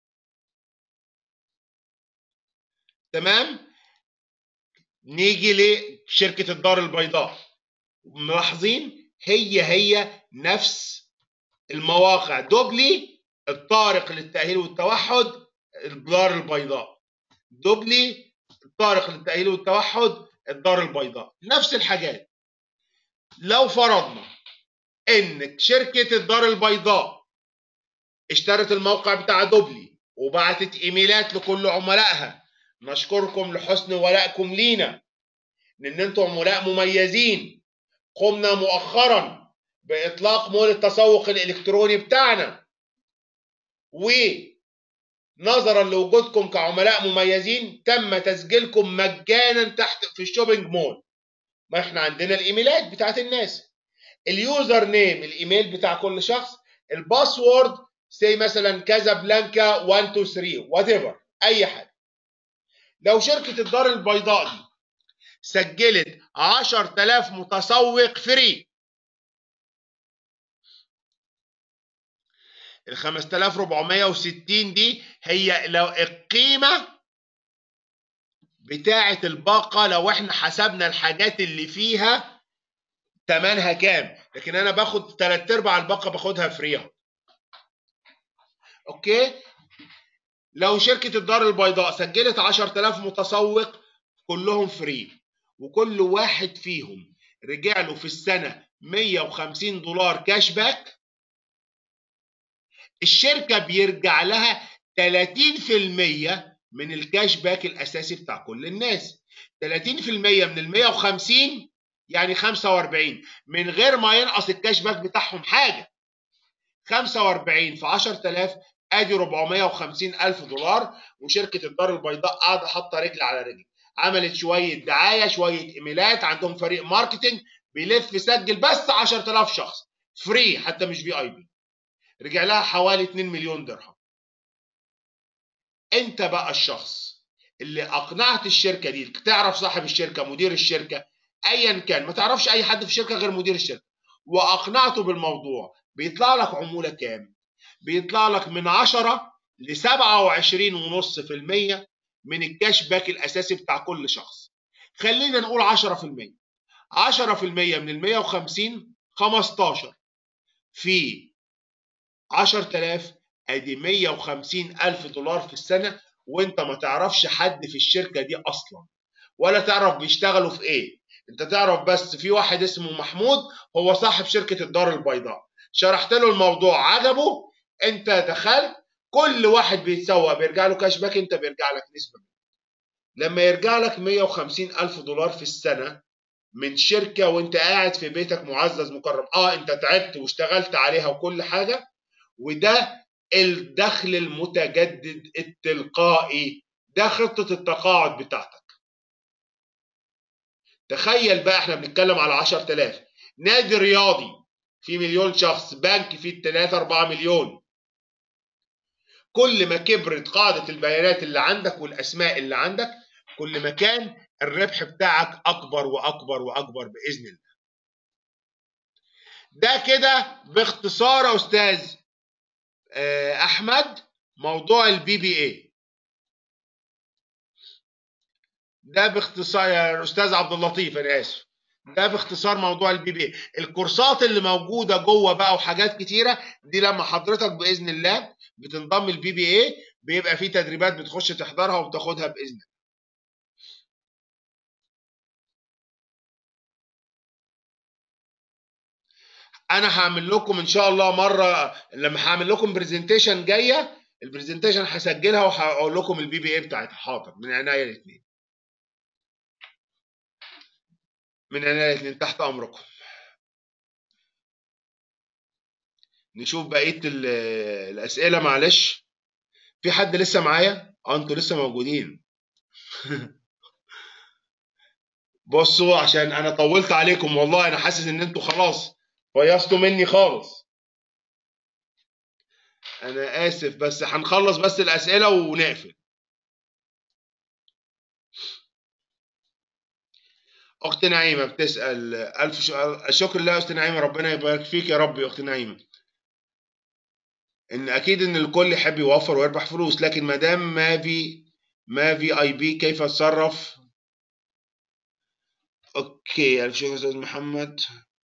تمام نيجي لشركة الدار البيضاء ملاحظين هي هي نفس المواقع دوبلي الطارق للتأهيل والتوحد الدار البيضاء دوبلي الطارق للتأهيل والتوحد الدار البيضاء نفس الحاجات لو فرضنا ان شركة الدار البيضاء اشترت الموقع بتاع دوبلي وبعتت ايميلات لكل عملائها نشكركم لحسن ولائكم لينا لان انتم عملاء مميزين قمنا مؤخرا باطلاق مول التسوق الالكتروني بتاعنا ونظرا لوجودكم كعملاء مميزين تم تسجيلكم مجانا تحت في الشوبينج مول ما احنا عندنا الايميلات بتاعت الناس اليوزر نيم الايميل بتاع كل شخص الباسورد سي مثلا كذا بلانكا 1 2 3 وات ايفر اي حاجه لو شركه الدار البيضاء دي سجلت 10000 متسوق فري ال 5460 دي هي لو القيمة بتاعة الباقة لو احنا حسبنا الحاجات اللي فيها تمنها كام لكن انا باخد تلات ارباع الباقة باخدها فري اوكي لو شركة الدار البيضاء سجلت 10000 متسوق كلهم فري وكل واحد فيهم رجع له في السنة 150 دولار كاش باك الشركة بيرجع لها 30% من الكاش باك الأساسي بتاع كل الناس 30% من ال 150 يعني 45 من غير ما ينقص الكاش باك بتاعهم حاجة 45 في 10000 ادي 450 الف دولار وشركه الدار البيضاء قاعده حاطه رجل على رجل عملت شويه دعايه شويه ايميلات عندهم فريق ماركتنج بيلف يسجل بس 10000 شخص فري حتى مش في اي بي رجع لها حوالي 2 مليون درهم انت بقى الشخص اللي اقنعت الشركه دي تعرف صاحب الشركه مدير الشركه ايا كان ما تعرفش اي حد في الشركه غير مدير الشركه واقنعته بالموضوع بيطلع لك عموله كام بيطلع لك من 10 ل 27.5% من الكاش باك الاساسي بتاع كل شخص خلينا نقول 10% 10% من ال 150 15 في 10000 ادي 150 الف دولار في السنه وانت ما تعرفش حد في الشركه دي اصلا ولا تعرف بيشتغلوا في ايه انت تعرف بس في واحد اسمه محمود هو صاحب شركه الدار البيضاء شرحت له الموضوع عجبه انت دخلت كل واحد بيتسوق بيرجع له كاش باك انت بيرجع لك نسبه لما يرجع لك 150 الف دولار في السنه من شركه وانت قاعد في بيتك معزز مكرم اه انت تعبت واشتغلت عليها وكل حاجه وده الدخل المتجدد التلقائي ده خطه التقاعد بتاعتك تخيل بقى احنا بنتكلم على 10000 نادي رياضي فيه مليون شخص بنك فيه 3 4 مليون كل ما كبرت قاعدة البيانات اللي عندك والأسماء اللي عندك كل ما كان الربح بتاعك أكبر وأكبر وأكبر بإذن الله ده كده باختصار يا أستاذ أحمد موضوع البي بي اي ده باختصار يا أستاذ عبد اللطيف أنا آسف ده باختصار موضوع البي بي اي الكورسات اللي موجوده جوه بقى وحاجات كتيره دي لما حضرتك باذن الله بتنضم البي بي اي بيبقى في تدريبات بتخش تحضرها وبتاخدها باذن الله انا هعمل لكم ان شاء الله مره لما هعمل لكم برزنتيشن جايه البرزنتيشن هسجلها وهقول لكم البي بي اي بتاعتها حاضر من عناية الاثنين من عناية الاثنين تحت امركم نشوف بقيه الاسئله معلش في حد لسه معايا اه انتوا لسه موجودين بصوا عشان انا طولت عليكم والله انا حاسس ان انتوا خلاص فيصتوا مني خالص انا اسف بس هنخلص بس الاسئله ونقفل اخت نعيمه بتسال الف شكر لله اخت نعيمه ربنا يبارك فيك يا رب يا اخت نعيمه ان اكيد ان الكل يحب يوفر ويربح فلوس لكن ما دام ما في ما في اي بي كيف اتصرف اوكي الف شكر استاذ محمد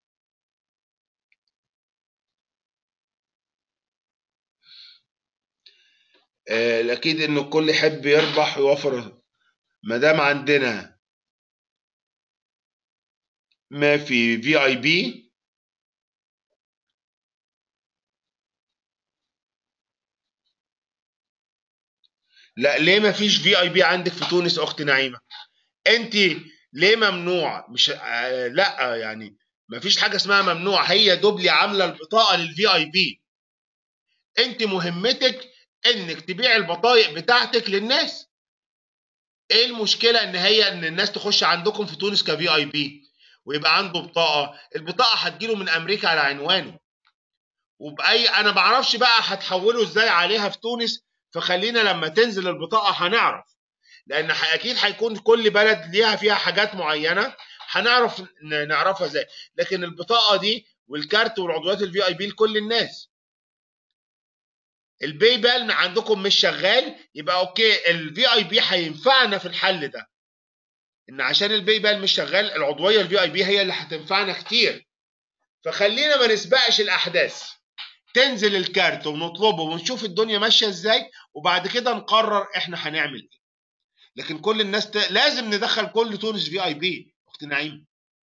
آه، الاكيد ان الكل يحب يربح ويوفر ما دام عندنا ما في في اي بي لا ليه ما فيش في اي بي عندك في تونس اخت نعيمه انت ليه ممنوع مش آه لا يعني ما فيش حاجه اسمها ممنوع هي دوبلي عامله البطاقه للفي اي بي انت مهمتك انك تبيع البطايق بتاعتك للناس ايه المشكله ان هي ان الناس تخش عندكم في تونس كفي اي بي ويبقى عنده بطاقه البطاقه هتجيله من امريكا على عنوانه وباي انا ما اعرفش بقى هتحوله ازاي عليها في تونس فخلينا لما تنزل البطاقه هنعرف لان اكيد هيكون كل بلد ليها فيها حاجات معينه هنعرف نعرفها ازاي لكن البطاقه دي والكارت والعضويات الفي اي بي لكل الناس الباي بال عندكم مش شغال يبقى اوكي الفي اي بي هينفعنا في الحل ده ان عشان الباي بال مش شغال العضويه الفي اي بي هي اللي هتنفعنا كتير فخلينا ما نسبقش الاحداث تنزل الكارت ونطلبه ونشوف الدنيا ماشيه ازاي وبعد كده نقرر احنا هنعمل ايه لكن كل الناس ت... لازم ندخل كل تونس في اي بي اخت نعيم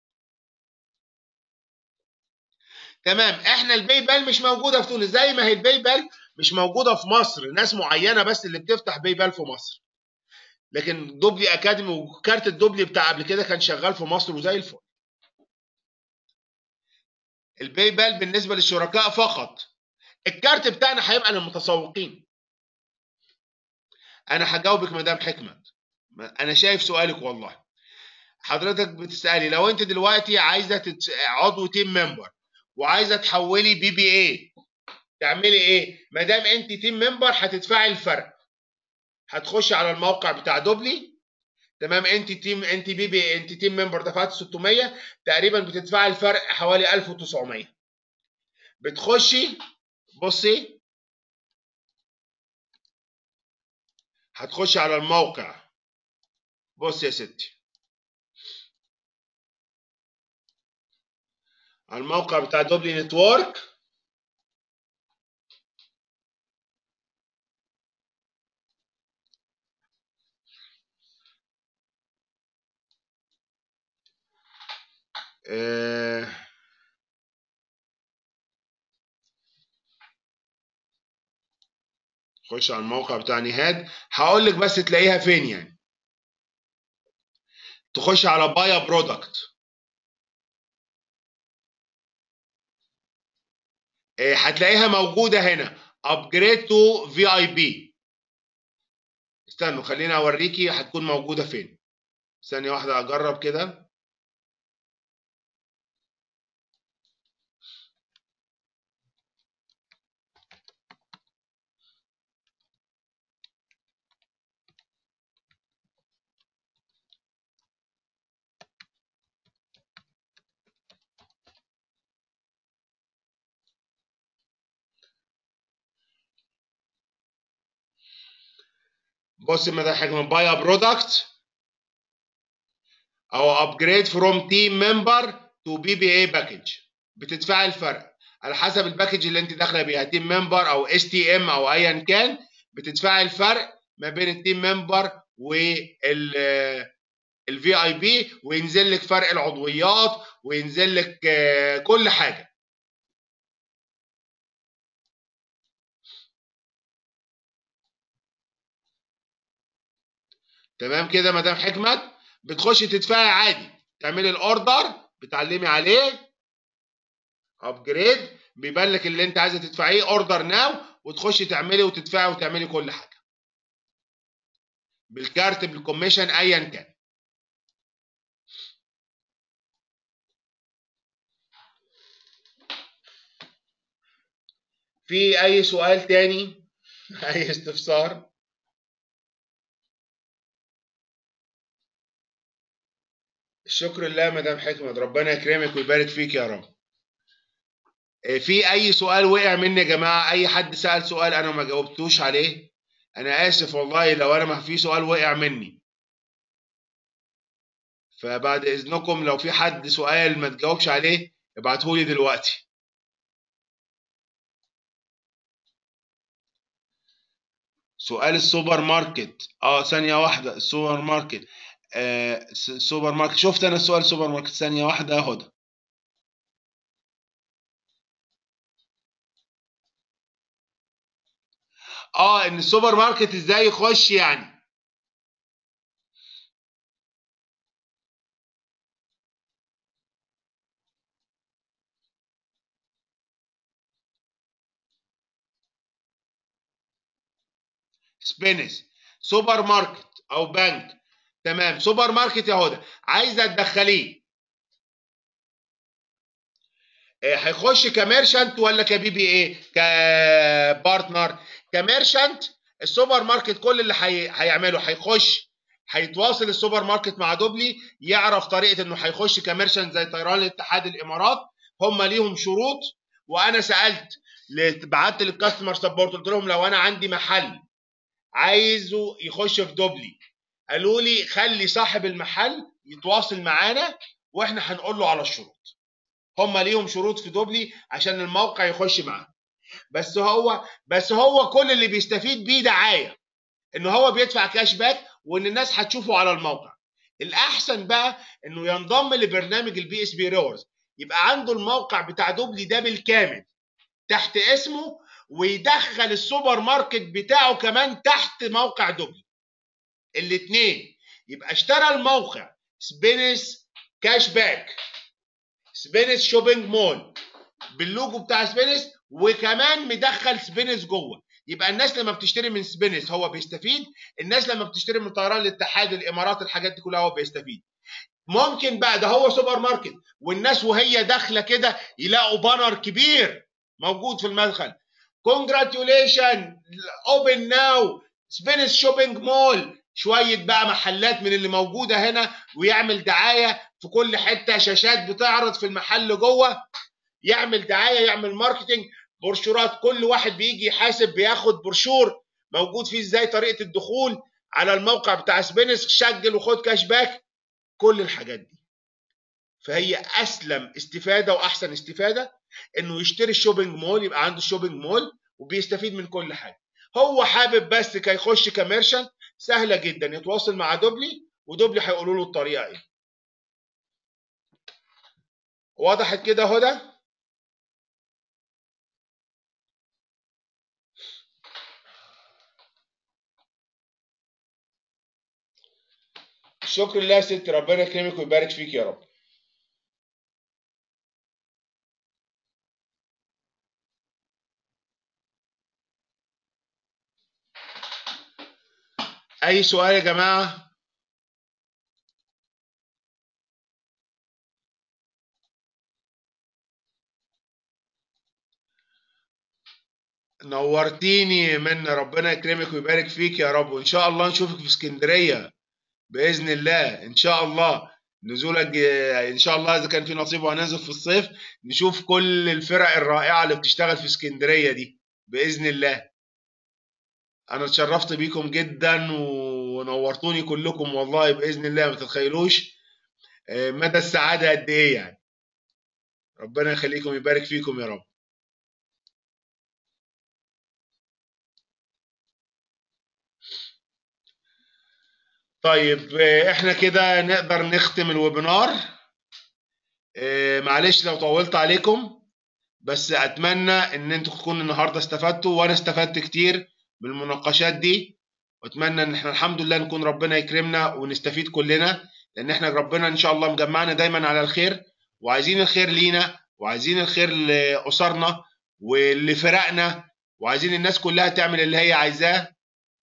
تمام احنا الباي بال مش موجوده في تونس زي ما هي الباي بال مش موجوده في مصر ناس معينه بس اللي بتفتح باي بال في مصر لكن دوبلي اكاديمي وكارت الدوبلي بتاع قبل كده كان شغال في مصر وزي الفل الباي بال بالنسبه للشركاء فقط الكارت بتاعنا هيبقى للمتسوقين انا هجاوبك مدام حكمت انا شايف سؤالك والله حضرتك بتسالي لو انت دلوقتي عايزه تتس... عضو تيم ممبر وعايزه تحولي بي بي اي تعملي ايه ما دام انت تيم ممبر هتدفعي الفرق هتخشي على الموقع بتاع دوبلي تمام انت تيم انت بي بي انت تيم ممبر دفعت 600 تقريبا بتدفعي الفرق حوالي 1900 بتخشي بصي هتخشي على الموقع بص يا ستي على الموقع بتاع دوبلي نتورك آه خش على الموقع بتاع نهاد هقول لك بس تلاقيها فين يعني تخش على بايا برودكت هتلاقيها موجوده هنا ابجريد تو في اي بي استنوا خليني اوريكي هتكون موجوده فين ثانيه واحده اجرب كده بص مدى حجم باي برودكت او ابجريد فروم تيم ممبر تو بي بي اي باكج بتدفعي الفرق على حسب الباكج اللي انت داخله بيها تيم ممبر او اس تي ام او ايا كان بتدفعي الفرق ما بين التيم ممبر وال الفي اي بي وينزل لك فرق العضويات وينزل لك كل حاجه تمام كده مدام حكمت بتخشي تدفعي عادي تعملي الاوردر بتعلمي عليه ابجريد بيبان لك اللي انت عايزه تدفعيه اوردر ناو وتخشي تعملي وتدفعي وتعملي كل حاجه بالكارت بالكوميشن ايا كان في اي سؤال تاني اي استفسار الشكر لله مدام حكمت ربنا يكرمك ويبارك فيك يا رب في اي سؤال وقع مني يا جماعه اي حد سال سؤال انا ما جاوبتوش عليه انا اسف والله لو انا ما في سؤال وقع مني فبعد اذنكم لو في حد سؤال ما تجاوبش عليه ابعتهولي دلوقتي سؤال السوبر ماركت اه ثانيه واحده السوبر ماركت آه سوبر ماركت شفت انا السؤال سوبر ماركت ثانيه واحده هدى اه ان السوبر ماركت ازاي يخش يعني سبينس سوبر ماركت او بنك تمام سوبر ماركت يا هدى عايزه تدخليه هيخش كميرشنت ولا كبي بي اي كبارتنر كميرشنت السوبر ماركت كل اللي هي... هيعمله هيخش هيتواصل السوبر ماركت مع دوبلي يعرف طريقه انه هيخش كميرشنت زي طيران الاتحاد الامارات هم ليهم شروط وانا سالت بعت للكاستمر سبورت قلت لهم لو انا عندي محل عايزه يخش في دوبلي قالوا لي خلي صاحب المحل يتواصل معانا واحنا هنقول له على الشروط هم ليهم شروط في دوبلي عشان الموقع يخش معاه بس هو بس هو كل اللي بيستفيد بيه دعايه ان هو بيدفع كاش باك وان الناس هتشوفه على الموقع الاحسن بقى انه ينضم لبرنامج البي اس بي ريورز يبقى عنده الموقع بتاع دوبلي ده بالكامل تحت اسمه ويدخل السوبر ماركت بتاعه كمان تحت موقع دوبلي الاثنين يبقى اشترى الموقع سبينس كاش باك سبينس شوبينج مول باللوجو بتاع سبينس وكمان مدخل سبينس جوه يبقى الناس لما بتشتري من سبينس هو بيستفيد الناس لما بتشتري من طيران الاتحاد الامارات الحاجات دي كلها هو بيستفيد ممكن بقى ده هو سوبر ماركت والناس وهي داخله كده يلاقوا بانر كبير موجود في المدخل كونجراتيوليشن اوبن ناو سبينس شوبينج مول شويه بقى محلات من اللي موجوده هنا ويعمل دعايه في كل حته شاشات بتعرض في المحل جوه يعمل دعايه يعمل ماركتنج بروشورات كل واحد بيجي يحاسب بياخد بروشور موجود فيه ازاي طريقه الدخول على الموقع بتاع سبينس سجل وخد كاش باك كل الحاجات دي فهي اسلم استفاده واحسن استفاده انه يشتري الشوبينج مول يبقى عنده شوبينج مول وبيستفيد من كل حاجه هو حابب بس كيخش كميرشنت سهله جدا يتواصل مع دوبلي ودوبلي هيقولوا له الطريقه ايه وضحت كده هدى شكرا لله يا ست ربنا يكرمك ويبارك فيك يا رب اي سؤال يا جماعه نورتيني من ربنا يكرمك ويبارك فيك يا رب وان شاء الله نشوفك في اسكندريه باذن الله ان شاء الله نزولك ان شاء الله اذا كان في نصيب وهننزل في الصيف نشوف كل الفرق الرائعه اللي بتشتغل في اسكندريه دي باذن الله انا اتشرفت بيكم جدا ونورتوني كلكم والله باذن الله ما تتخيلوش مدى السعاده قد ايه يعني ربنا يخليكم ويبارك فيكم يا رب طيب احنا كده نقدر نختم الويبينار معلش لو طولت عليكم بس اتمنى ان انتوا تكونوا النهارده استفدتوا وانا استفدت كتير من المناقشات دي واتمنى ان احنا الحمد لله نكون ربنا يكرمنا ونستفيد كلنا لان احنا ربنا ان شاء الله مجمعنا دايما على الخير وعايزين الخير لينا وعايزين الخير لاسرنا ولفرقنا وعايزين الناس كلها تعمل اللي هي عايزاه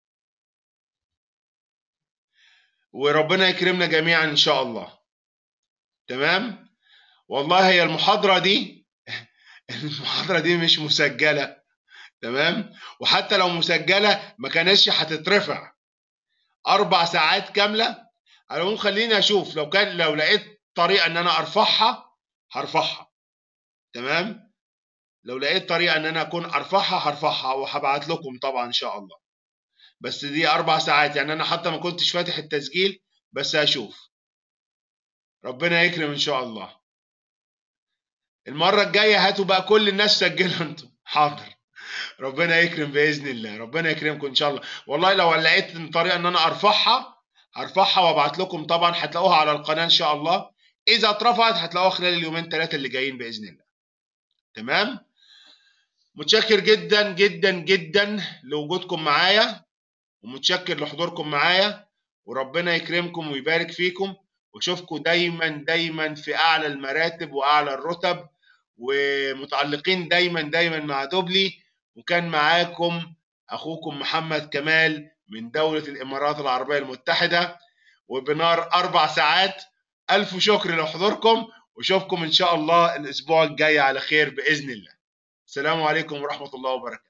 وربنا يكرمنا جميعا ان شاء الله تمام والله هي المحاضره دي المحاضره دي مش مسجله تمام وحتى لو مسجله ما كانتش هتترفع اربع ساعات كامله على العموم خليني اشوف لو كان لو لقيت طريقه ان انا ارفعها هرفعها تمام لو لقيت طريقه ان انا اكون ارفعها هرفعها وهبعت لكم طبعا ان شاء الله بس دي اربع ساعات يعني انا حتى ما كنتش فاتح التسجيل بس هشوف ربنا يكرم ان شاء الله المره الجايه هاتوا بقى كل الناس سجلوا انتوا حاضر ربنا يكرم باذن الله ربنا يكرمكم ان شاء الله والله لو لقيت طريقه ان انا ارفعها هرفعها وابعت لكم طبعا هتلاقوها على القناه ان شاء الله اذا اترفعت هتلاقوها خلال اليومين ثلاثه اللي جايين باذن الله تمام متشكر جدا جدا جدا لوجودكم معايا ومتشكر لحضوركم معايا وربنا يكرمكم ويبارك فيكم واشوفكم دايما دايما في اعلى المراتب واعلى الرتب ومتعلقين دايما دايما مع دوبلي وكان معاكم اخوكم محمد كمال من دولة الامارات العربية المتحدة وبنار اربع ساعات الف شكر لحضوركم واشوفكم ان شاء الله الاسبوع الجاي على خير باذن الله السلام عليكم ورحمة الله وبركاته